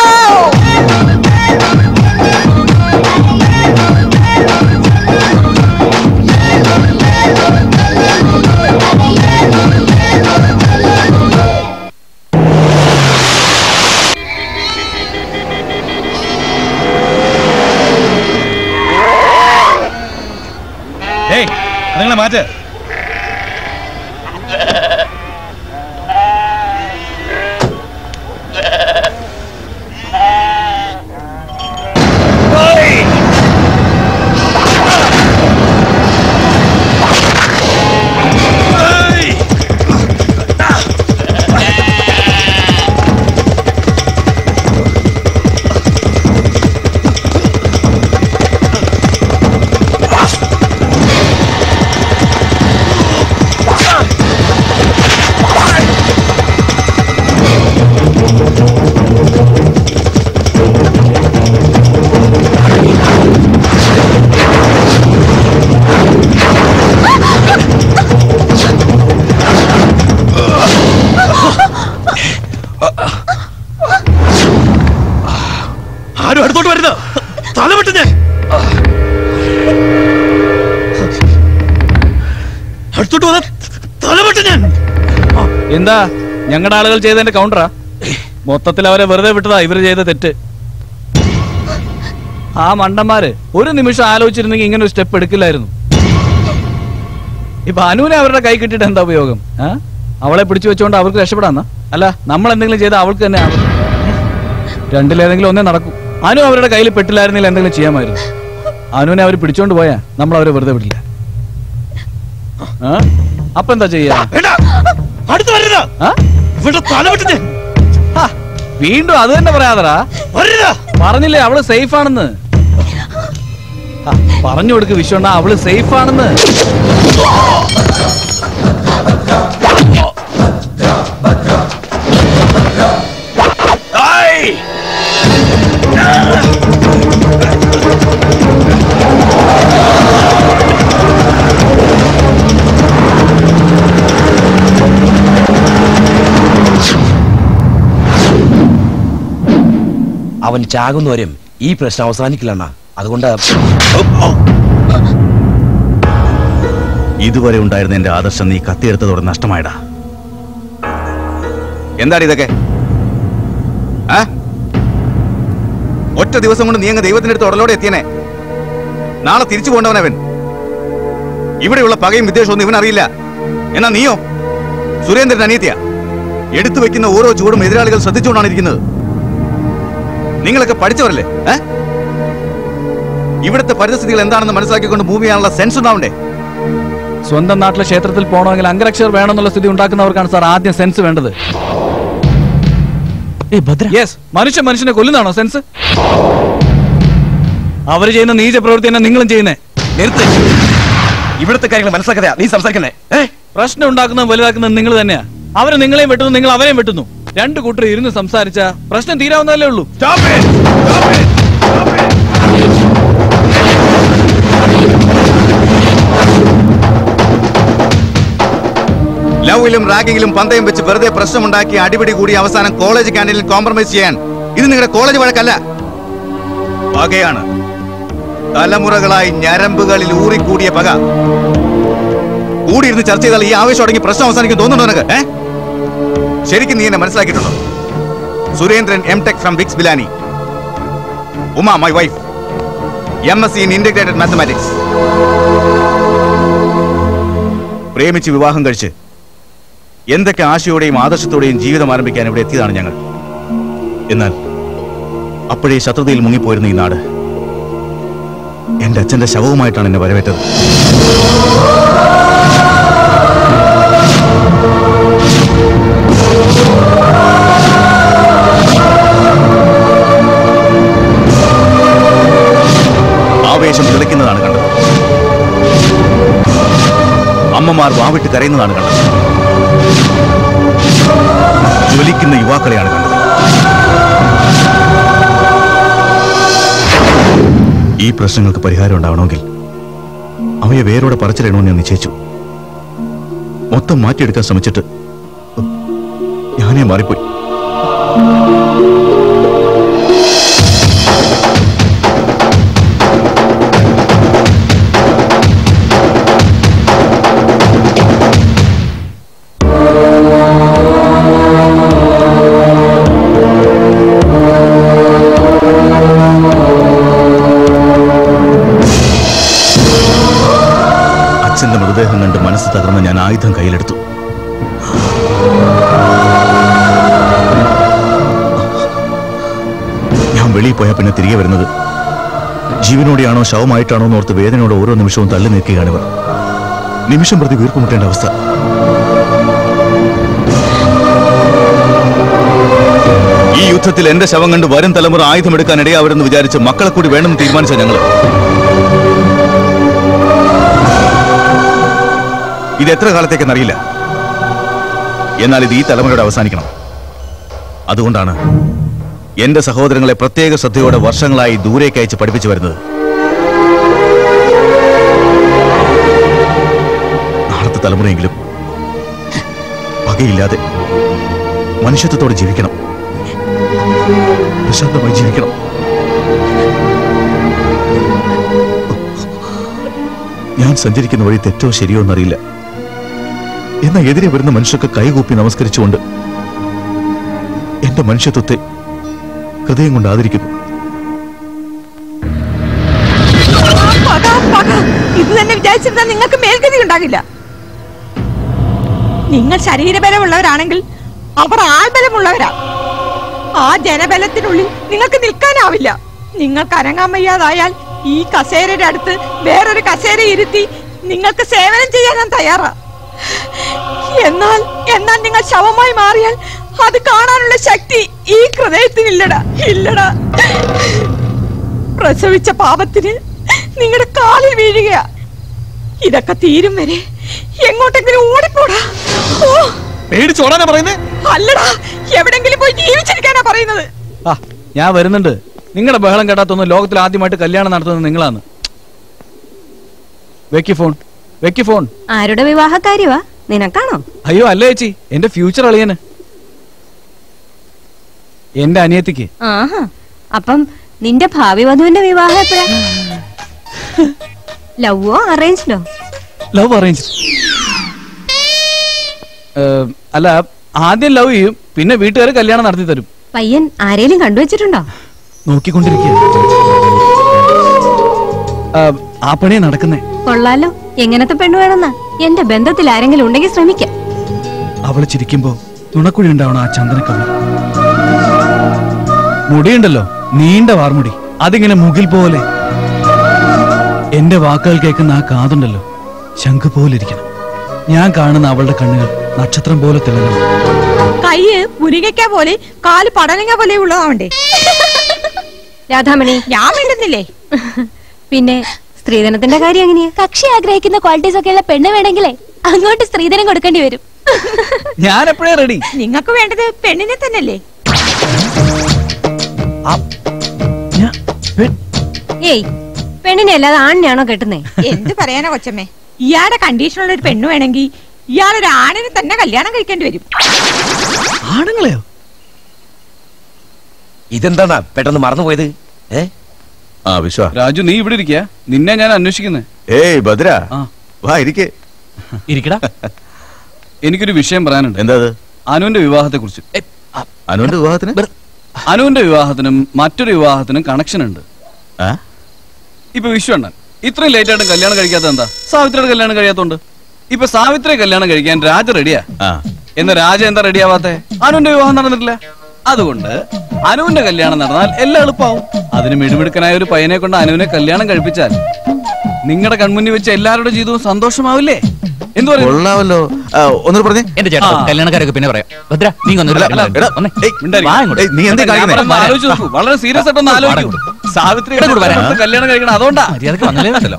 ഏയ് നിങ്ങളെ മാറ്റ് ആരും അടുത്തോട്ട് വരുന്ന തലവിട്ട് ഞാൻ അടുത്തോട്ട് വന്ന തലവിട്ട് ഞാൻ എന്താ ഞങ്ങളുടെ ആളുകൾ ചെയ്തതിന്റെ കൗണ്ടറാ മൊത്തത്തിൽ അവരെ വെറുതെ വിട്ടതാ ഇവര് ചെയ്ത തെറ്റ് ആ മണ്ടന്മാര് ഒരു നിമിഷം ആലോചിച്ചിരുന്നെങ്കിൽ ഇങ്ങനെ ഒരു സ്റ്റെപ്പ് എടുക്കില്ലായിരുന്നു ഇപ്പൊ അനുവിനെ അവരുടെ കൈ കിട്ടിയിട്ട് എന്താ ഉപയോഗം ആ? അവളെ പിടിച്ചു വെച്ചോണ്ട് അവർക്ക് രക്ഷപ്പെടാന്ന അല്ല നമ്മൾ എന്തെങ്കിലും ചെയ്താൽ അവൾക്ക് തന്നെ ആവും രണ്ടിലേതെങ്കിലും ഒന്നേ നടക്കൂ അനു അവരുടെ കയ്യിൽ പെട്ടില്ലായിരുന്നില്ല എന്തെങ്കിലും ചെയ്യാമായിരുന്നു അനുവിനെ അവർ പിടിച്ചോണ്ട് പോയാ നമ്മൾ അവരെ വെറുതെ വിടില്ല ആ? അപ്പൊ എന്താ ചെയ്യാ അടുത്ത് വരരുത് ആ? ഇവിടെ തലവിട്ട് ഞാൻ ഹാ, വീണ്ടും അത് തന്നെ പറയാതടാ പറഞ്ഞില്ലേ അവള് സേഫ് ആണെന്ന് ആ, പറഞ്ഞു കൊടുക്ക് വിശ്വണ്ണ അവള് സേഫ് ആണെന്ന് അവൻ ചാകുന്നവരും ഈ പ്രശ്നം അവസാനിക്കില്ലണ്ണ അതുകൊണ്ട് ഇതുവരെ ഉണ്ടായിരുന്ന എന്റെ ആദർശം നീ കത്തിയെടുത്തതോടെ നഷ്ടമായടാ എന്താണ് ഇതൊക്കെ ആ ഒറ്റ ദിവസം കൊണ്ട് നീ അങ്ങ് ദൈവത്തിന്റെ അടുത്ത് ഉടലോടെ എത്തിയനെ നാളെ തിരിച്ചു പോകേണ്ടവനവൻ ഇവിടെയുള്ള പകയും വിദ്വേഷമൊന്നും ഇവൻ അറിയില്ല എന്നാ നീയോ സുരേന്ദ്രൻ അനിയത്തിയ എടുത്തു വെക്കുന്ന ഓരോ ചൂടും എതിരാളികൾ ശ്രദ്ധിച്ചുകൊണ്ടാണ് ഇരിക്കുന്നത് നിങ്ങളൊക്കെ പഠിച്ചവരല്ലേ ഏ ഇവിടുത്തെ പരിസ്ഥിതികൾ എന്താണെന്ന് മനസ്സിലാക്കിക്കൊണ്ട് മൂവ് ചെയ്യാനുള്ള സെൻസ് ഉണ്ടാവണ്ടേ സ്വന്തം നാട്ടിലെ ക്ഷേത്രത്തിൽ പോകണമെങ്കിൽ അംഗരക്ഷർ വേണമെന്നുള്ള സ്ഥിതി ഉണ്ടാക്കുന്നവർക്കാണ് സാർ ആദ്യം സെൻസ് വേണ്ടത് യെസ് മനുഷ്യൻ മനുഷ്യനെ കൊല്ലുന്നതാണോ സെൻസ് അവർ ചെയ്യുന്ന നീച പ്രവൃത്തി തന്നെ നിങ്ങളും ചെയ്യുന്നേ നിർത്ത് ഇവിടുത്തെ കാര്യങ്ങൾ മനസ്സിലാക്കാതെ നീ സംസാരിക്കുന്നേ പ്രശ്നം ഉണ്ടാക്കുന്നതും വലുതാക്കുന്നതും നിങ്ങൾ തന്നെയാ അവര് നിങ്ങളെയും വെട്ടുന്നു നിങ്ങൾ അവരെയും വെട്ടുന്നു രണ്ടു കൂട്ടർ ഇരുന്ന് സംസാരിച്ച പ്രശ്നം തീരാവുന്നതല്ലേ ഉള്ളൂ ലവിലും റാഗിങ്ങിലും പന്തയം വെച്ച് വെറുതെ പ്രശ്നമുണ്ടാക്കി അടിപിടി കൂടി അവസാനം കോളേജ് ക്യാൻറ്റീനിൽ കോംപ്രമൈസ് ചെയ്യാൻ ഇത് നിങ്ങളുടെ കോളേജ് വഴക്കല്ല പകയാണ് തലമുറകളായി ഞരമ്പുകളിൽ ഊറിക്കൂടിയ പക കൂടിയിരുന്ന് ചർച്ച ചെയ്താൽ ഈ ആവേശം അടങ്ങി പ്രശ്നം അവസാനിക്കും തോന്നുന്നുണ്ടോ നിനക്ക് ഏ ശരിക്കും നീ എന്നെ മനസ്സിലാക്കിയിട്ടുണ്ടോ Surendran M Tech from Vicks Bilani Uma my wife M S C in integrated mathematics പ്രേമിച്ച് വിവാഹം കഴിച്ച് എന്തൊക്കെ ആശയോടെയും ആദർശത്തോടെയും ജീവിതം ആരംഭിക്കാൻ ഇവിടെ എത്തിയതാണ് ഞങ്ങൾ എന്നാൽ അപ്പോഴേ ശത്രുതയിൽ മുങ്ങിപ്പോയിരുന്ന ഈ നാട് എന്റെ അച്ഛന്റെ ശവവുമായിട്ടാണ് എന്നെ വരവേറ്റത് ആവേശം തിളയ്ക്കുന്നതാണ് കണ്ടത് അമ്മമാർ വാവിട്ട് കരയുന്നതാണ് കണ്ടത് ജ്വലിക്കുന്ന യുവാക്കളെയാണ് കണ്ടത് ഈ പ്രശ്നങ്ങൾക്ക് പരിഹാരം ഉണ്ടാവണമെങ്കിൽ അവയെ വേരോടെ പറിച്ചിടണമെന്ന് ഞാൻ നിശ്ചയിച്ചു മൊത്തം മാറ്റിയെടുക്കാൻ ശ്രമിച്ചിട്ട് ഞാനേ മാറിപ്പോയി അച്ഛന്റെ മൃതദേഹം കണ്ട് മനസ്സ് തകർന്ന ഞാൻ ആയുധം കയ്യിലെടുത്തു ഞാൻ വെളിയിൽ പോയാൽ പിന്നെ തിരികെ വരുന്നത് ജീവനോടെയാണോ ശവമായിട്ടാണോ എന്നോർത്ത് വേദനയോടെ ഓരോ നിമിഷവും തള്ളി നിൽക്കുകയാണിവർ നിമിഷം പ്രതി വീർപ്പുമുട്ടേണ്ട അവസ്ഥ ഈ യുദ്ധത്തിൽ എന്റെ ശവം കണ്ട് വരും തലമുറ ആയുധമെടുക്കാൻ ഇടയാവരെന്ന് വിചാരിച്ച് മക്കളെ കൂടി വേണമെന്ന് തീരുമാനിച്ച ഞങ്ങൾ ഇത് എത്ര കാലത്തേക്കെന്നറിയില്ല എന്നാൽ ഇത് ഈ തലമുറയോട് അവസാനിക്കണം അതുകൊണ്ടാണ് എന്റെ സഹോദരങ്ങളെ പ്രത്യേക ശ്രദ്ധയോടെ വർഷങ്ങളായി ദൂരേക്ക് അയച്ച് പഠിപ്പിച്ചു വരുന്നത് നാളത്തെ തലമുറയെങ്കിലും പകയില്ലാതെ മനുഷ്യത്വത്തോടെ ജീവിക്കണം പ്രശാന്തമായി ജീവിക്കണം ഞാൻ സഞ്ചരിക്കുന്ന വഴി തെറ്റോ ശരിയോ എന്നറിയില്ല എന്നാൽ എതിരെ വരുന്ന മനുഷ്യർക്ക് കൈകൂപ്പി നമസ്കരിച്ചുകൊണ്ട് എന്റെ മനുഷ്യത്വത്തെ ഹൃദയം കൊണ്ട് ആദരിക്കുന്നു പക, പക. ഇത് തന്നെ വിചാരിച്ചിരുന്നാൽ നിങ്ങൾക്ക് മേൽഗതി ഉണ്ടാകില്ല നിങ്ങൾ ശരീരബലമുള്ളവരാണെങ്കിൽ അവർ ആൾബലമുള്ളവരാ ആ ജനബലത്തിനുള്ളിൽ നിങ്ങൾക്ക് നിൽക്കാനാവില്ല നിങ്ങൾക്ക് അനങ്ങാൻ വയ്യാതായാൽ ഈ കസേരയുടെ അടുത്ത് വേറൊരു കസേര ഇരുത്തി നിങ്ങൾക്ക് സേവനം ചെയ്യാൻ ഞാൻ തയ്യാറാ എന്നാൽ എന്നാൽ നിങ്ങൾ ശവമായി മാറിയാൽ അത് കാണാനുള്ള ശക്തി ഈ ഹൃദയത്തിനില്ലടാ ഇല്ലടാ പ്രസവിച്ച പാപത്തിന് നിങ്ങളുടെ കാലിൽ വീഴുകയാ ഇതൊക്കെ തീരും വരെ എങ്ങോട്ടെങ്കിലും ഓടിപ്പോടാ ഓ പേടിച്ചോടാനാ പറയുന്നേ അല്ലടാ എവിടെങ്കിലും പോയി ജീവിച്ചിരിക്കാനാ പറയുന്നത് ആ ഞാൻ വരുന്നുണ്ട് നിങ്ങളുടെ ബഹളം കേട്ടാത്തൊന്നും ലോകത്തിൽ ആദ്യമായിട്ട് കല്യാണം നടത്തുന്നത് നിങ്ങളാണ് വെക്കി ഫോൺ വെക്കി ഫോൺ ആരുടെ വിവാഹക്കാര്യവാ നിനക്കാണോ അയ്യോ അല്ല ചേച്ചി എന്റെ ഫ്യൂച്ചർ അളിയന് എന്റെ അനിയത്തിക്ക് ആഹാ അപ്പം നിന്റെ ഭാവി വധുവിന്റെ വിവാഹം എപ്പോഴാ ലവോ അറേഞ്ച്ഡോ ലവ് അറേഞ്ച് അല്ല ആദ്യം ലവ് ചെയ്യും പിന്നെ വീട്ടുകാർ കല്യാണം നടത്തി തരും പയ്യൻ ആരേലും കണ്ടുവച്ചിട്ടുണ്ടോ നോക്കിക്കൊണ്ടിരിക്കുക ആ പണിയാ നടക്കുന്നേ കൊള്ളാലോ എങ്ങനത്തെ പെണ്ണു വേണമെന്നാ എന്റെ ബന്ധത്തിൽ ആരെങ്കിലും ഉണ്ടെങ്കിൽ ശ്രമിക്കാം അവള് ചിരിക്കുമ്പോ നുണക്കുഴി ഉണ്ടാവണം ആ ചന്ദനക്കവി മുടിയുണ്ടല്ലോ നീണ്ട വാർമുടി അതിങ്ങനെ മുകിൽ പോലെ എന്റെ വാക്കുകൾ കേൾക്കുന്ന ആ കാതുണ്ടല്ലോ ശംഖ് പോലെ ഇരിക്കണം ഞാൻ കാണുന്ന അവളുടെ കണ്ണുകൾ നക്ഷത്രം പോലെ തിളങ്ങണം കയ്യ് മുരിങ്ങയ്ക്ക പോലെ കാല് പടലങ്ങ പോലെ ഉള്ളതാവണ്ടേ രാധാമണി ഞാൻ വേണ്ടുന്നില്ലേ പിന്നെ സ്ത്രീധനത്തിന്റെ കാര്യം എങ്ങനെയാ കക്ഷി ആഗ്രഹിക്കുന്ന ക്വാളിറ്റീസ് ഒക്കെ ഉള്ള പെണ്ണ് വേണമെങ്കിലേ അങ്ങോട്ട് സ്ത്രീധനം കൊടുക്കേണ്ടി വരും ഞാൻ എപ്പോഴേ റെഡി നിങ്ങൾക്ക് വേണ്ടത് പെണ്ണിനെ തന്നെയല്ലേ ഏയ് പെണ്ണിനെ അല്ലാതെ ആണിനെയാണോ കെട്ടുന്നേ എന്ത് പറയാനാ കൊച്ചമ്മേ ഇയാടെ കണ്ടീഷനുള്ള ഒരു പെണ്ണ് വേണമെങ്കിൽ ഇയാളൊരു ആണിനെ തന്നെ കല്യാണം കഴിക്കേണ്ടി വരും ആണുങ്ങളെയോ ഇതെന്താണ് പെട്ടെന്ന് മറന്നുപോയത് ഏ ആ വിശ്വ രാജു നീ ഇവിടെ ഇരിക്കുക നിന്നെ ഞാൻ അന്വേഷിക്കുന്നത് ഏയ് ഭദ്ര വാ ഇരിക്കേ ഇരിക്കടാ എനിക്കൊരു വിഷയം പറയാനുണ്ട് എന്താ അനുവിന്റെ വിവാഹത്തെ കുറിച്ച് അനുവിന്റെ വിവാഹത്തിന് അനുവിന്റെ വിവാഹത്തിനും മറ്റൊരു വിവാഹത്തിനും കണക്ഷൻ ഉണ്ട് ഇപ്പൊ വിശ്വണ്ണൻ ഇത്രയും ലേറ്റ് ആയിട്ട് കല്യാണം കഴിക്കാത്ത എന്താ സാവിത്രിയുടെ കല്യാണം കഴിയാത്തോണ്ട് ഇപ്പൊ സാവിത്രിയെ കല്യാണം കഴിക്കാൻ രാജ റെഡിയാ എന്ന് രാജ എന്താ റെഡിയാവാത്തെ അനുവിന്റെ വിവാഹം നടന്നിട്ടില്ല അതുകൊണ്ട് അനുവിന്റെ കല്യാണം നടന്നാൽ എല്ലാം എളുപ്പമാവും അതിന് മിടുമിടുക്കനായ ഒരു പയ്യനെ കൊണ്ട് അനുവിനെ കല്യാണം കഴിപ്പിച്ചാൽ നിങ്ങളുടെ കൺമുന്നിൽ വെച്ച് എല്ലാവരുടെ ജീവിതവും സന്തോഷമാവില്ലേ എന്ത് പറയുന്നു കൊള്ളാമല്ലോ ആ, ഒന്നുകൂടെ പറഞ്ഞേ എന്റെ ചേട്ടാ ആ. കല്യാണക്കാരൊക്കെ പിന്നെ പറയാം ഭദ്ര നീ ഒന്ന് അല്ല, അല്ല, എടാ, മിണ്ടാതിരി. വാ ഇങ്ങോട്ട്. ഏയ്, നീ എന്താ ഞാൻ കാണിക്കുന്നെ? പറഞ്ഞത് ആലോചിച്ച് നോക്കൂ. വളരെ സീരിയസ് ആയിട്ടൊന്ന് വാ ആലോചിക്കൂ ഇങ്ങോട്ട്. സാവിത്രി ഇവിടെ ഇങ്ങോട്ട് വരാം. കല്യാണം കഴിക്കണം അതുകൊണ്ടാ മര്യാദക്ക് വന്നല്ലേ ഉണ്ടല്ലോ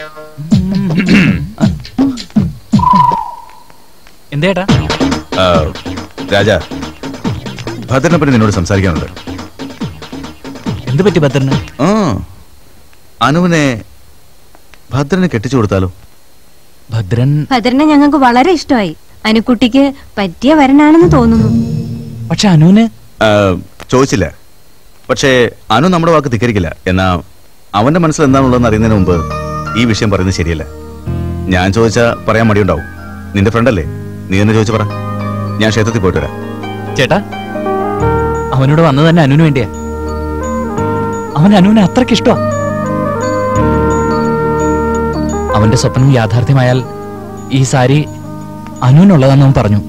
എന്തേട്ടാ ആ, രാജ ഭദ്രനെ പറ്റി നിന്നോട് സംസാരിക്കാനുണ്ട് എന്ത് പറ്റി ഭദ്രന് ആ അനുവിനെ ഭദ്രന് കെട്ടിച്ചു കൊടുത്താലോ ഭദ്രൻ ഭദ്രനെ ഞങ്ങൾക്ക് വളരെ ഇഷ്ടമായി അനുക്കുട്ടിക്ക് പറ്റിയ വരനാണെന്ന് തോന്നുന്നു പക്ഷെ അനുവിന് ആ, ചോദിച്ചില്ല പക്ഷേ അനു നമ്മുടെ വാക്ക് ധിക്കരിക്കില്ല എന്നാ അവന്റെ മനസ്സിൽ എന്താണുള്ളതെന്ന് അറിയുന്നതിന് മുമ്പ് ഈ വിഷയം പറയുന്നത് ശരിയല്ല ഞാൻ ചോദിച്ചാ പറയാൻ മടിയുണ്ടാവും നിന്റെ ഫ്രണ്ടല്ലേ നീ തന്നെ ചോദിച്ചു പറ ഞാൻ ക്ഷേത്രത്തിൽ പോയിട്ട് വരാം ചേട്ടാ അവനോട് വന്നത് തന്നെ അനുവിന് വേണ്ടിയാ അവൻ അനുവിനെ അത്രയ്ക്ക് ഇഷ്ടമാ അവന്റെ സ്വപ്നം യാഥാർത്ഥ്യമായാൽ ഈ സാരി അനുവിനുള്ളതാന്ന് അവൻ പറഞ്ഞു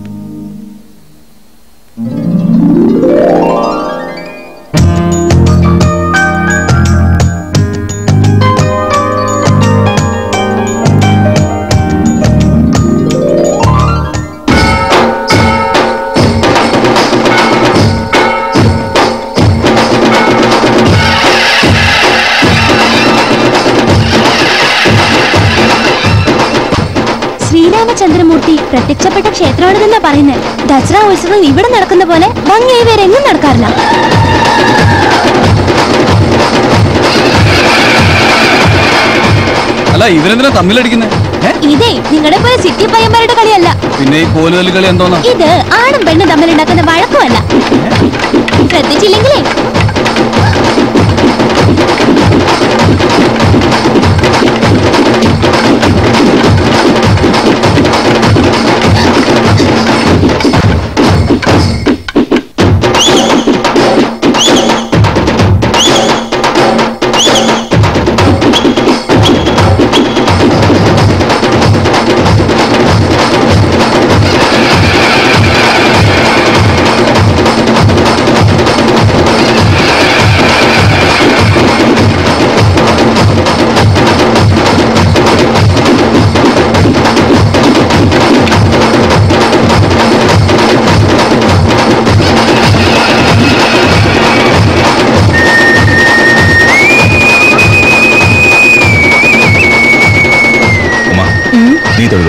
ശ്രീരാമചന്ദ്രമൂർത്തി പ്രത്യക്ഷപ്പെട്ട ക്ഷേത്രമാണിതെന്നാ പറയുന്നത് ദസറ ഉത്സവം ഇവിടെ നടക്കുന്ന പോലെ ഭംഗിയായി വേറെ എങ്ങും നടക്കാറില്ല അല്ല ഇവരെന്തിനാ തമ്മിലടിക്കുന്നത് ഇതേ നിങ്ങളുടെ പോലെ സിറ്റി പയ്യന്മാരുടെ കളിയല്ല പിന്നെ ഈ കോലുകല്ല് കളി എന്തോന്നാ ഇത് ആണും പെണ്ണും തമ്മിലുണ്ടാക്കുന്ന വഴക്കുമല്ല ശ്രദ്ധിച്ചില്ലെങ്കിലേ ഉമ്മ നീ തൊഴുതു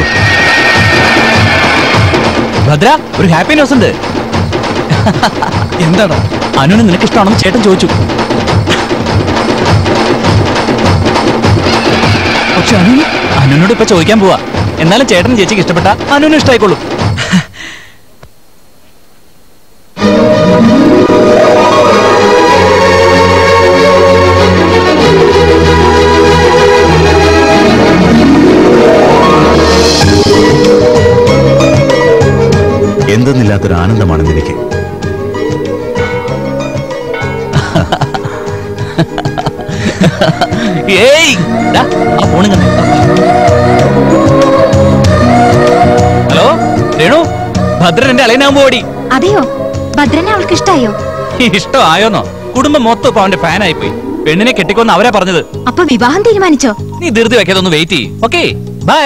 ഭദ്ര ഒരു ഹാപ്പി ന്യൂസ് ഉണ്ട് എന്താടാ അനുവിന് നിനക്ക് ഇഷ്ടമാണെന്ന് ചേട്ടൻ ചോദിച്ചു പക്ഷെ അനു അനുവിനോട് ഇപ്പൊ ചോദിക്കാൻ പോവാ എന്നാലും ചേട്ടൻ ചേച്ചിക്ക് ഇഷ്ടപ്പെട്ട അനുവിന് ഇഷ്ടമായിക്കോളൂ എന്തെന്നില്ലാത്തൊരു ആനന്ദമാണ് എനിക്ക് ഏയ് ദാ, ആ ഫോണും കണ്ടേ ഹലോ രേണു ഭദ്രൻ എന്റെ അലയനാകുമ്പോ ഓടി അതെയോ ഭദ്രനെ അവൾക്ക് ഇഷ്ടായോ ഇഷ്ടമായോന്നോ കുടുംബം മൊത്തം ഇപ്പൊ അവന്റെ ഫാനായി പോയി പെണ്ണിനെ കെട്ടിക്കൊന്ന് അവരാ പറഞ്ഞത് അപ്പൊ വിവാഹം തീരുമാനിച്ചോ നീ ധൃതി വെക്കാതെ ഒന്ന് വെയിറ്റ് ചെയ്യ് ഓക്കെ ബൈ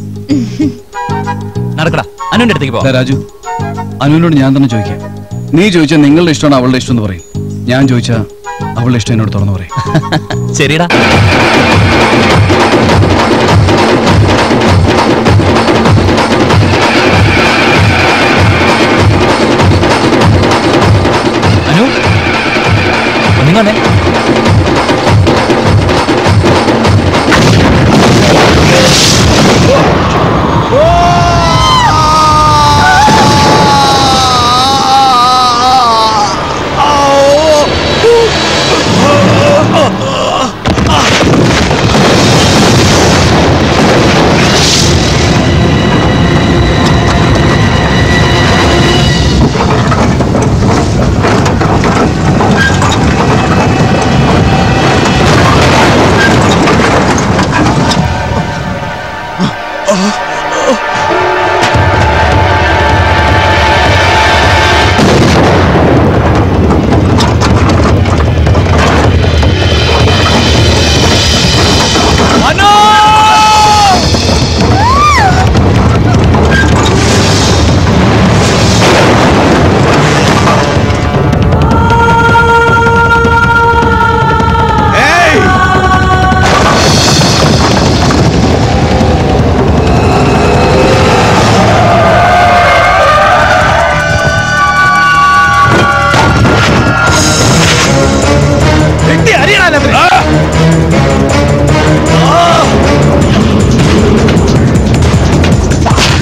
നടക്കടാ അനുവിന്റെ അടുത്തേക്ക് പോ ദാ രാജു അനുവിനോട് ഞാൻ തന്നെ ചോദിക്കാം നീ ചോദിച്ചാൽ നിങ്ങളുടെ ഇഷ്ടമാണ് അവളുടെ ഇഷ്ടം എന്ന് പറയും ഞാൻ ചോദിച്ചാ അവളുടെ ഇഷ്ടം എന്നോട് തുറന്നു പറയും ശരിടാ അനു ഒന്നിങ്ങോന്നെ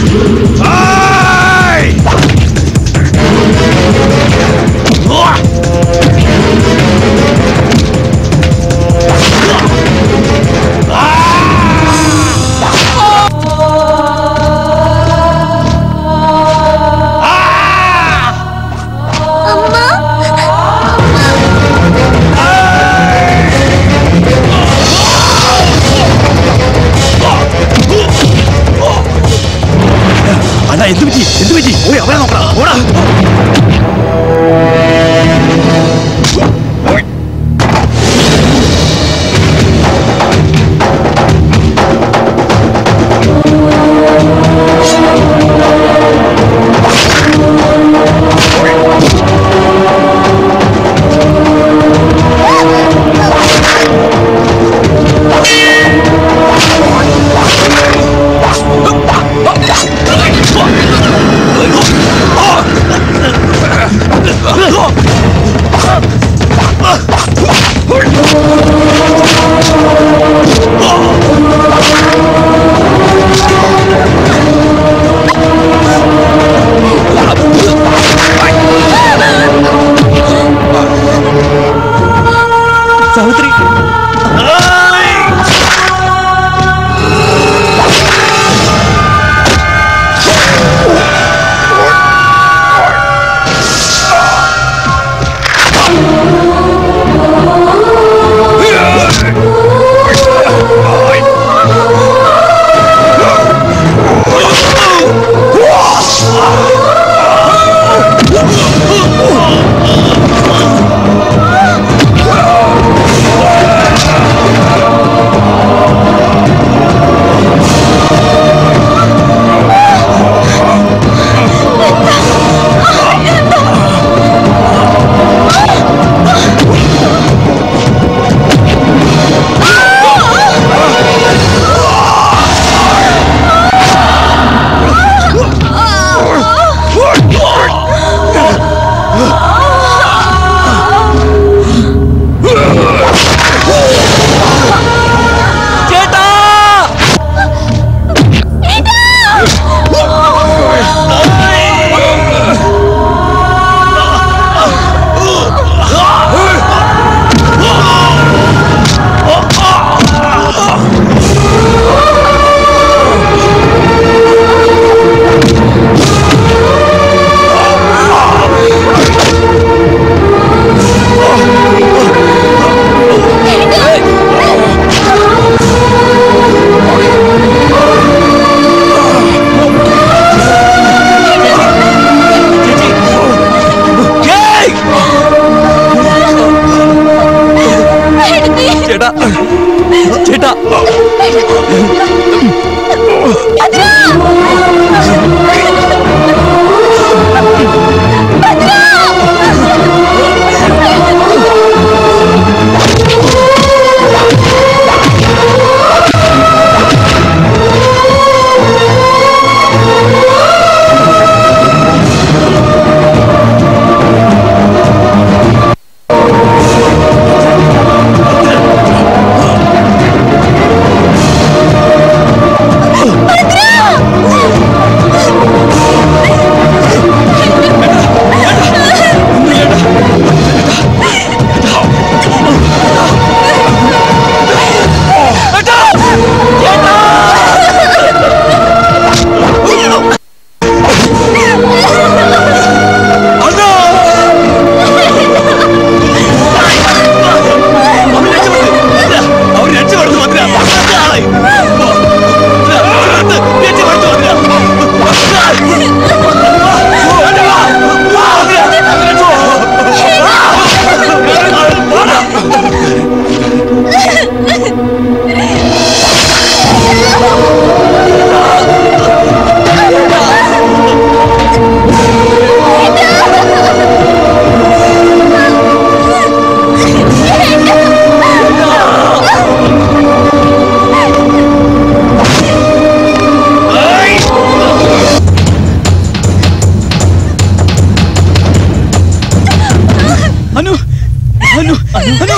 അണ്ണാ എന്ത് പറ്റി എന്ത് പറ്റി ഓയ് അവരെ നോക്കണം ഓടാ സഹോദരി ചേട്ടാ ചേട്ടാ ചേട്ടാ അനു അനു അനു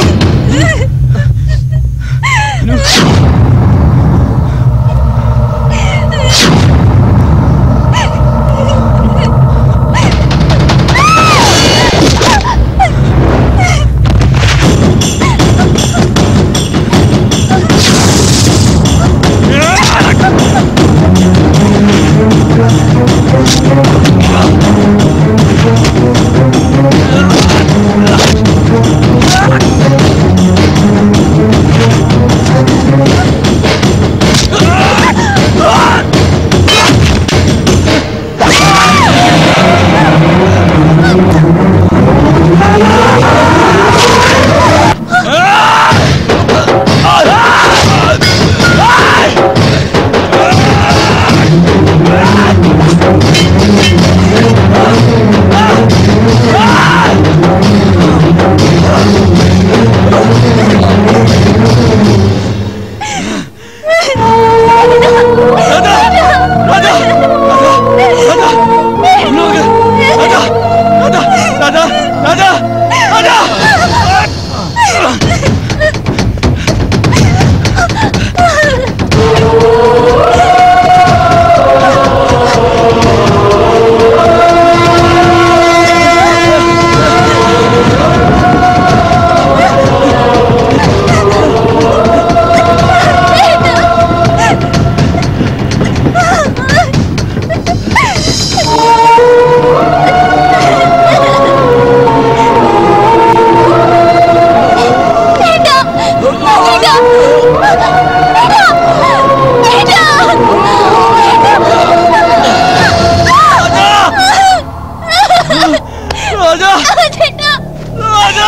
രാജാ രാജാ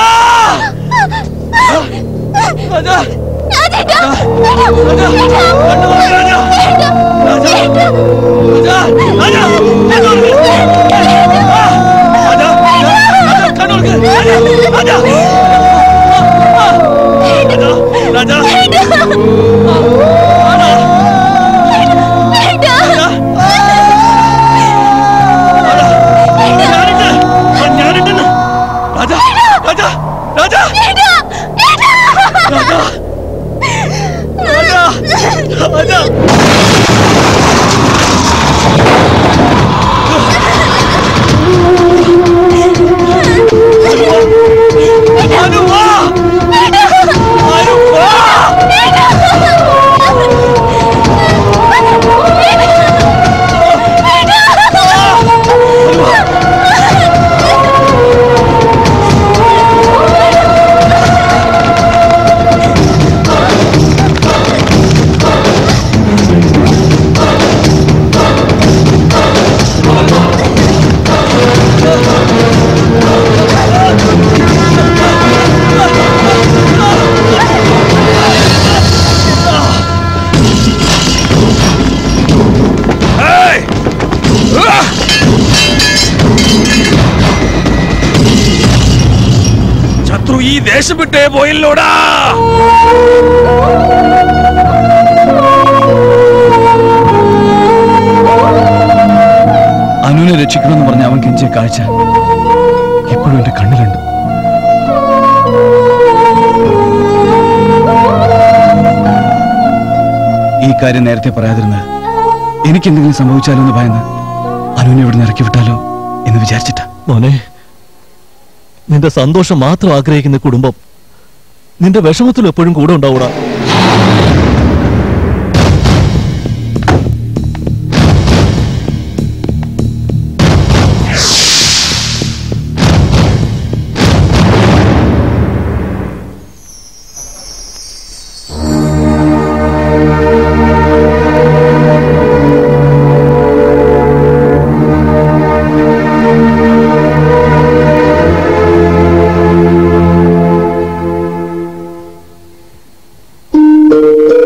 രാജാ ശത്രു ഈ ദേശം വിട്ടേ പോയല്ലോടാ അനുവിനെ രക്ഷിക്കണമെന്ന് പറഞ്ഞ അവൻ കെഞ്ചിയ കാഴ്ച ഇപ്പോഴും എന്റെ കണ്ണിലുണ്ട് ഈ കാര്യം നേരത്തെ പറയാതിരുന്ന എനിക്ക് എന്തെങ്കിലും സംഭവിച്ചാലോ എന്ന് ഭയന്ന് അനുവിനെ ഇവിടെ ഇറക്കി വിട്ടാലോ എന്ന് വിചാരിച്ചിട്ടാ മോനെ നിന്റെ സന്തോഷം മാത്രം ആഗ്രഹിക്കുന്ന കുടുംബം നിന്റെ വിഷമത്തിൽ എപ്പോഴും കൂടെ ഉണ്ടാവൂടാ Thank you.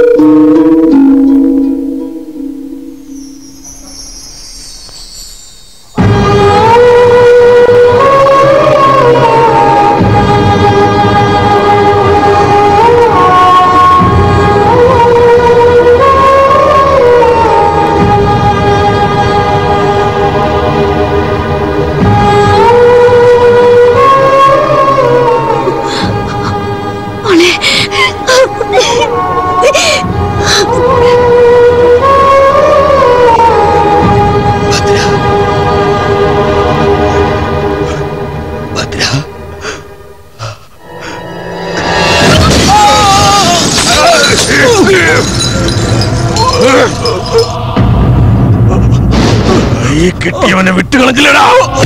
ഈ കിട്ടിയവനെ വിട്ടുകളഞ്ഞില്ലടാ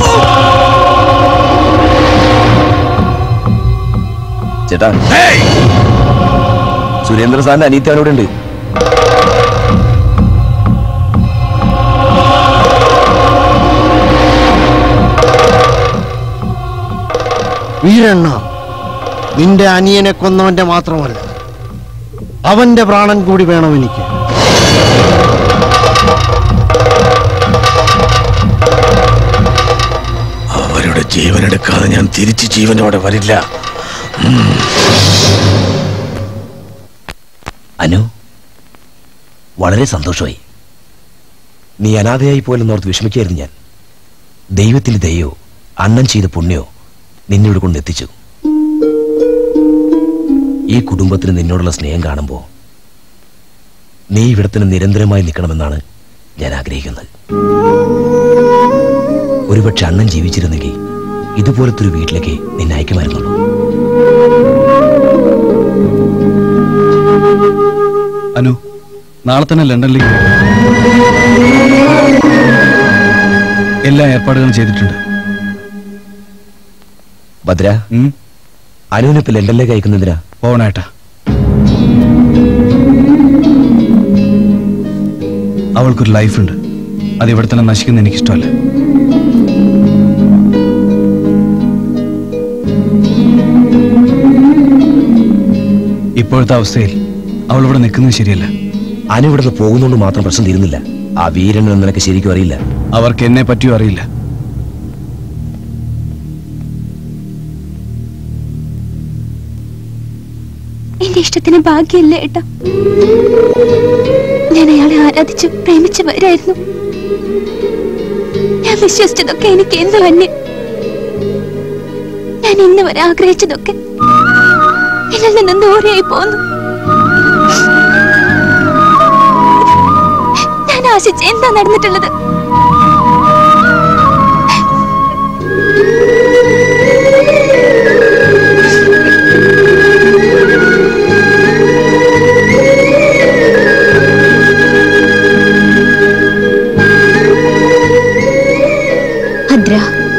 ചേട്ടാ സുരേന്ദ്ര സാറിന്റെ അനീത്ത അവിടെ ഉണ്ട് വീരണ്ണ നിന്റെ അനിയനെ കൊന്നവന്റെ മാത്രമല്ല അവന്റെ പ്രാണൻ കൂടി വേണം എനിക്ക് അവരുടെ ജീവനെടുക്കാതെ ഞാൻ തിരിച്ച് ജീവനോടെ വരില്ല ഉം. അനു വളരെ സന്തോഷമായി നീ അനാഥയായി പോലെന്നോർത്ത് വിഷമിക്കായിരുന്നു ഞാൻ ദൈവത്തിന്റെ ദയോ അണ്ണൻ ചെയ്ത പുണ്യോ നിന്നെ ഇവിടെ കൊണ്ടെത്തിച്ചു ഈ കുടുംബത്തിന് നിന്നോടുള്ള സ്നേഹം കാണുമ്പോൾ നീ ഇവിടെ തന്നെ നിരന്തരമായി നിൽക്കണമെന്നാണ് ഞാൻ ആഗ്രഹിക്കുന്നത് ഒരുപക്ഷെ അണ്ണൻ ജീവിച്ചിരുന്നെങ്കിൽ ഇതുപോലത്തെ ഒരു വീട്ടിലേക്ക് നിന്നെ അയക്കുമായിരുന്നുള്ളൂ അനു നാളെ തന്നെ ലണ്ടനിലേക്ക് എല്ലാ ഏർപ്പാടുകളും ചെയ്തിട്ടുണ്ട് ഭദ്ര അനുവിനിപ്പോ ലണ്ടനിലേക്ക് അയക്കുന്നതിനാ പോവണേട്ടാ അവൾക്കൊരു ലൈഫുണ്ട് അത് ഇവിടെ തന്നെ നശിക്കുന്ന എനിക്കിഷ്ടമല്ല ഇപ്പോഴത്തെ അവസ്ഥയിൽ അവൾ ഇവിടെ നിൽക്കുന്നത് ശരിയല്ല അനു ഇവിടുന്ന് പോകുന്നോണ്ട് മാത്രം പ്രശ്നം തീരുന്നില്ല ആ വീരൻ നിനക്ക് ശരിക്കും അറിയില്ല അവർക്ക് എന്നെ പറ്റിയോ അറിയില്ല എന്റെ ഇഷ്ടത്തിന് ഭാഗ്യമില്ല ഏട്ടാ ഞാൻ അയാളെ ആരാധിച്ചു പ്രേമിച്ചവരായിരുന്നു ഞാൻ വിശ്വസിച്ചതൊക്കെ എനിക്ക് എന്ത് അന്യം ഞാൻ ഇന്ന് വരെ ആഗ്രഹിച്ചതൊക്കെ എന്നിൽ നിന്ന് ദൂരെയായി പോന്നു ഞാൻ ആശിച്ച എന്താ നടന്നിട്ടുള്ളത് ഭദ്ര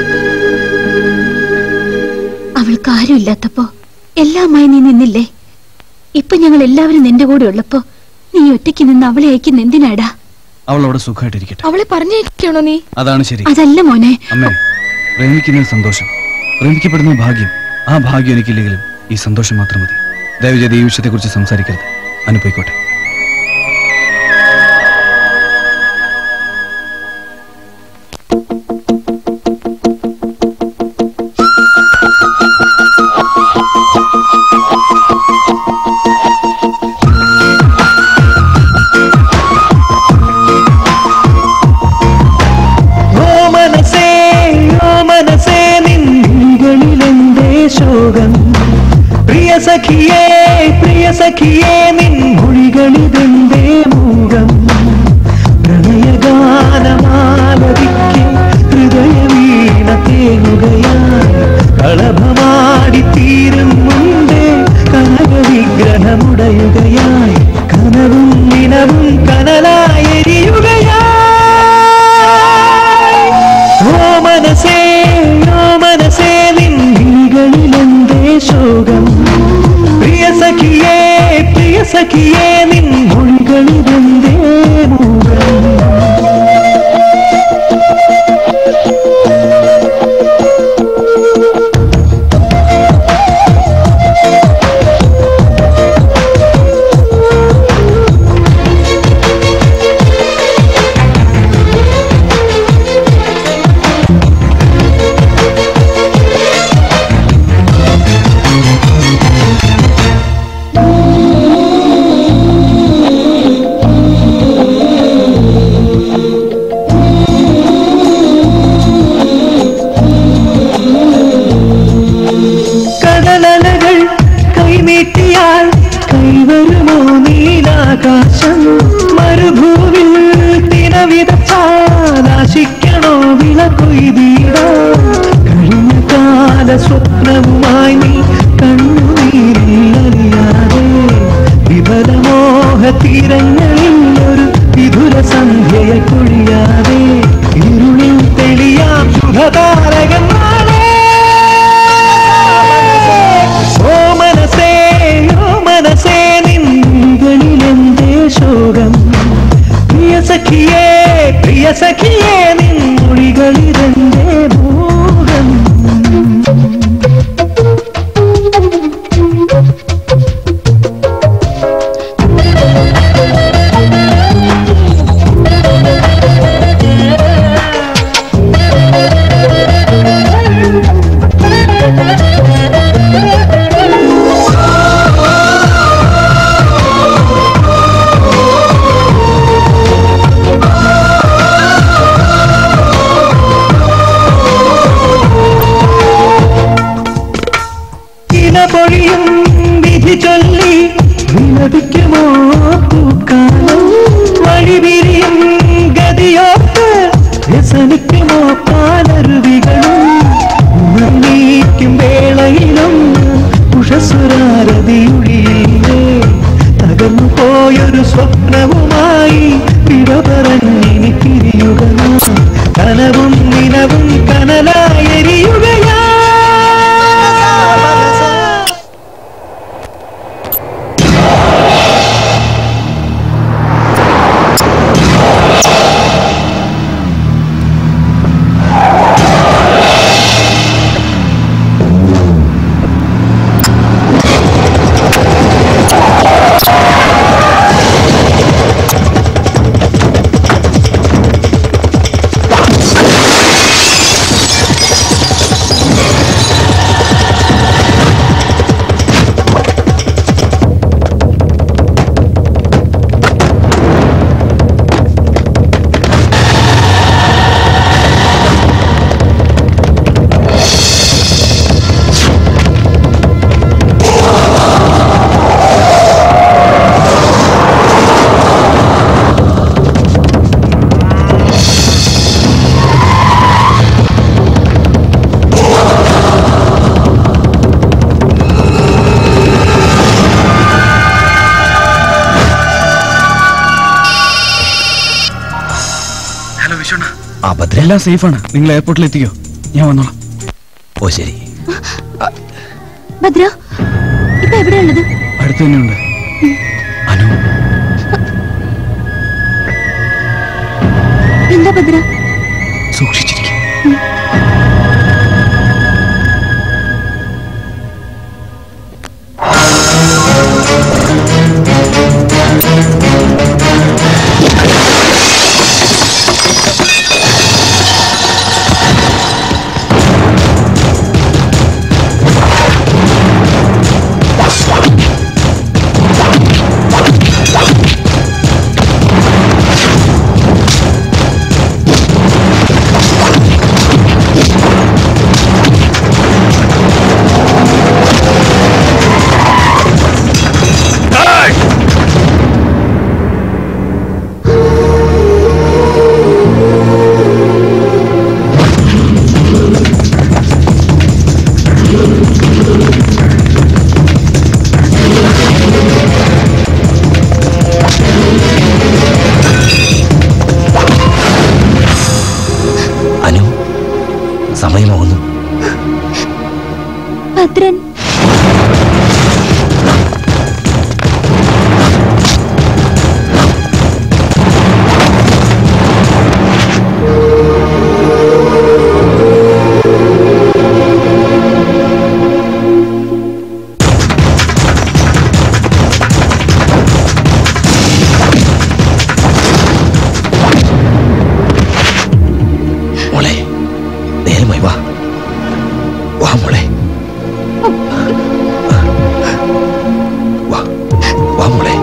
അവൾക്ക് ആരുമില്ലാത്തപ്പോ എല്ലാമായി നീ നിന്നില്ലേ ഇപ്പൊ ഞങ്ങൾ എല്ലാവരും നിന്റെ കൂടെ ഉള്ളപ്പോ നീ ഒറ്റയ്ക്ക് നിന്ന് അവളെ അയക്കുന്ന എന്തിനാടാ അവൾ അവിടെ സുഖമായിട്ടിരിക്കട്ടെ അവളെ പറഞ്ഞേക്കാണോ നീ അതാണ് ശരി അതല്ല മോനെ അമ്മേ പ്രേമിക്കുന്നത് സന്തോഷം പ്രേമിക്കപ്പെടുന്ന ഭാഗ്യം ആ ഭാഗ്യം എനിക്കില്ലെങ്കിലും ഈ സന്തോഷം മാത്രം മതി ദയവ് ചെയ്ത് ഈ വിഷയത്തെക്കുറിച്ച് സംസാരിക്കരുത് അനുപോയിക്കോട്ടെ ഓ മനസ്സേ ഓ മനസ്സേ നിൻകളിലെന്തേ ശോകം പ്രിയ സഖിയേ പ്രിയ സഖിയേ നിൻ മൊഴികളിതെന്തേ മൂകം പ്രണയഗാനമാലപിക്കെ ഹൃദയവീണ തേങ്ങുകയായി കളഭമാടി തീരും മുമ്പേ കനകവിഗ്രഹമുടയുകയായി കനവും നിനവും കനലായെരിയുകയായി ഓ മനസ്സേ ഓ മനസ്സേ നിൻകളിലെന്തേ ശോകം പ്രിയ സഖിയേ പ്രിയ സഖിയേ നിൻ മൊഴികളിലെന്തേ മൂകം കടലലകൾ കൈനീട്ടിയാൽ കൈവരുമോ നീലാകാശം മരുഭൂവിൽ തിനവിതച്ചാൽ ആശിക്കണോ വിള കൊയ്തീടാ കഴിഞ്ഞ കാല സ്വപ്നവുമായി നീ കണ്ണുനീരിലറിയാതെ വിഫലമോഹ തീരങ്ങളിൽ ഒരു വിധുര സന്ധ്യയെ കൊഴിയാതെ ഇരുൾ ശുഭതാരകങ്ങളെ ഓ മനസ്സേ ഓ മനസ്സേ നിൻകളിലെന്തേ ശോകം പ്രിയ സഖിയേ പ്രിയ സഖിയേ നിൻമൊഴികളിലെന്തേ മോഹം ഇനപൊഴിയും വിധി ചൊല്ലി വിലപിക്കുമോ പൂക്കാലം വഴിപിരിയും ഗതിയോട്ട് വ്യസനിക്കുമോ പാലരുവികളും ഉണർന്നീക്കും വേളയിലും ഉഷസുരാരതിയുഴിയില്ലേ തകർന്നു പോയൊരു സ്വപ്നവുമായി വിട പറഞ്ഞിനി പിരിയുക നാം. കനവും നിലവും കനലായെരിയുകയാ ഹലോ വിശ്വണ്ണ ആ ഭദ്ര എല്ലാം സേഫാണ് നിങ്ങൾ എയർപോർട്ടിൽ എത്തിക്കോ ഞാൻ വന്നോളാം ഓ ശരി ഭദ്ര ഇപ്പൊ എവിടെയുള്ളത് അടുത്ത് തന്നെയുണ്ട് അനു എന്താ ഭദ്ര സൂക്ഷിച്ചിരിക്കും അനു സമയമാകുന്നു ഭദ്രൻ മോളെ നേരമായി വാ വാ മോളെ വാ വാ മോളെ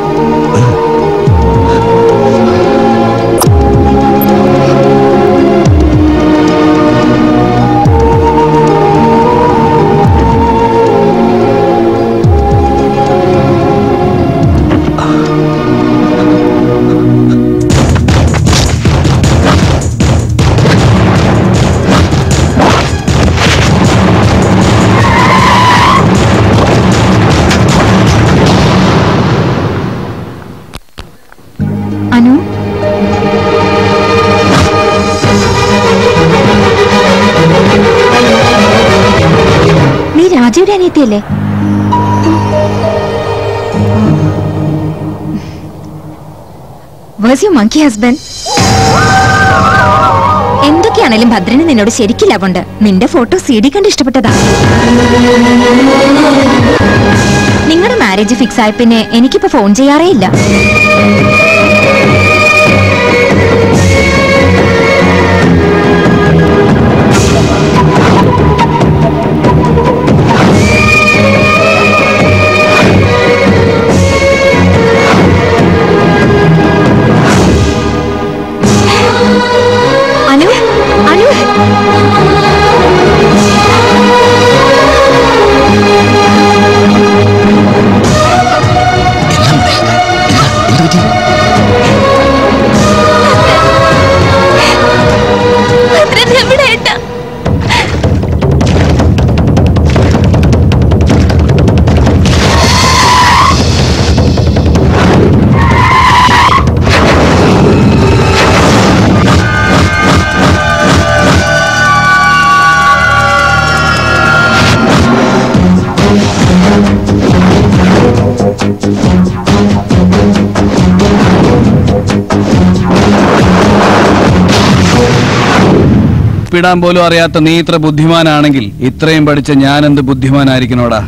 അജയുടെ അനിയത്തിയല്ലേ വേഴ്സ് യു മങ്കി ഹസ്ബൻഡ് എന്തൊക്കെയാണേലും ഭദ്രന് നിന്നോട് ശരിക്കും ലവുണ്ട് നിന്റെ ഫോട്ടോ സി ഡി കണ്ട് ഇഷ്ടപ്പെട്ടതാ നിങ്ങളുടെ മാരേജ് ഫിക്സ് ആയ പിന്നെ എനിക്കിപ്പോ ഫോൺ ചെയ്യാറേ ഇല്ല അനു അനു ഭദ്രൻ എവിടെ ഏട്ടാ പിടാൻ പോലും അറിയാത്ത നീ ഇത്ര ബുദ്ധിമാനാണെങ്കിൽ ഇത്രയും പഠിച്ച ഞാൻ എന്ത് ബുദ്ധിമാനായിരിക്കണോടാ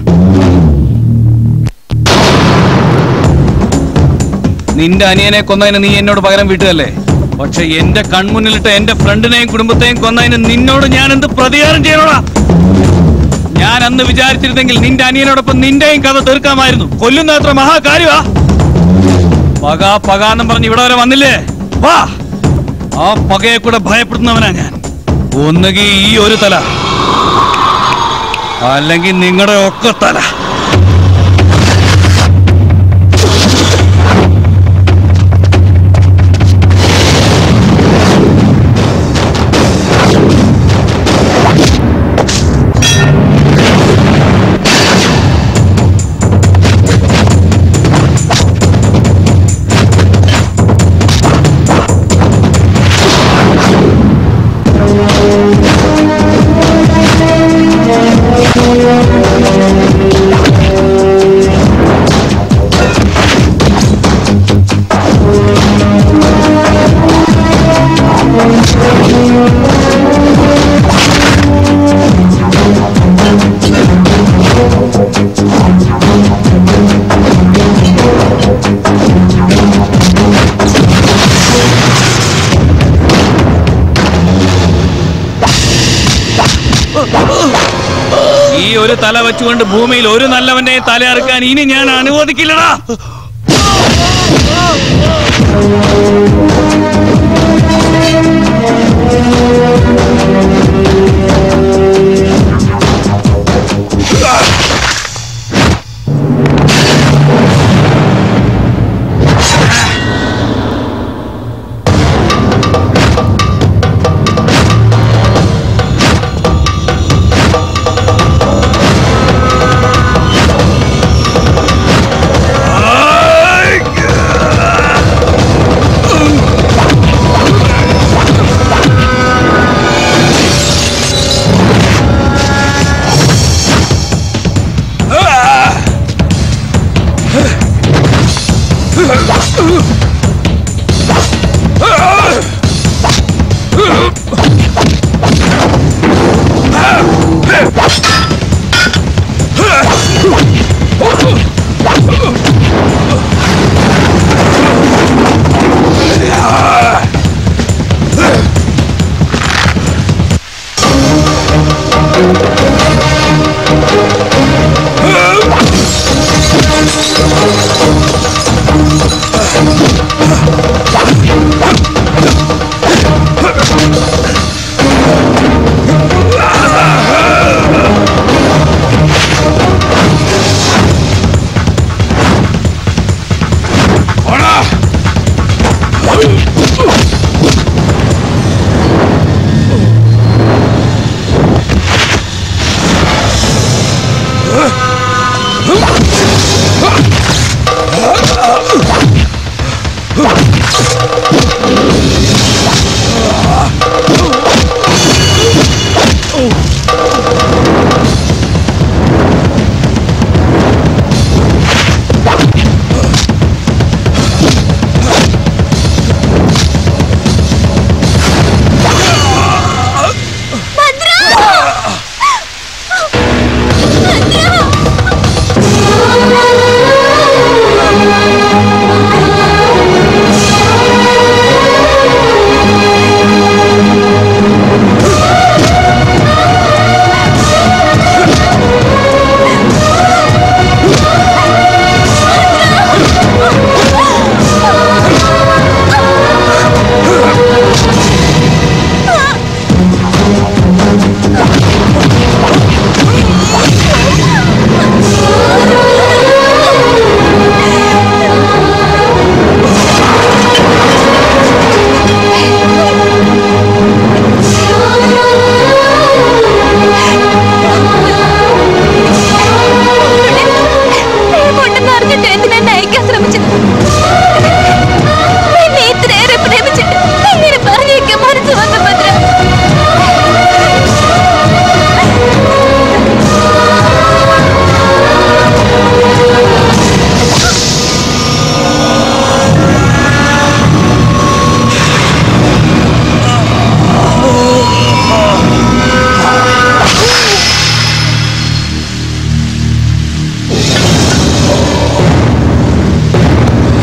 നിന്റെ അനിയനെ കൊന്നതിന് നീ എന്നോട് പകരം വിട്ടതല്ലേ പക്ഷെ എന്റെ കൺമുന്നിലിട്ട് എന്റെ ഫ്രണ്ടിനെയും കുടുംബത്തെയും കൊന്നതിന് നിന്നോട് ഞാൻ എന്ത് പ്രതികാരം ചെയ്യണോടാ ഞാൻ അന്ന് വിചാരിച്ചിരുന്നെങ്കിൽ നിന്റെ അനിയനോടൊപ്പം നിന്റെയും കഥ തീർക്കാമായിരുന്നു കൊല്ലുന്ന അത്ര മഹാകാര്യമാ പക പക എന്നും പറഞ്ഞ് ഇവിടെ വരെ വന്നില്ലേ വാ ആ പകയെ കൂടെ ഭയപ്പെടുന്നവനാ ഞാൻ ഒന്നുകിൽ ഈ ഒരു തല അല്ലെങ്കിൽ നിങ്ങളുടെ ഒക്കെ തല ഈ ഒരു തല വെച്ചുകൊണ്ട് ഭൂമിയിൽ ഒരു നല്ലവന്റെ തല അറുക്കാൻ ഇനി ഞാൻ അനുവദിക്കില്ലടാ Ah!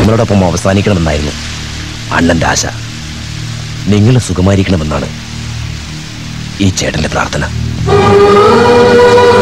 നിങ്ങളോടൊപ്പം അവസാനിക്കണമെന്നായിരുന്നു അണ്ണന്റെ ആശ നിങ്ങൾ സുഖമായിരിക്കണമെന്നാണ് ഈ ചേട്ടന്റെ പ്രാർത്ഥന